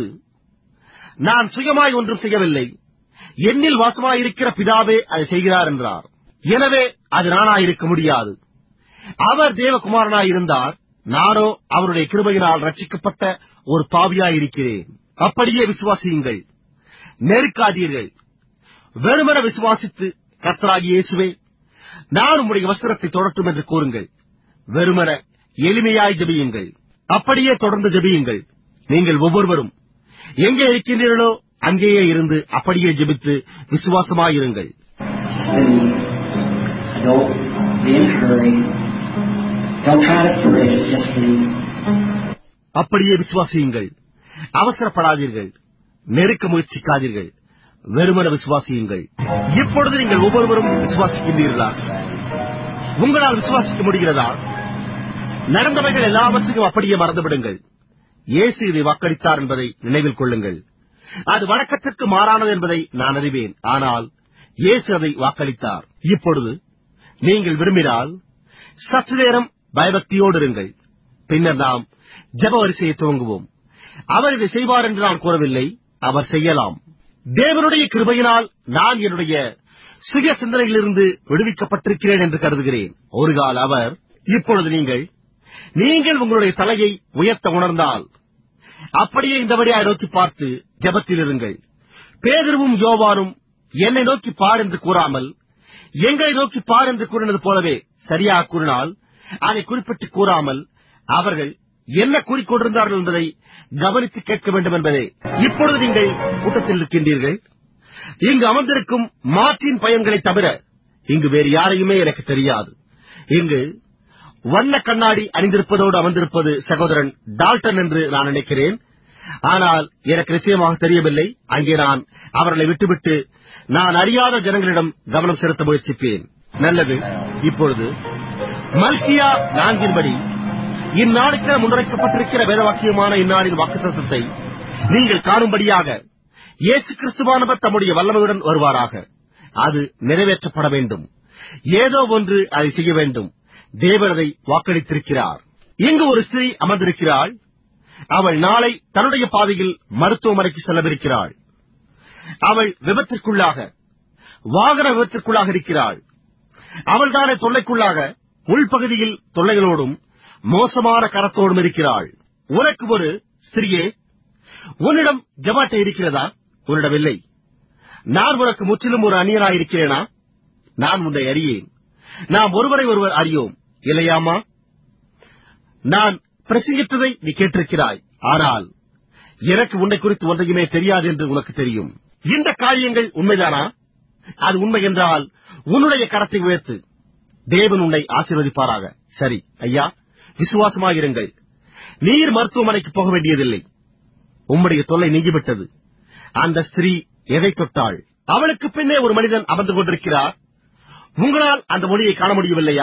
நான் சுயமாய் ஒன்றும் செய்யவில்லை என்னில் வாசமாயிருக்கிற பிதாவே அதை செய்கிறார் என்றார் எனவே அது நானாயிருக்க முடியாது அவர் தேவகுமாரனாயிருந்தார் நானோ அவருடைய கிருபையினால் ரட்சிக்கப்பட்ட ஒரு பாவியாயிருக்கிறேன் அப்படியே விசுவாசியுங்கள் நெருக்காதீர்கள் வெறுமன விசுவாசித்து கர்த்தராகிய இயேசுவே நான் உம்முடைய வஸ்திரத்தை தொடட்டும் என்று கூறுங்கள் வெறுமன எளிமையாய் ஜெபியுங்கள் அப்படியே தொடர்ந்து ஜெபியுங்கள் நீங்கள் ஒவ்வொருவரும் எங்கே இருக்கின்றீர்களோ அங்கேயே இருந்து அப்படியே ஜெபித்து விசுவாசமாயிருங்கள் Just believe. Don't be in a hurry. Don't try to force, just believe. அப்படியே விசுவாசியுங்கள் அவசரப்படாதீர்கள் நெருக்க முயற்சிக்காதீர்கள் வெறுமன விசுவாசியுங்கள் இப்பொழுது நீங்கள் ஒவ்வொருவரும் விசுவாசிக்கின்றீர்களா உங்களால் விசுவாசிக்க முடிகிறதா நடந்தவைகள் எல்லாவற்றையும் அப்படியே மறந்துவிடுங்கள் இயேசு இதை வாக்களித்தார் என்பதை நினைவில் கொள்ளுங்கள் அது வழக்கத்திற்கு மாறானது என்பதை நான் அறிவேன் ஆனால் இயேசு அதை வாக்களித்தார் இப்பொழுது நீங்கள் விரும்பினால் சற்று நேரம் பயபக்தியோடு இருங்கள் பின்னர் நாம் ஜெப வரிசையை துவங்குவோம் அவர் இதை செய்வார் என்று நான் கூறவில்லை அவர் செய்யலாம் தேவனுடைய கிருபையினால் நான் என்னுடைய சுய சிந்தனையிலிருந்து விடுவிக்கப்பட்டிருக்கிறேன் என்று கருதுகிறேன் ஒரு கால் அவர் இப்பொழுது நீங்கள் நீங்கள் உங்களுடைய தலையை உயர்த்த உணர்ந்தால் அப்படியே இந்தபடியாய் நோக்கி பார்த்து ஜெபத்தில் இருங்கள் பேதருவும் யோவானும் என்னை நோக்கி பார் என்று கூறாமல் எங்களை நோக்கி பார் என்று கூறினது போலவே சரியாக கூறினால் அதை குறிப்பிட்டு கூறாமல் அவர்கள் என்ன கூறிக்கொண்டிருந்தார்கள் என்பதை கவனித்து கேட்க வேண்டும் என்பதே இப்பொழுது நீங்கள் கூட்டத்தில் இருக்கின்றீர்கள் இங்கு அமர்ந்திருக்கும் மாற்றின் பயன்களைத் தவிர இங்கு வேறு யாரையுமே எனக்கு தெரியாது இங்கு வண்ண கண்ணாடி அணிந்திருப்பதோடு அமர்ந்திருப்பது சகோதரன் டால்டன் என்று நான் நினைக்கிறேன் ஆனால் எனக்கு நிச்சயமாக தெரியவில்லை அங்கே நான் அவர்களை விட்டுவிட்டு நான் அறியாத ஜனங்களிடம் கவனம் செலுத்த முயற்சிப்பேன் நல்லது இப்பொழுது மல்கியா நான்கின்படி இந்நாளுக்கு முன்னுரைக்கப்பட்டிருக்கிற வேதவாக்கியமான இந்நாளின் வாக்குத்தத்தை நீங்கள் காணும்படியாக இயேசு கிறிஸ்துவானவர் தம்முடைய வல்லமையுடன் வருவாராக அது நிறைவேற்றப்பட வேண்டும் ஏதோ ஒன்று அதை செய்ய வேண்டும் தேவன் அதை வாக்களித்திருக்கிறார் இங்கு ஒரு ஸ்திரீ அமர்ந்திருக்கிறாள் அவள் நாளை தன்னுடைய பாதையில் மருத்துவமனைக்கு செல்லவிருக்கிறாள் அவள் விபத்திற்குள்ளாக வாகன விபத்திற்குள்ளாக இருக்கிறாள் அவள் தானே தொல்லைக்குள்ளாக உள்பகுதியில் தொல்லைகளோடும் மோசமான கரத்தோடும் இருக்கிறாள் உனக்கு ஒரு ஸ்திரியே உன்னிடம் ஜமாட்டை இருக்கிறதா உன்னிடம் இல்லை நான் உனக்கு முற்றிலும் ஒரு அந்நியனாயிருக்கிறேனா நான் உன்னை அறியேன் நாம் ஒருவரை ஒருவர் அறியோம் இல்லையாமா நான் பிரசங்கித்ததை நீ கேட்டிருக்கிறாய் ஆனால் எனக்கு உன்னை குறித்து ஒன்றையுமே தெரியாது என்று உனக்கு தெரியும் இந்த காரியங்கள் உண்மைதானா அது உண்மை என்றால் உன்னுடைய கரத்தை உயர்த்து தேவன் உன்னை ஆசீர்வதிப்பாராக சரி ஐயா விசுவாசமாயிருங்கள் நீர் மருத்துவமனைக்கு போக வேண்டியதில்லை உம்முடைய தொல்லை நீங்கிவிட்டது அந்த ஸ்திரீ எதை தொட்டாள் அவளுக்கு பின்னே ஒரு மனிதன் அமர்ந்து கொண்டிருக்கிறார் உங்களால் அந்த ஒளியை காண முடியவில்லையா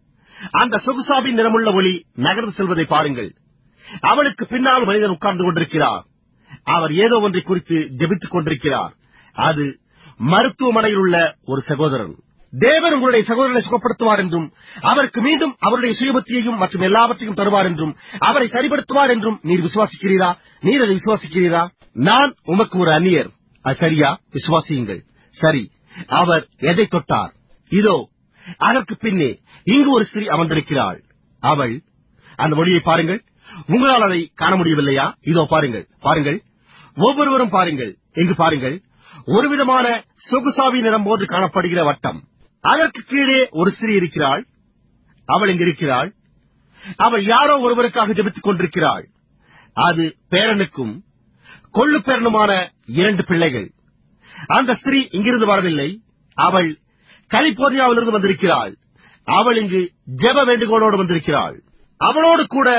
அந்த சொகுசாவின் நிறமுள்ள ஒளி நகர்ந்து செல்வதை பாருங்கள் அவளுக்கு பின்னால் மனிதன் உட்கார்ந்து கொண்டிருக்கிறார் அவர் ஏதோ ஒன்றை குறித்து ஜெபித்துக் கொண்டிருக்கிறார் அது மருத்துவமனையில் உள்ள ஒரு சகோதரன் தேவன் உங்களுடைய சகோதரனை சுகப்படுத்துவார் என்றும் அவருக்கு மீண்டும் அவருடைய சுயபத்தியையும் மற்றும் எல்லாவற்றையும் தருவார் என்றும் அவரை சரிப்படுத்துவார் என்றும் நீர் விசுவாசிக்கிறீரா நீர் அதை விசுவாசிக்கிறீரா நான் உமக்கு ஒரு அந்நியர் அது சரியா விசுவாசியுங்கள் சரி அவர் எதை தொட்டார் இதோ அதற்கு பின்னே இங்கு ஒரு ஸ்திரீ அமர்ந்திருக்கிறாள் அவள் அந்த மொழியை பாருங்கள் உங்களால் அதை காண முடியவில்லையா இதோ பாருங்கள் பாருங்கள் ஒவ்வொருவரும் பாருங்கள் இங்கு பாருங்கள் ஒருவிதமான சொகுசாவி நிறம் போன்று காணப்படுகிற வட்டம் அதற்கு கீழே ஒரு ஸ்திரீ இருக்கிறாள் அவள் இங்கு இருக்கிறாள் அவள் யாரோ ஒருவருக்காக ஜெபித்துக் கொண்டிருக்கிறாள் அது பேரனுக்கும் கொள்ளு பேரனுமான இரண்டு பிள்ளைகள் அந்த ஸ்திரீ இங்கிருந்து வரவில்லை அவள் கலிபோர்னியாவிலிருந்து வந்திருக்கிறாள் அவள் இங்கு ஜெப வேண்டுகோளோடு வந்திருக்கிறாள் அவளோடு கூட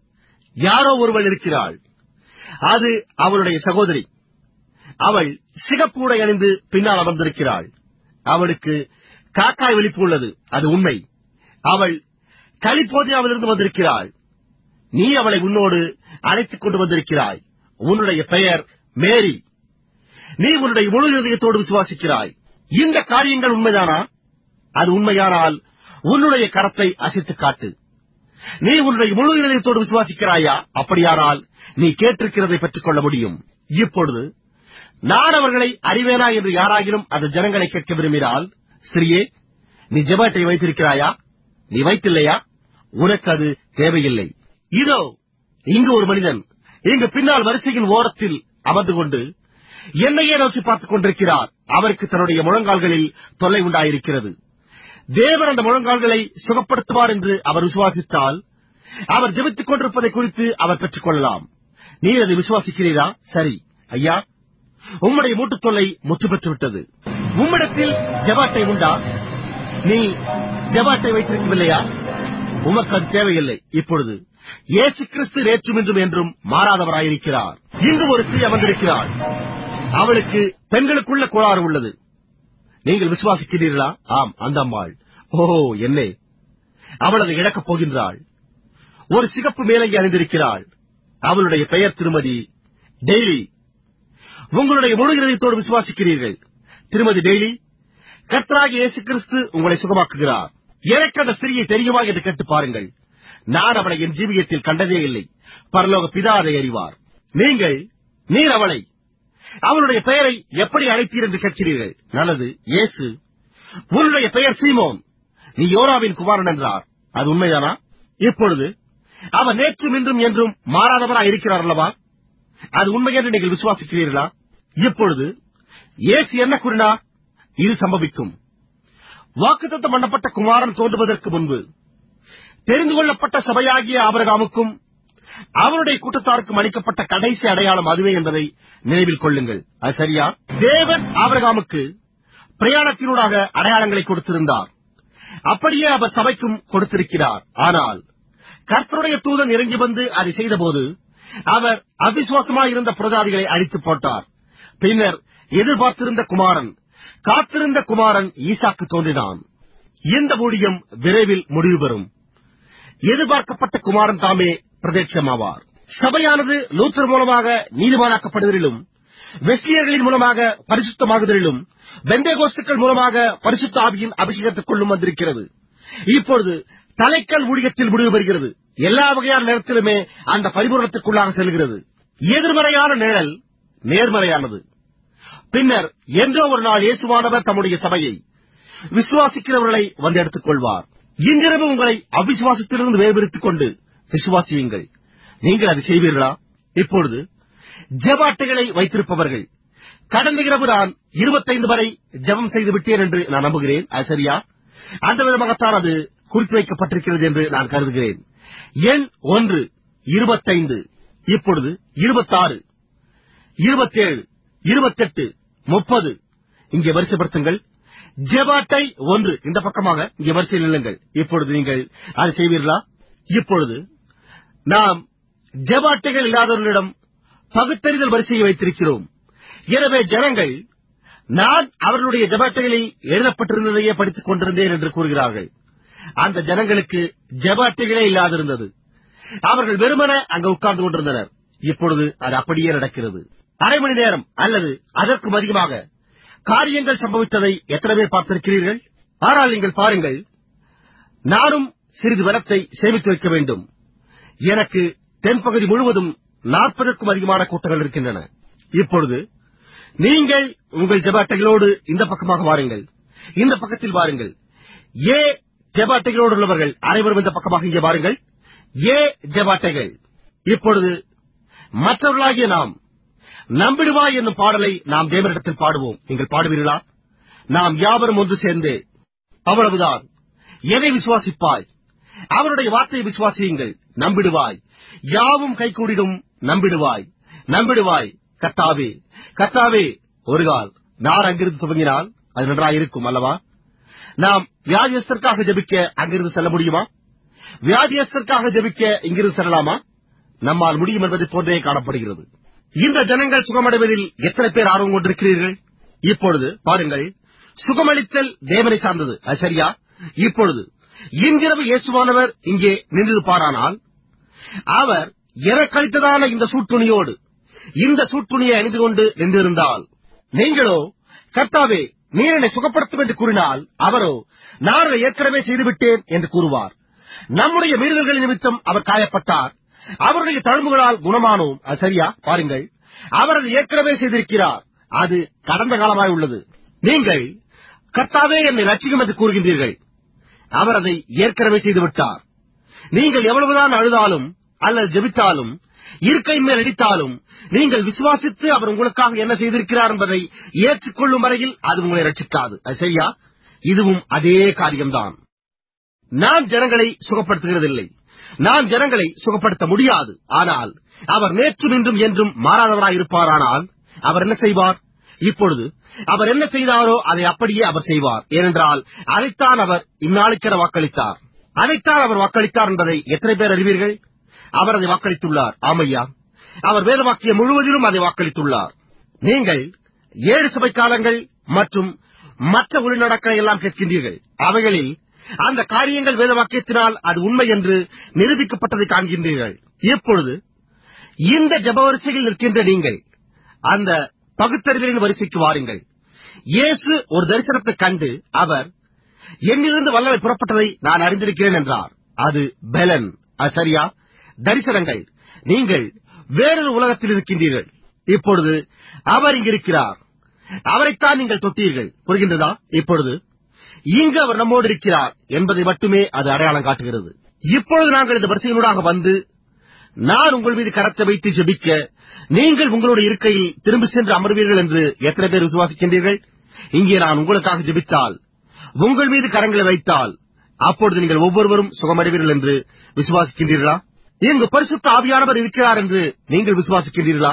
யாரோ ஒருவள் இருக்கிறாள் அது அவளுடைய சகோதரி அவள் சிகப்பு உடை அணிந்து பின்னால் அமர்ந்திருக்கிறாள் அவளுக்கு காக்காய் விழிப்பு உள்ளது அது உண்மை அவள் கலிபோர்னியாவிலிருந்து வந்திருக்கிறாள் நீ அவளை உன்னோடு அழைத்துக் கொண்டு வந்திருக்கிறாய் உன்னுடைய பெயர் மேரி நீ உன்னுடைய முழு இதயத்தோடு விசுவாசிக்கிறாய் இந்த காரியங்கள் உண்மைதானா அது உண்மையானால் உன்னுடைய கரத்தை அசைத்துக் காட்டு நீ உன்னுடைய முழு இதயத்தோடு விசுவாசிக்கிறாயா அப்படியானால் நீ கேட்டிருக்கிறதை பெற்றுக் கொள்ள முடியும் இப்பொழுது நான் அவர்களை அறிவேனா என்று யாராகிலும் அந்த ஜனங்களை கேட்க விரும்பினால் ஸ்ரீயே நீ ஜெபாட்டை வைத்திருக்கிறாயா நீ வைத்தில்லையா உனக்கு அது தேவையில்லை இதோ இங்கு ஒரு மனிதன் இங்கு பின்னால் வரிசையின் ஓரத்தில் அமர்ந்து கொண்டு என்னையே நோக்கி பார்த்துக் கொண்டிருக்கிறார் அவருக்கு தன்னுடைய முழங்கால்களில் தொல்லை உண்டாயிருக்கிறது தேவன் அந்த முழங்கால்களை சுகப்படுத்துவார் என்று அவர் விசுவாசித்தால் அவர் ஜெபித்துக் கொண்டிருப்பதை குறித்து அவர் பெற்றுக் கொள்ளலாம் நீர் அதை விசுவாசிக்கிறீரா சரி ஐயா உம்முடைய மூட்டுத் தொல்லை முற்று பெற்றுவிட்டது உம்மிடத்தில் ஜபாட்டை உண்டா நீ ஜபாட்டை வைத்திருக்கவில்லையா உமக்கு அது தேவையில்லை இப்பொழுது இயேசு கிறிஸ்து நேற்றும் இன்றும் என்றும் மாறாதவராயிருக்கிறார் இங்கு ஒரு ஸ்திரீ அமர்ந்திருக்கிறாள் அவளுக்கு பெண்களுக்குள்ள கோளாறு உள்ளது நீங்கள் விசுவாசிக்கிறீர்களா ஆம் அந்த அம்மாள் ஓஹோ என்னே அவள் அதை இழக்கப் போகின்றாள் ஒரு சிகப்பு மேலங்கி அணிந்திருக்கிறாள் அவளுடைய பெயர் திருமதி டெய்லி உங்களுடைய முழு இதயத்தோடு விசுவாசிக்கிறீர்கள் திருமதி டெய்லி கர்த்தராகிய இயேசு கிறிஸ்து உங்களை சுகமாக்குகிறார் எனக்கு அந்த ஸ்திரியை தெரியுமா என்று கேட்டு பாருங்கள் நான் அவளை என் ஜீவியத்தில் கண்டதே இல்லை பரலோக பிதா அதை அறிவார் நீங்கள் நீர் அவளை அவளுடைய பெயரை எப்படி அழைத்தீர் என்று கேட்கிறீர்கள் நல்லது இயேசு உன்னுடைய பெயர் சீமோன் நீ யோராவின் குமாரன் என்றார் அது உண்மைதானா இப்பொழுது அவர் நேற்றும் இன்றும் என்றும் மாறாதவராய் இருக்கிறார் அல்லவா அது உண்மை என்று நீங்கள் விசுவாசிக்கிறீர்களா இப்பொழுது இயேசு என்ன கூறினார் இது சம்பவிக்கும் வாக்குத்தத்தம் பண்ணப்பட்ட குமாரன் தோன்றுவதற்கு முன்பு தெரிந்து கொள்ளப்பட்ட சபையாகிய ஆபரகாமுக்கும் அவருடைய கூட்டத்தாருக்கும் அளிக்கப்பட்ட கடைசி அடையாளம் அதுவே என்பதை நினைவில் கொள்ளுங்கள் அது சரியா தேவன் ஆபரகாமுக்கு பிரயாணத்தினூடாக அடையாளங்களை கொடுத்திருந்தார் அப்படியே அவர் சபைக்கும் கொடுத்திருக்கிறார் ஆனால் கர்த்தருடைய தூதன் இறங்கி வந்து அதை செய்தபோது அவர் அவிசுவாசமாயிருந்த புரஜாதிகளை அழித்து போட்டார் பின்னர் எதிர்பார்த்திருந்த குமாரன் காத்திருந்த குமாரன் ஈசாக்கு தோன்றினான் இந்த ஊழியம் விரைவில் முடிவு பெறும் எதிர்பார்க்கப்பட்ட குமாரன் தாமே பிரதேட்சமாவார் சபையானது லூத்தர் மூலமாக நீதிமானாக்கப்படுவதிலும் வெஸ்லியர்களின் மூலமாக பரிசுத்தமாகுதலிலும் பெந்தேகோஸ்துக்கள் மூலமாக பரிசுத்த ஆவியின் அபிஷேகத்துக்குள்ளும் வந்திருக்கிறது இப்பொழுது தலைக்கல் ஊழியத்தில் முடிவு பெறுகிறது எல்லா வகையான நேரத்திலுமே அந்த பரிபூரணத்துக்குள்ளாக செல்கிறது எதிர்மறையான நிழல் நேர்மறையானது பின்னர் என்றோ ஒரு நாள் இயேசுவானவர் தம்முடைய சபையை விசுவாசிக்கிறவர்களை வந்து எடுத்துக் கொள்வார் இன்றிரவு உங்களை அவிசுவாசத்திலிருந்து வேறுபடுத்திக் கொண்டு விசுவாசியுங்கள் நீங்கள் அதை செய்வீர்களா இப்பொழுது ஜெபாட்டைகளை வைத்திருப்பவர்கள் கடந்த இரவு நான் இருபத்தைந்து வரை ஜெபம் செய்து விட்டேன் என்று நான் நம்புகிறேன் அது சரியா அந்த விதமாகத்தான் அது குறித்து வைக்கப்பட்டிருக்கிறது என்று நான் கருதுகிறேன் எண் ஒன்று இருபத்தைந்து இப்பொழுது இருபத்தாறு இருபத்தேழு இருபத்தெட்டு முப்பது இங்கே வரிசைப்படுத்துங்கள் ஜெபாட்டை ஒன்று இந்த பக்கமாக இங்கே வரிசையில் நில்லுங்கள் இப்பொழுது நீங்கள் அதை செய்வீர்களா இப்பொழுது நாம் ஜெபாட்டைகள் இல்லாதவர்களிடம் பகுத்தறிதல் வரிசையை வைத்திருக்கிறோம் எனவே ஜனங்கள் நான் அவர்களுடைய ஜெபாட்டைகளில் எழுதப்பட்டிருந்ததையே படித்துக் கொண்டிருந்தேன் என்று கூறுகிறார்கள் அந்த ஜனங்களுக்கு ஜெபாட்டைகளே இல்லாதிருந்தது அவர்கள் வெறுமன அங்கு உட்கார்ந்து கொண்டிருந்தனர் இப்பொழுது அது அப்படியே நடக்கிறது அரை மணி நேரம் அல்லது அதற்கும் அதிகமாக காரியங்கள் சம்பவித்ததை எத்தனை பேர் பார்த்திருக்கிறீர்கள் ஆனால் நீங்கள் பாருங்கள் நானும் சிறிது பலத்தை சேமித்து வைக்க வேண்டும் எனக்கு தென்பகுதி முழுவதும் நாற்பதற்கும் அதிகமான கூட்டங்கள் இருக்கின்றன இப்பொழுது நீங்கள் உங்கள் ஜெபாட்டைகளோடு இந்த பக்கமாக வாருங்கள் இந்த பக்கத்தில் வாருங்கள் ஏ ஜெபாட்டைகளோடு உள்ளவர்கள் அனைவரும் இந்த பக்கமாக இங்கே வாருங்கள் ஏ ஜெபாட்டைகள் இப்பொழுது மற்றவர்களாகிய நாம் நம்பிடுவாய் என்னும் பாடலை நாம் தேவனிடத்தில் பாடுவோம் நீங்கள் பாடுவீர்களா நாம் யாவரும் ஒன்று சேர்ந்து அவ்வளவுதான் எதை விசுவாசிப்பாய் அவருடைய வார்த்தையை விசுவாசியுங்கள் நம்பிடுவாய் யாவும் கைகூடிடும் நம்பிடுவாய் நம்பிடுவாய் கத்தாவே கத்தாவே ஒரு கால் நான் அங்கிருந்து துவங்கினால் அது நன்றாயிருக்கும் அல்லவா நாம் வியாதியஸ்தற்காக ஜெபிக்க அங்கிருந்து செல்ல முடியுமா வியாதியஸ்தற்காக ஜெபிக்க இங்கிருந்து செல்லலாமா நம்மால் முடியும் என்பதை போன்றே காணப்படுகிறது இந்த ஜனங்கள் சுகமடைவதில் எத்தனை பேர் ஆர்வம் கொண்டிருக்கிறீர்கள் இப்பொழுது பாருங்கள் சுகமளித்தல் தேவனை சார்ந்தது அது சரியா இப்பொழுது இன்றிரவு இயேசுவானவர் இங்கே நின்றிருப்பாரானால் அவர் எனக்களித்ததான இந்த சூட்டுணியோடு இந்த சூட்டுணியை அணிந்து கொண்டு நின்றிருந்தால் நீங்களோ கர்த்தாவே நீர் என்னை சுகப்படுத்தும் என்று கூறினால் அவரோ நான் அதை ஏற்கனவே செய்துவிட்டேன் என்று கூறுவார் நம்முடைய மீறுதல்கள் நிமித்தம் அவர் காயப்பட்டார் அவருடைய தழும்புகளால் குணமானோம் அது சரியா பாருங்கள் அவர் அதை ஏற்கனவே செய்திருக்கிறார் அது கடந்த காலமாய் உள்ளது நீங்கள் கர்த்தாவே என்னை ரட்சிக்கும் என்று கூறுகின்றீர்கள் அவர் அதை ஏற்கனவே செய்துவிட்டார் நீங்கள் எவ்வளவுதான் அழுதாலும் அல்லது ஜெபித்தாலும் இருக்கையின் மேல் அடித்தாலும் நீங்கள் விசுவாசித்து அவர் உங்களுக்காக என்ன செய்திருக்கிறார் என்பதை ஏற்றுக்கொள்ளும் வரையில் அது உங்களை ரட்சிக்காது அது சரியா இதுவும் அதே காரியம்தான் நான் ஜனங்களை சுகப்படுத்துகிறதில்லை நான் ஜனங்களை சுகப்படுத்த முடியாது ஆனால் அவர் நேற்றும் இன்றும் என்றும் மாறாதவராய் இருப்பாரானால் அவர் என்ன செய்வார் இப்பொழுது அவர் என்ன செய்தாரோ அதை அப்படியே அவர் செய்வார் ஏனென்றால் அதைத்தான் அவர் இந்நாளுக்கென வாக்களித்தார் அதைத்தான் அவர் வாக்களித்தார் என்பதை எத்தனை பேர் அறிவீர்கள் அவர் அதை வாக்களித்துள்ளார் ஆமையா அவர் வேத வாக்கியம் முழுவதிலும் அதை வாக்களித்துள்ளார் நீங்கள் ஏழு சபை காலங்கள் மற்றும் மற்ற உள்நடக்கங்களை எல்லாம் கேட்கின்றீர்கள் அவைகளில் அந்த காரியங்கள் வேத வாக்கியத்தினால் அது உண்மை என்று நிரூபிக்கப்பட்டதை காண்கின்றீர்கள் இப்பொழுது இந்த ஜப வரிசையில் நிற்கின்ற நீங்கள் அந்த பகுத்தறிதலின் வரிசைக்கு வாருங்கள் இயேசு ஒரு தரிசனத்தைக் கண்டு அவர் என்னிலிருந்து வல்லமை புறப்பட்டதை நான் அறிந்திருக்கிறேன் என்றார் அது பெலன் அது சரியா தரிசனங்கள் நீங்கள் வேறொரு உலகத்தில் இருக்கின்றீர்கள் இப்பொழுது அவர் இங்கிருக்கிறார் அவரைத்தான் நீங்கள் தொட்டீர்கள் புரிகின்றதா இப்பொழுது இங்கு அவர் நம்மோடு இருக்கிறார் என்பதை மட்டுமே அது அடையாளம் காட்டுகிறது இப்பொழுது நாங்கள் இந்த வரிசையினூடாக வந்து நான் உங்கள் மீது கரத்தை வைத்து ஜெபிக்க நீங்கள் உங்களுடைய இருக்கையில் திரும்பி சென்று அமர்வீர்கள் என்று எத்தனை பேர் விசுவாசிக்கின்றீர்கள் இங்கே நான் உங்களுக்காக ஜெபித்தால் உங்கள் மீது கரங்களை வைத்தால் அப்பொழுது நீங்கள் ஒவ்வொருவரும் சுகமடைவீர்கள் என்று விசுவாசிக்கின்றீர்களா இங்கு பரிசுத்த ஆவியானவர் இருக்கிறார் என்று நீங்கள் விசுவாசிக்கின்றீர்களா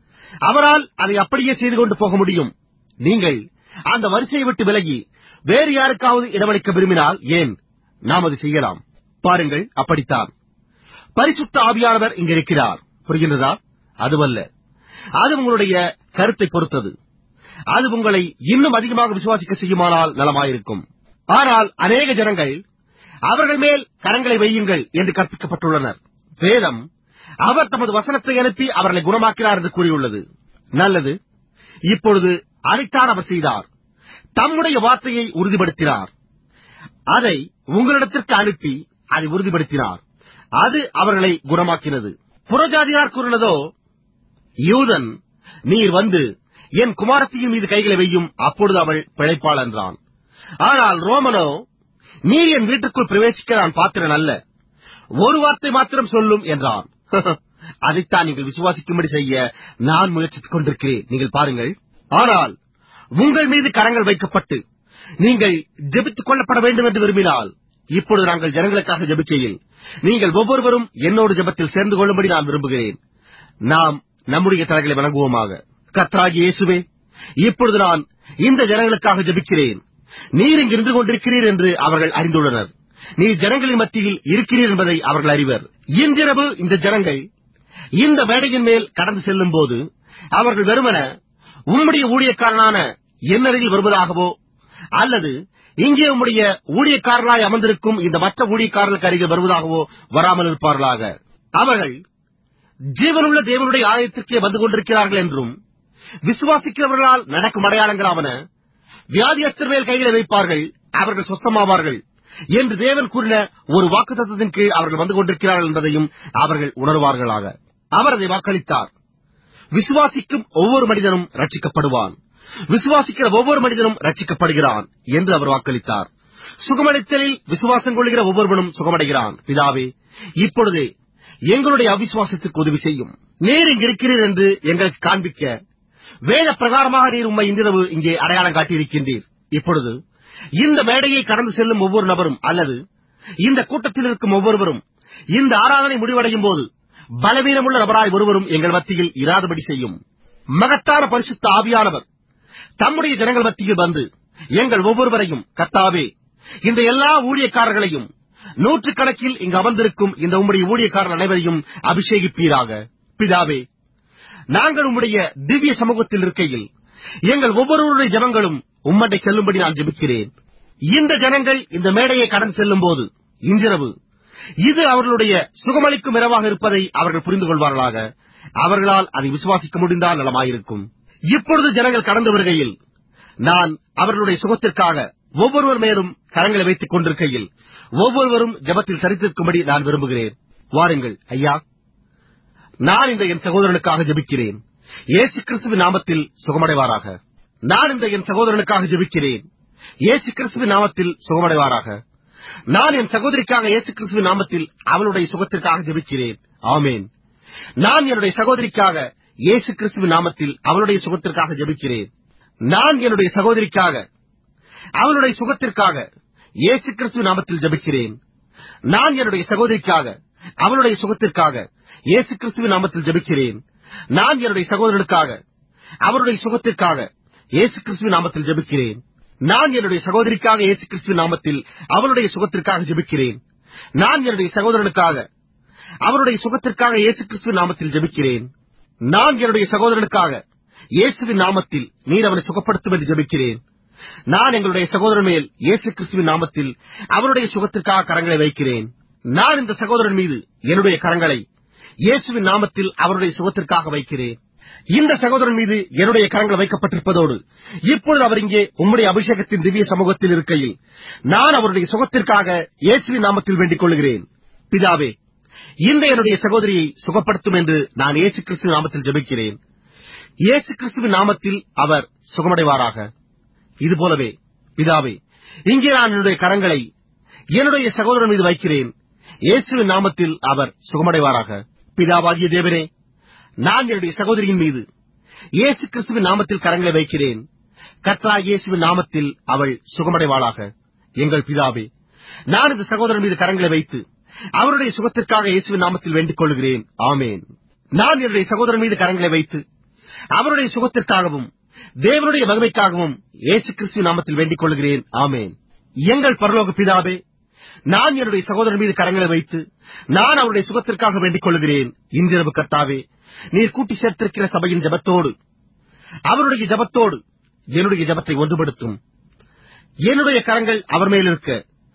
அவரால் அதை அப்படியே செய்து கொண்டு போக முடியும் நீங்கள் அந்த வரிசையை விட்டு விலகி வேறு யாருக்காவது இடமளிக்க விரும்பினால் ஏன் நாம் அதை செய்யலாம் பாருங்கள் அப்படித்தான் பரிசுத்த ஆவியானவர் இங்க இருக்கிறார் புரிகின்றதா அதுவல்ல அது உங்களுடைய கருத்தை பொறுத்தது அது உங்களை இன்னும் அதிகமாக விசுவாசிக்க செய்யுமானால் நலமாயிருக்கும் ஆனால் அநேக ஜனங்கள் அவர்கள் மேல் கரங்களை வையுங்கள் என்று கற்பிக்கப்பட்டுள்ளனர் வேதம் அவர் தமது வசனத்தை அனுப்பி அவர்களை குணமாக்கிறார் என்று கூறியுள்ளது நல்லது இப்பொழுது அதைத்தான் அவர் செய்தார் தம்முடைய வார்த்தையை உறுதிப்படுத்தினார் அதை உங்களிடத்திற்கு அனுப்பி அதை உறுதிப்படுத்தினார் அது அவர்களை குணமாக்கினது புறஜாதியார் கூறினதோ யூதன் நீர் வந்து என் குமாரத்தியின் மீது கைகளை வையும் அப்பொழுது அவள் பிழைப்பாள் என்றான் ஆனால் ரோமனோ நீர் என் வீட்டுக்குள் பிரவேசிக்க நான் பாத்திரன் அல்ல ஒரு வார்த்தை மாத்திரம் சொல்லும் என்றான் அதைத்தான் நீங்கள் விசுவாசிக்கும்படி செய்ய நான் முயற்சித்துக் கொண்டிருக்கிறேன் நீங்கள் பாருங்கள் ஆனால் உங்கள் மீது கரங்கள் வைக்கப்பட்டு நீங்கள் ஜெபித்துக் கொள்ளப்பட வேண்டும் என்று விரும்பினால் இப்பொழுது நாங்கள் ஜனங்களுக்காக ஜெபிக்கையில் நீங்கள் ஒவ்வொருவரும் என்னோடு ஜெபத்தில் சேர்ந்து கொள்ளும்படி நான் விரும்புகிறேன் நாம் நம்முடைய தலைகளை வணங்குவோமாக கர்த்தராகிய இயேசுவே இப்பொழுது நான் இந்த ஜனங்களுக்காக ஜெபிக்கிறேன் நீர் இங்கு இருந்து கொண்டிருக்கிறீர் என்று அவர்கள் அறிந்துள்ளனர் நீர் ஜனங்களின் மத்தியில் இருக்கிறீர் என்பதை அவர்கள் அறிவர் இன்றிரவு இந்த ஜனங்கள் இந்த மேடையின் மேல் கடந்து செல்லும் போது அவர்கள் வெறுமன உம்முடைய ஊழியக்காரனான என்னருகில் வருவதாகவோ அல்லது இங்கே உம்முடைய ஊழியக்காரர்களாய் அமர்ந்திருக்கும் இந்த மற்ற ஊழியக்காரர்களுக்கு அருகில் வருவதாகவோ வராமல் இருப்பார்களாக அவர்கள் ஜீவனுள்ள தேவனுடைய ஆலயத்திற்கே வந்து கொண்டிருக்கிறார்கள் என்றும் விசுவாசிக்கிறவர்களால் நடக்கும் அடையாளங்களாவன வியாதியஸ்தர் மேல் கைகளை வைப்பார்கள் அவர்கள் சொஸ்தமாவார்கள் என்று தேவன் கூறின ஒரு வாக்குத்தத்தின் கீழ் அவர்கள் வந்து கொண்டிருக்கிறார்கள் என்பதையும் அவர்கள் உணர்வார்களாக அவர் அதை வாக்களித்தார் விசுவாசிக்கும் ஒவ்வொரு மனிதனும் ரட்சிக்கப்படுவான் விசுவாசிக்கிற ஒவ்வொரு மனிதனும் ரட்சிக்கப்படுகிறான் என்று அவர் வாக்களித்தார் சுகமளித்தலில் விசுவாசம் கொள்கிற ஒவ்வொருவனும் சுகமடைகிறான் பிதாவே இப்பொழுதே எங்களுடைய அவிசுவாசத்துக்கு உதவி செய்யும் நீர் இங்கு இருக்கிறீர் என்று எங்களுக்கு காண்பிக்க வேத பிரகாரமாக நீர் உம்மை இன்றிரவு இங்கே அடையாளம் காட்டியிருக்கின்றீர் இப்பொழுது இந்த மேடையை கடந்து செல்லும் ஒவ்வொரு நபரும் அல்லது இந்த கூட்டத்தில் இருக்கும் ஒவ்வொருவரும் இந்த ஆராதனை முடிவடையும் போது பலவீனமுள்ள நபராய் ஒருவரும் எங்கள் மத்தியில் இராதபடி செய்யும் மகத்தான பரிசுத்த ஆவியானவர் தம்முடைய ஜனங்கள் மத்தியில் வந்து எங்கள் ஒவ்வொருவரையும் கத்தாவே இந்த எல்லா ஊழியக்காரர்களையும் நூற்றுக்கணக்கில் இங்கு அமர்ந்திருக்கும் இந்த உம்முடைய ஊழியக்காரர் அனைவரையும் அபிஷேகிப்பீராக பிதாவே நாங்கள் உம்முடைய திவ்ய சமூகத்தில் இருக்கையில் எங்கள் ஒவ்வொருவருடைய ஜனங்களும் உம்மண்டை செல்லும்படி நான் ஜெபிக்கிறேன் இந்த ஜனங்கள் இந்த மேடையை கடந்து செல்லும் போது இன்றிரவு இது அவர்களுடைய சுகமளிக்கும் இரவாக இருப்பதை அவர்கள் புரிந்து கொள்வார்களாக அவர்களால் அதை விசுவாசிக்க முடிந்தால் நலமாயிருக்கும் இப்பொழுது ஜனங்கள் கடந்து வருகையில் நான் அவர்களுடைய சுகத்திற்காக ஒவ்வொருவர் மேலும் கரங்களை வைத்துக் கொண்டிருக்கையில் ஒவ்வொருவரும் ஜபத்தில் சரித்திருக்கும்படி நான் விரும்புகிறேன் வாருங்கள் ஐயா நான் இந்த என் சகோதரனுக்காக ஜெபிக்கிறேன் இயேசு கிறிஸ்துவின் நாமத்தில் சுகமடைவாராக நான் இந்த என் சகோதரனுக்காக ஜெபிக்கிறேன் இயேசு கிறிஸ்துவின் நாமத்தில் சுகமடைவாராக நான் என் சகோதரிக்காக இயேசு கிறிஸ்துவின் நாமத்தில் அவளுடைய சுகத்திற்காக ஜெபிக்கிறேன் ஆமேன் நான் என்னுடைய சகோதரிக்காக இயேசு கிறிஸ்துவின் நாமத்தில் அவளுடைய சுகத்திற்காக ஜெபிக்கிறேன் நான் என்னுடைய சகோதரிக்காக அவளுடைய சுகத்திற்காக இயேசு கிறிஸ்துவின் நாமத்தில் ஜெபிக்கிறேன் நான் என்னுடைய சகோதரிக்காக அவளுடைய சுகத்திற்காக இயேசு கிறிஸ்துவின் நாமத்தில் ஜெபிக்கிறேன் நான் என்னுடைய சகோதரனுக்காக அவருடைய சுகத்திற்காக இயேசு கிறிஸ்துவின் நாமத்தில் ஜெபிக்கிறேன் நான் என்னுடைய சகோதரிக்காக இயேசு கிறிஸ்துவின் நாமத்தில் அவருடைய சுகத்திற்காக ஜெபிக்கிறேன் நான் என்னுடைய சகோதரனுக்காக அவருடைய சுகத்திற்காக இயேசு கிறிஸ்துவின் நாமத்தில் ஜெபிக்கிறேன் நான் என்னுடைய சகோதரனுக்காக இயேசுவின் நாமத்தில் நீர் அவனை சுகப்படுத்தும் என்று ஜெபிக்கிறேன் நான் எங்களுடைய சகோதரன் மேல் இயேசு கிறிஸ்துவின் நாமத்தில் அவருடைய சுகத்திற்காக கரங்களை வைக்கிறேன் நான் இந்த சகோதரன் மீது என்னுடைய கரங்களை இயேசுவின் நாமத்தில் அவருடைய சுகத்திற்காக வைக்கிறேன் இந்த சகோதரன் மீது என்னுடைய கரங்கள் வைக்கப்பட்டிருப்பதோடு இப்பொழுது அவர் இங்கே உம்முடைய அபிஷேகத்தின் திவ்ய சமூகத்தில் இருக்கையில் நான் அவருடைய சுகத்திற்காக இயேசுவின் நாமத்தில் வேண்டிக் கொள்கிறேன் பிதாவே இந்த என்னுடைய சகோதரியை சுகப்படுத்தும் என்று நான் இயேசு கிறிஸ்துவின் நாமத்தில் ஜெபிக்கிறேன் இயேசு கிறிஸ்துவின் நாமத்தில் அவர் சுகமடைவாராக இதுபோலவே பிதாவே இங்கே நான் என்னுடைய கரங்களை என்னுடைய சகோதரன் மீது வைக்கிறேன் இயேசுவின் நாமத்தில் அவர் சுகமடைவாராக பிதாவாகிய தேவனே நான் என்னுடைய சகோதரியின் மீது இயேசு கிறிஸ்துவின் நாமத்தில் கரங்களை வைக்கிறேன் கத்ரா இயேசுவின் நாமத்தில் அவள் சுகமடைவாளாக எங்கள் பிதாவே நான் இந்த சகோதரன் மீது கரங்களை வைத்து அவருடைய சுகத்திற்காக இயேசுவின் நாமத்தில் வேண்டிக் கொள்கிறேன் ஆமேன் நான் என்னுடைய சகோதரன் மீது கரங்களை வைத்து அவருடைய சுகத்திற்காகவும் தேவனுடைய மகிமைக்காகவும் இயேசு கிறிஸ்துவின் நாமத்தில் வேண்டிக் கொள்கிறேன் ஆமேன் எங்கள் பரலோக பிதாவே நான் என்னுடைய சகோதரன் மீது கரங்களை வைத்து நான் அவருடைய சுகத்திற்காக வேண்டிக் கொள்கிறேன் இன்றிரவு கர்த்தாவே நீர் கூட்டி சேர்த்திருக்கிற சபையின் ஜபத்தோடு அவருடைய ஜபத்தோடு என்னுடைய ஜபத்தை ஒன்றுபடுத்தும் என்னுடைய கரங்கள் அவர் மேல் இருக்க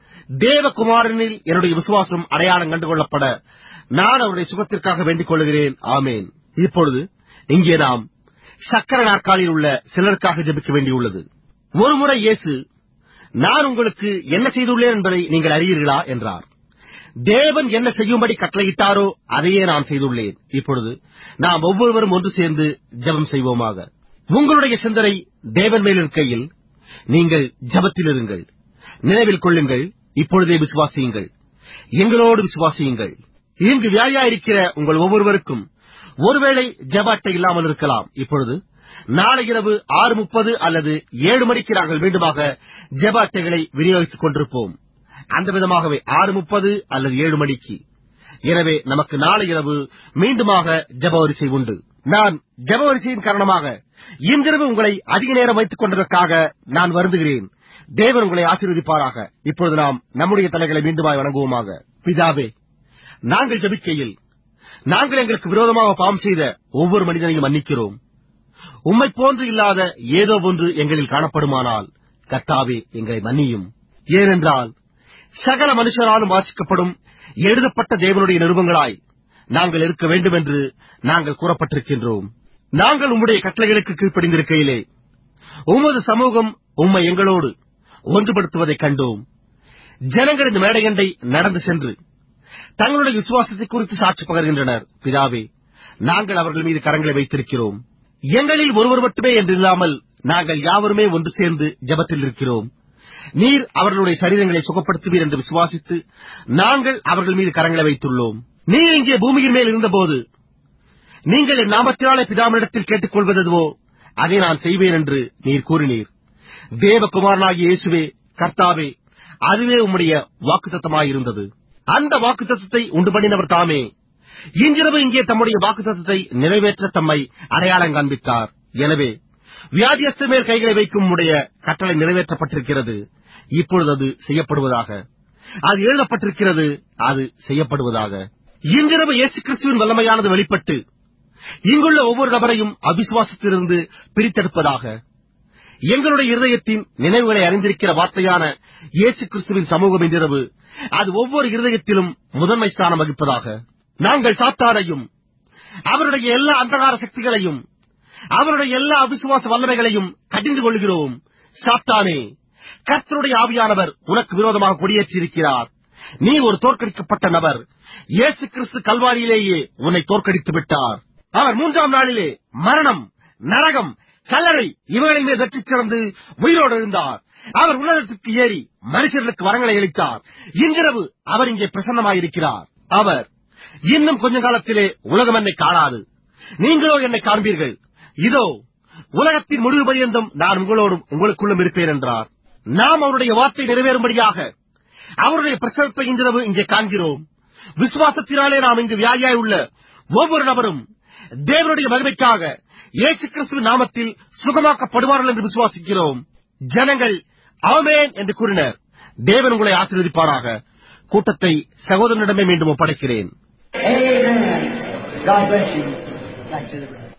தேவகுமாரனில் என்னுடைய விசுவாசம் அடையாளம் கண்டுகொள்ளப்பட நான் அவருடைய சுகத்திற்காக வேண்டிக் கொள்கிறேன் ஆமேன் இப்பொழுது இங்கே நாம் சக்கர நாற்காலியில் உள்ள சிலருக்காக ஜெபிக்க வேண்டியுள்ளது ஒருமுறை இயேசு நான் உங்களுக்கு என்ன செய்துள்ளேன் என்பதை நீங்கள் அறியீர்களா என்றார் தேவன் என்ன செய்யும்படி கட்டளையிட்டாரோ அதையே நான் செய்துள்ளேன் இப்பொழுது நாம் ஒவ்வொருவரும் ஒன்று சேர்ந்து ஜெபம் செய்வோமாக உங்களுடைய சிந்தனை தேவன் மேல் இருக்கையில் நீங்கள் ஜபத்தில் இருங்கள் நினைவில் கொள்ளுங்கள் இப்பொழுதே விசுவாசியுங்கள் எங்களோடு விசுவாசியுங்கள் இங்கு வியாயா இருக்கிற உங்கள் ஒவ்வொருவருக்கும் ஒருவேளை ஜப அட்டை இல்லாமல் இருக்கலாம் இப்பொழுது நாளை இரவு ஆறு முப்பது அல்லது ஏழு மணிக்கு நாங்கள் மீண்டுமாக ஜெப அட்டைகளை விநியோகித்துக் கொண்டிருப்போம் அந்த விதமாகவே ஆறு முப்பது அல்லது ஏழு மணிக்கு எனவே நமக்கு நாளை இரவு மீண்டுமாக ஜெப வரிசை உண்டு நான் ஜெப வரிசையின் காரணமாக இன்றிரவு உங்களை அதிக நேரம் வைத்துக் கொண்டதற்காக நான் வருந்துகிறேன் தேவன் உங்களை ஆசீர்வதிப்பாராக இப்பொழுது நாம் நம்முடைய தலைகளை மீண்டுமாய் வணங்குவோமாக பிதாவே நாங்கள் ஜெபிக்கையில் நாங்கள் எங்களுக்கு விரோதமாக பாவம் செய்த ஒவ்வொரு மனிதனையும் மன்னிக்கிறோம் உம்மை போன்று இல்லாத ஏதோ ஒன்று எங்களில் காணப்படுமானால் கர்த்தாவே எங்களை மன்னியும் ஏனென்றால் சகல மனுஷராலும் வாசிக்கப்படும் எழுதப்பட்ட தேவனுடைய நிருபங்களாய் நாங்கள் இருக்க வேண்டும் என்று நாங்கள் கூறப்பட்டிருக்கின்றோம் நாங்கள் உம்முடைய கட்டளைகளுக்கு கீழ்ப்படிந்திருக்கையிலே உமது சமூகம் உம்மை எங்களோடு ஒன்றுபடுத்துவதைக் கண்டோம் ஜனங்கள் இந்த மேடையண்டை நடந்து சென்று தங்களுடைய விசுவாசத்தை குறித்து சாட்சி பகர்கின்றனர் பிதாவே நாங்கள் அவர்கள் மீது கரங்களை வைத்திருக்கிறோம் எங்களில் ஒருவர் மட்டுமே என்றில்லாமல் நாங்கள் யாவருமே ஒன்று சேர்ந்து ஜெபத்தில் இருக்கிறோம் நீர் அவர்களுடைய சரீரங்களை சுகப்படுத்துவீர் என்று விசுவாசித்து நாங்கள் அவர்கள் மீது கரங்களை வைத்துள்ளோம் நீர் இங்கே பூமியின் மேல் இருந்தபோது நீங்கள் என் நாமத்தினாலே பிதாமனிடத்தில் கேட்டுக் கொள்வதுவோ அதை நான் செய்வேன் என்று நீர் கூறினீர் தேவகுமாரனாகிய இயேசுவே கர்த்தாவே அதுவே உம்முடைய வாக்குத்தத்தமாயிருந்தது அந்த வாக்குத்தத்தத்தை உண்டு பண்ணினவர் தாமே இன்றிரவு இங்கே தம்முடைய வாக்குத்தத்தத்தை நிறைவேற்ற தம்மை அடையாளம் காண்பித்தார் எனவே வியாதியஸ்த மேல் கைகளை வைக்கும் உடைய கட்டளை நிறைவேற்றப்பட்டிருக்கிறது இப்பொழுது அது செய்யப்படுவதாக அது எழுதப்பட்டிருக்கிறது அது செய்யப்படுவதாக இன்றிரவு இயேசு கிறிஸ்துவின் வல்லமையானது வெளிப்பட்டு இங்குள்ள ஒவ்வொரு நபரையும் அவிசுவாசத்திலிருந்து பிரித்தெடுப்பதாக எங்களுடைய இருதயத்தின் நினைவுகளை அறிந்திருக்கிற வார்த்தையான இயேசு கிறிஸ்துவின் சமூகம் என்றிரவு அது ஒவ்வொரு இருதயத்திலும் முதன்மை ஸ்தானம் வகிப்பதாக நாங்கள் சாத்தாரையும் அவருடைய எல்லா அந்தகார சக்திகளையும் அவருடைய எல்லா அவிசுவாச வல்லமைகளையும் கடிந்து கொள்கிறோம் சாத்தானே கர்த்தருடைய ஆவியானவர் உனக்கு விரோதமாக கொடியேற்றியிருக்கிறார் நீ ஒரு தோற்கடிக்கப்பட்ட நபர் இயேசு கிறிஸ்து கல்வாரியிலேயே உன்னை தோற்கடித்து விட்டார் அவர் மூன்றாம் நாளிலே மரணம் நரகம் கல்லறை இவர்களின் மேல் வெற்றி சிறந்து உயிரோடு இருந்தார் அவர் உன்னதத்துக்கு ஏறி மனுஷர்களுக்கு வரங்களை அளித்தார் இன்றிரவு அவர் இங்கே பிரசன்னமாயிருக்கிறார் அவர் இன்னும் கொஞ்ச காலத்திலே உலகம் என்னை காணாது நீங்களோ என்னை காண்பீர்கள் இதோ உலகத்தின் முடிவு பரியந்தம் நான் உங்களோடும் உங்களுக்குள்ளும் இருப்பேன் என்றார் நாம் அவருடைய வார்த்தை நிறைவேறும்படியாக அவருடைய பிரசனத்தை இன்றிரவு இங்கே காண்கிறோம் விசுவாசத்தினாலே நாம் இங்கு வியாதியாய் உள்ள ஒவ்வொரு நபரும் தேவனுடைய மகிமைக்காக இயேசு கிறிஸ்துவின் நாமத்தில் சுகமாக்கப்படுவார்கள் என்று விசுவாசிக்கிறோம் ஜனங்கள் ஆமென் என்று கூறினர் தேவன் உங்களை ஆசீர்வதிப்பாராக கூட்டத்தை சகோதரனிடமே மீண்டும் ஒப்படைக்கிறேன் Amen. God bless you. Back to the brother.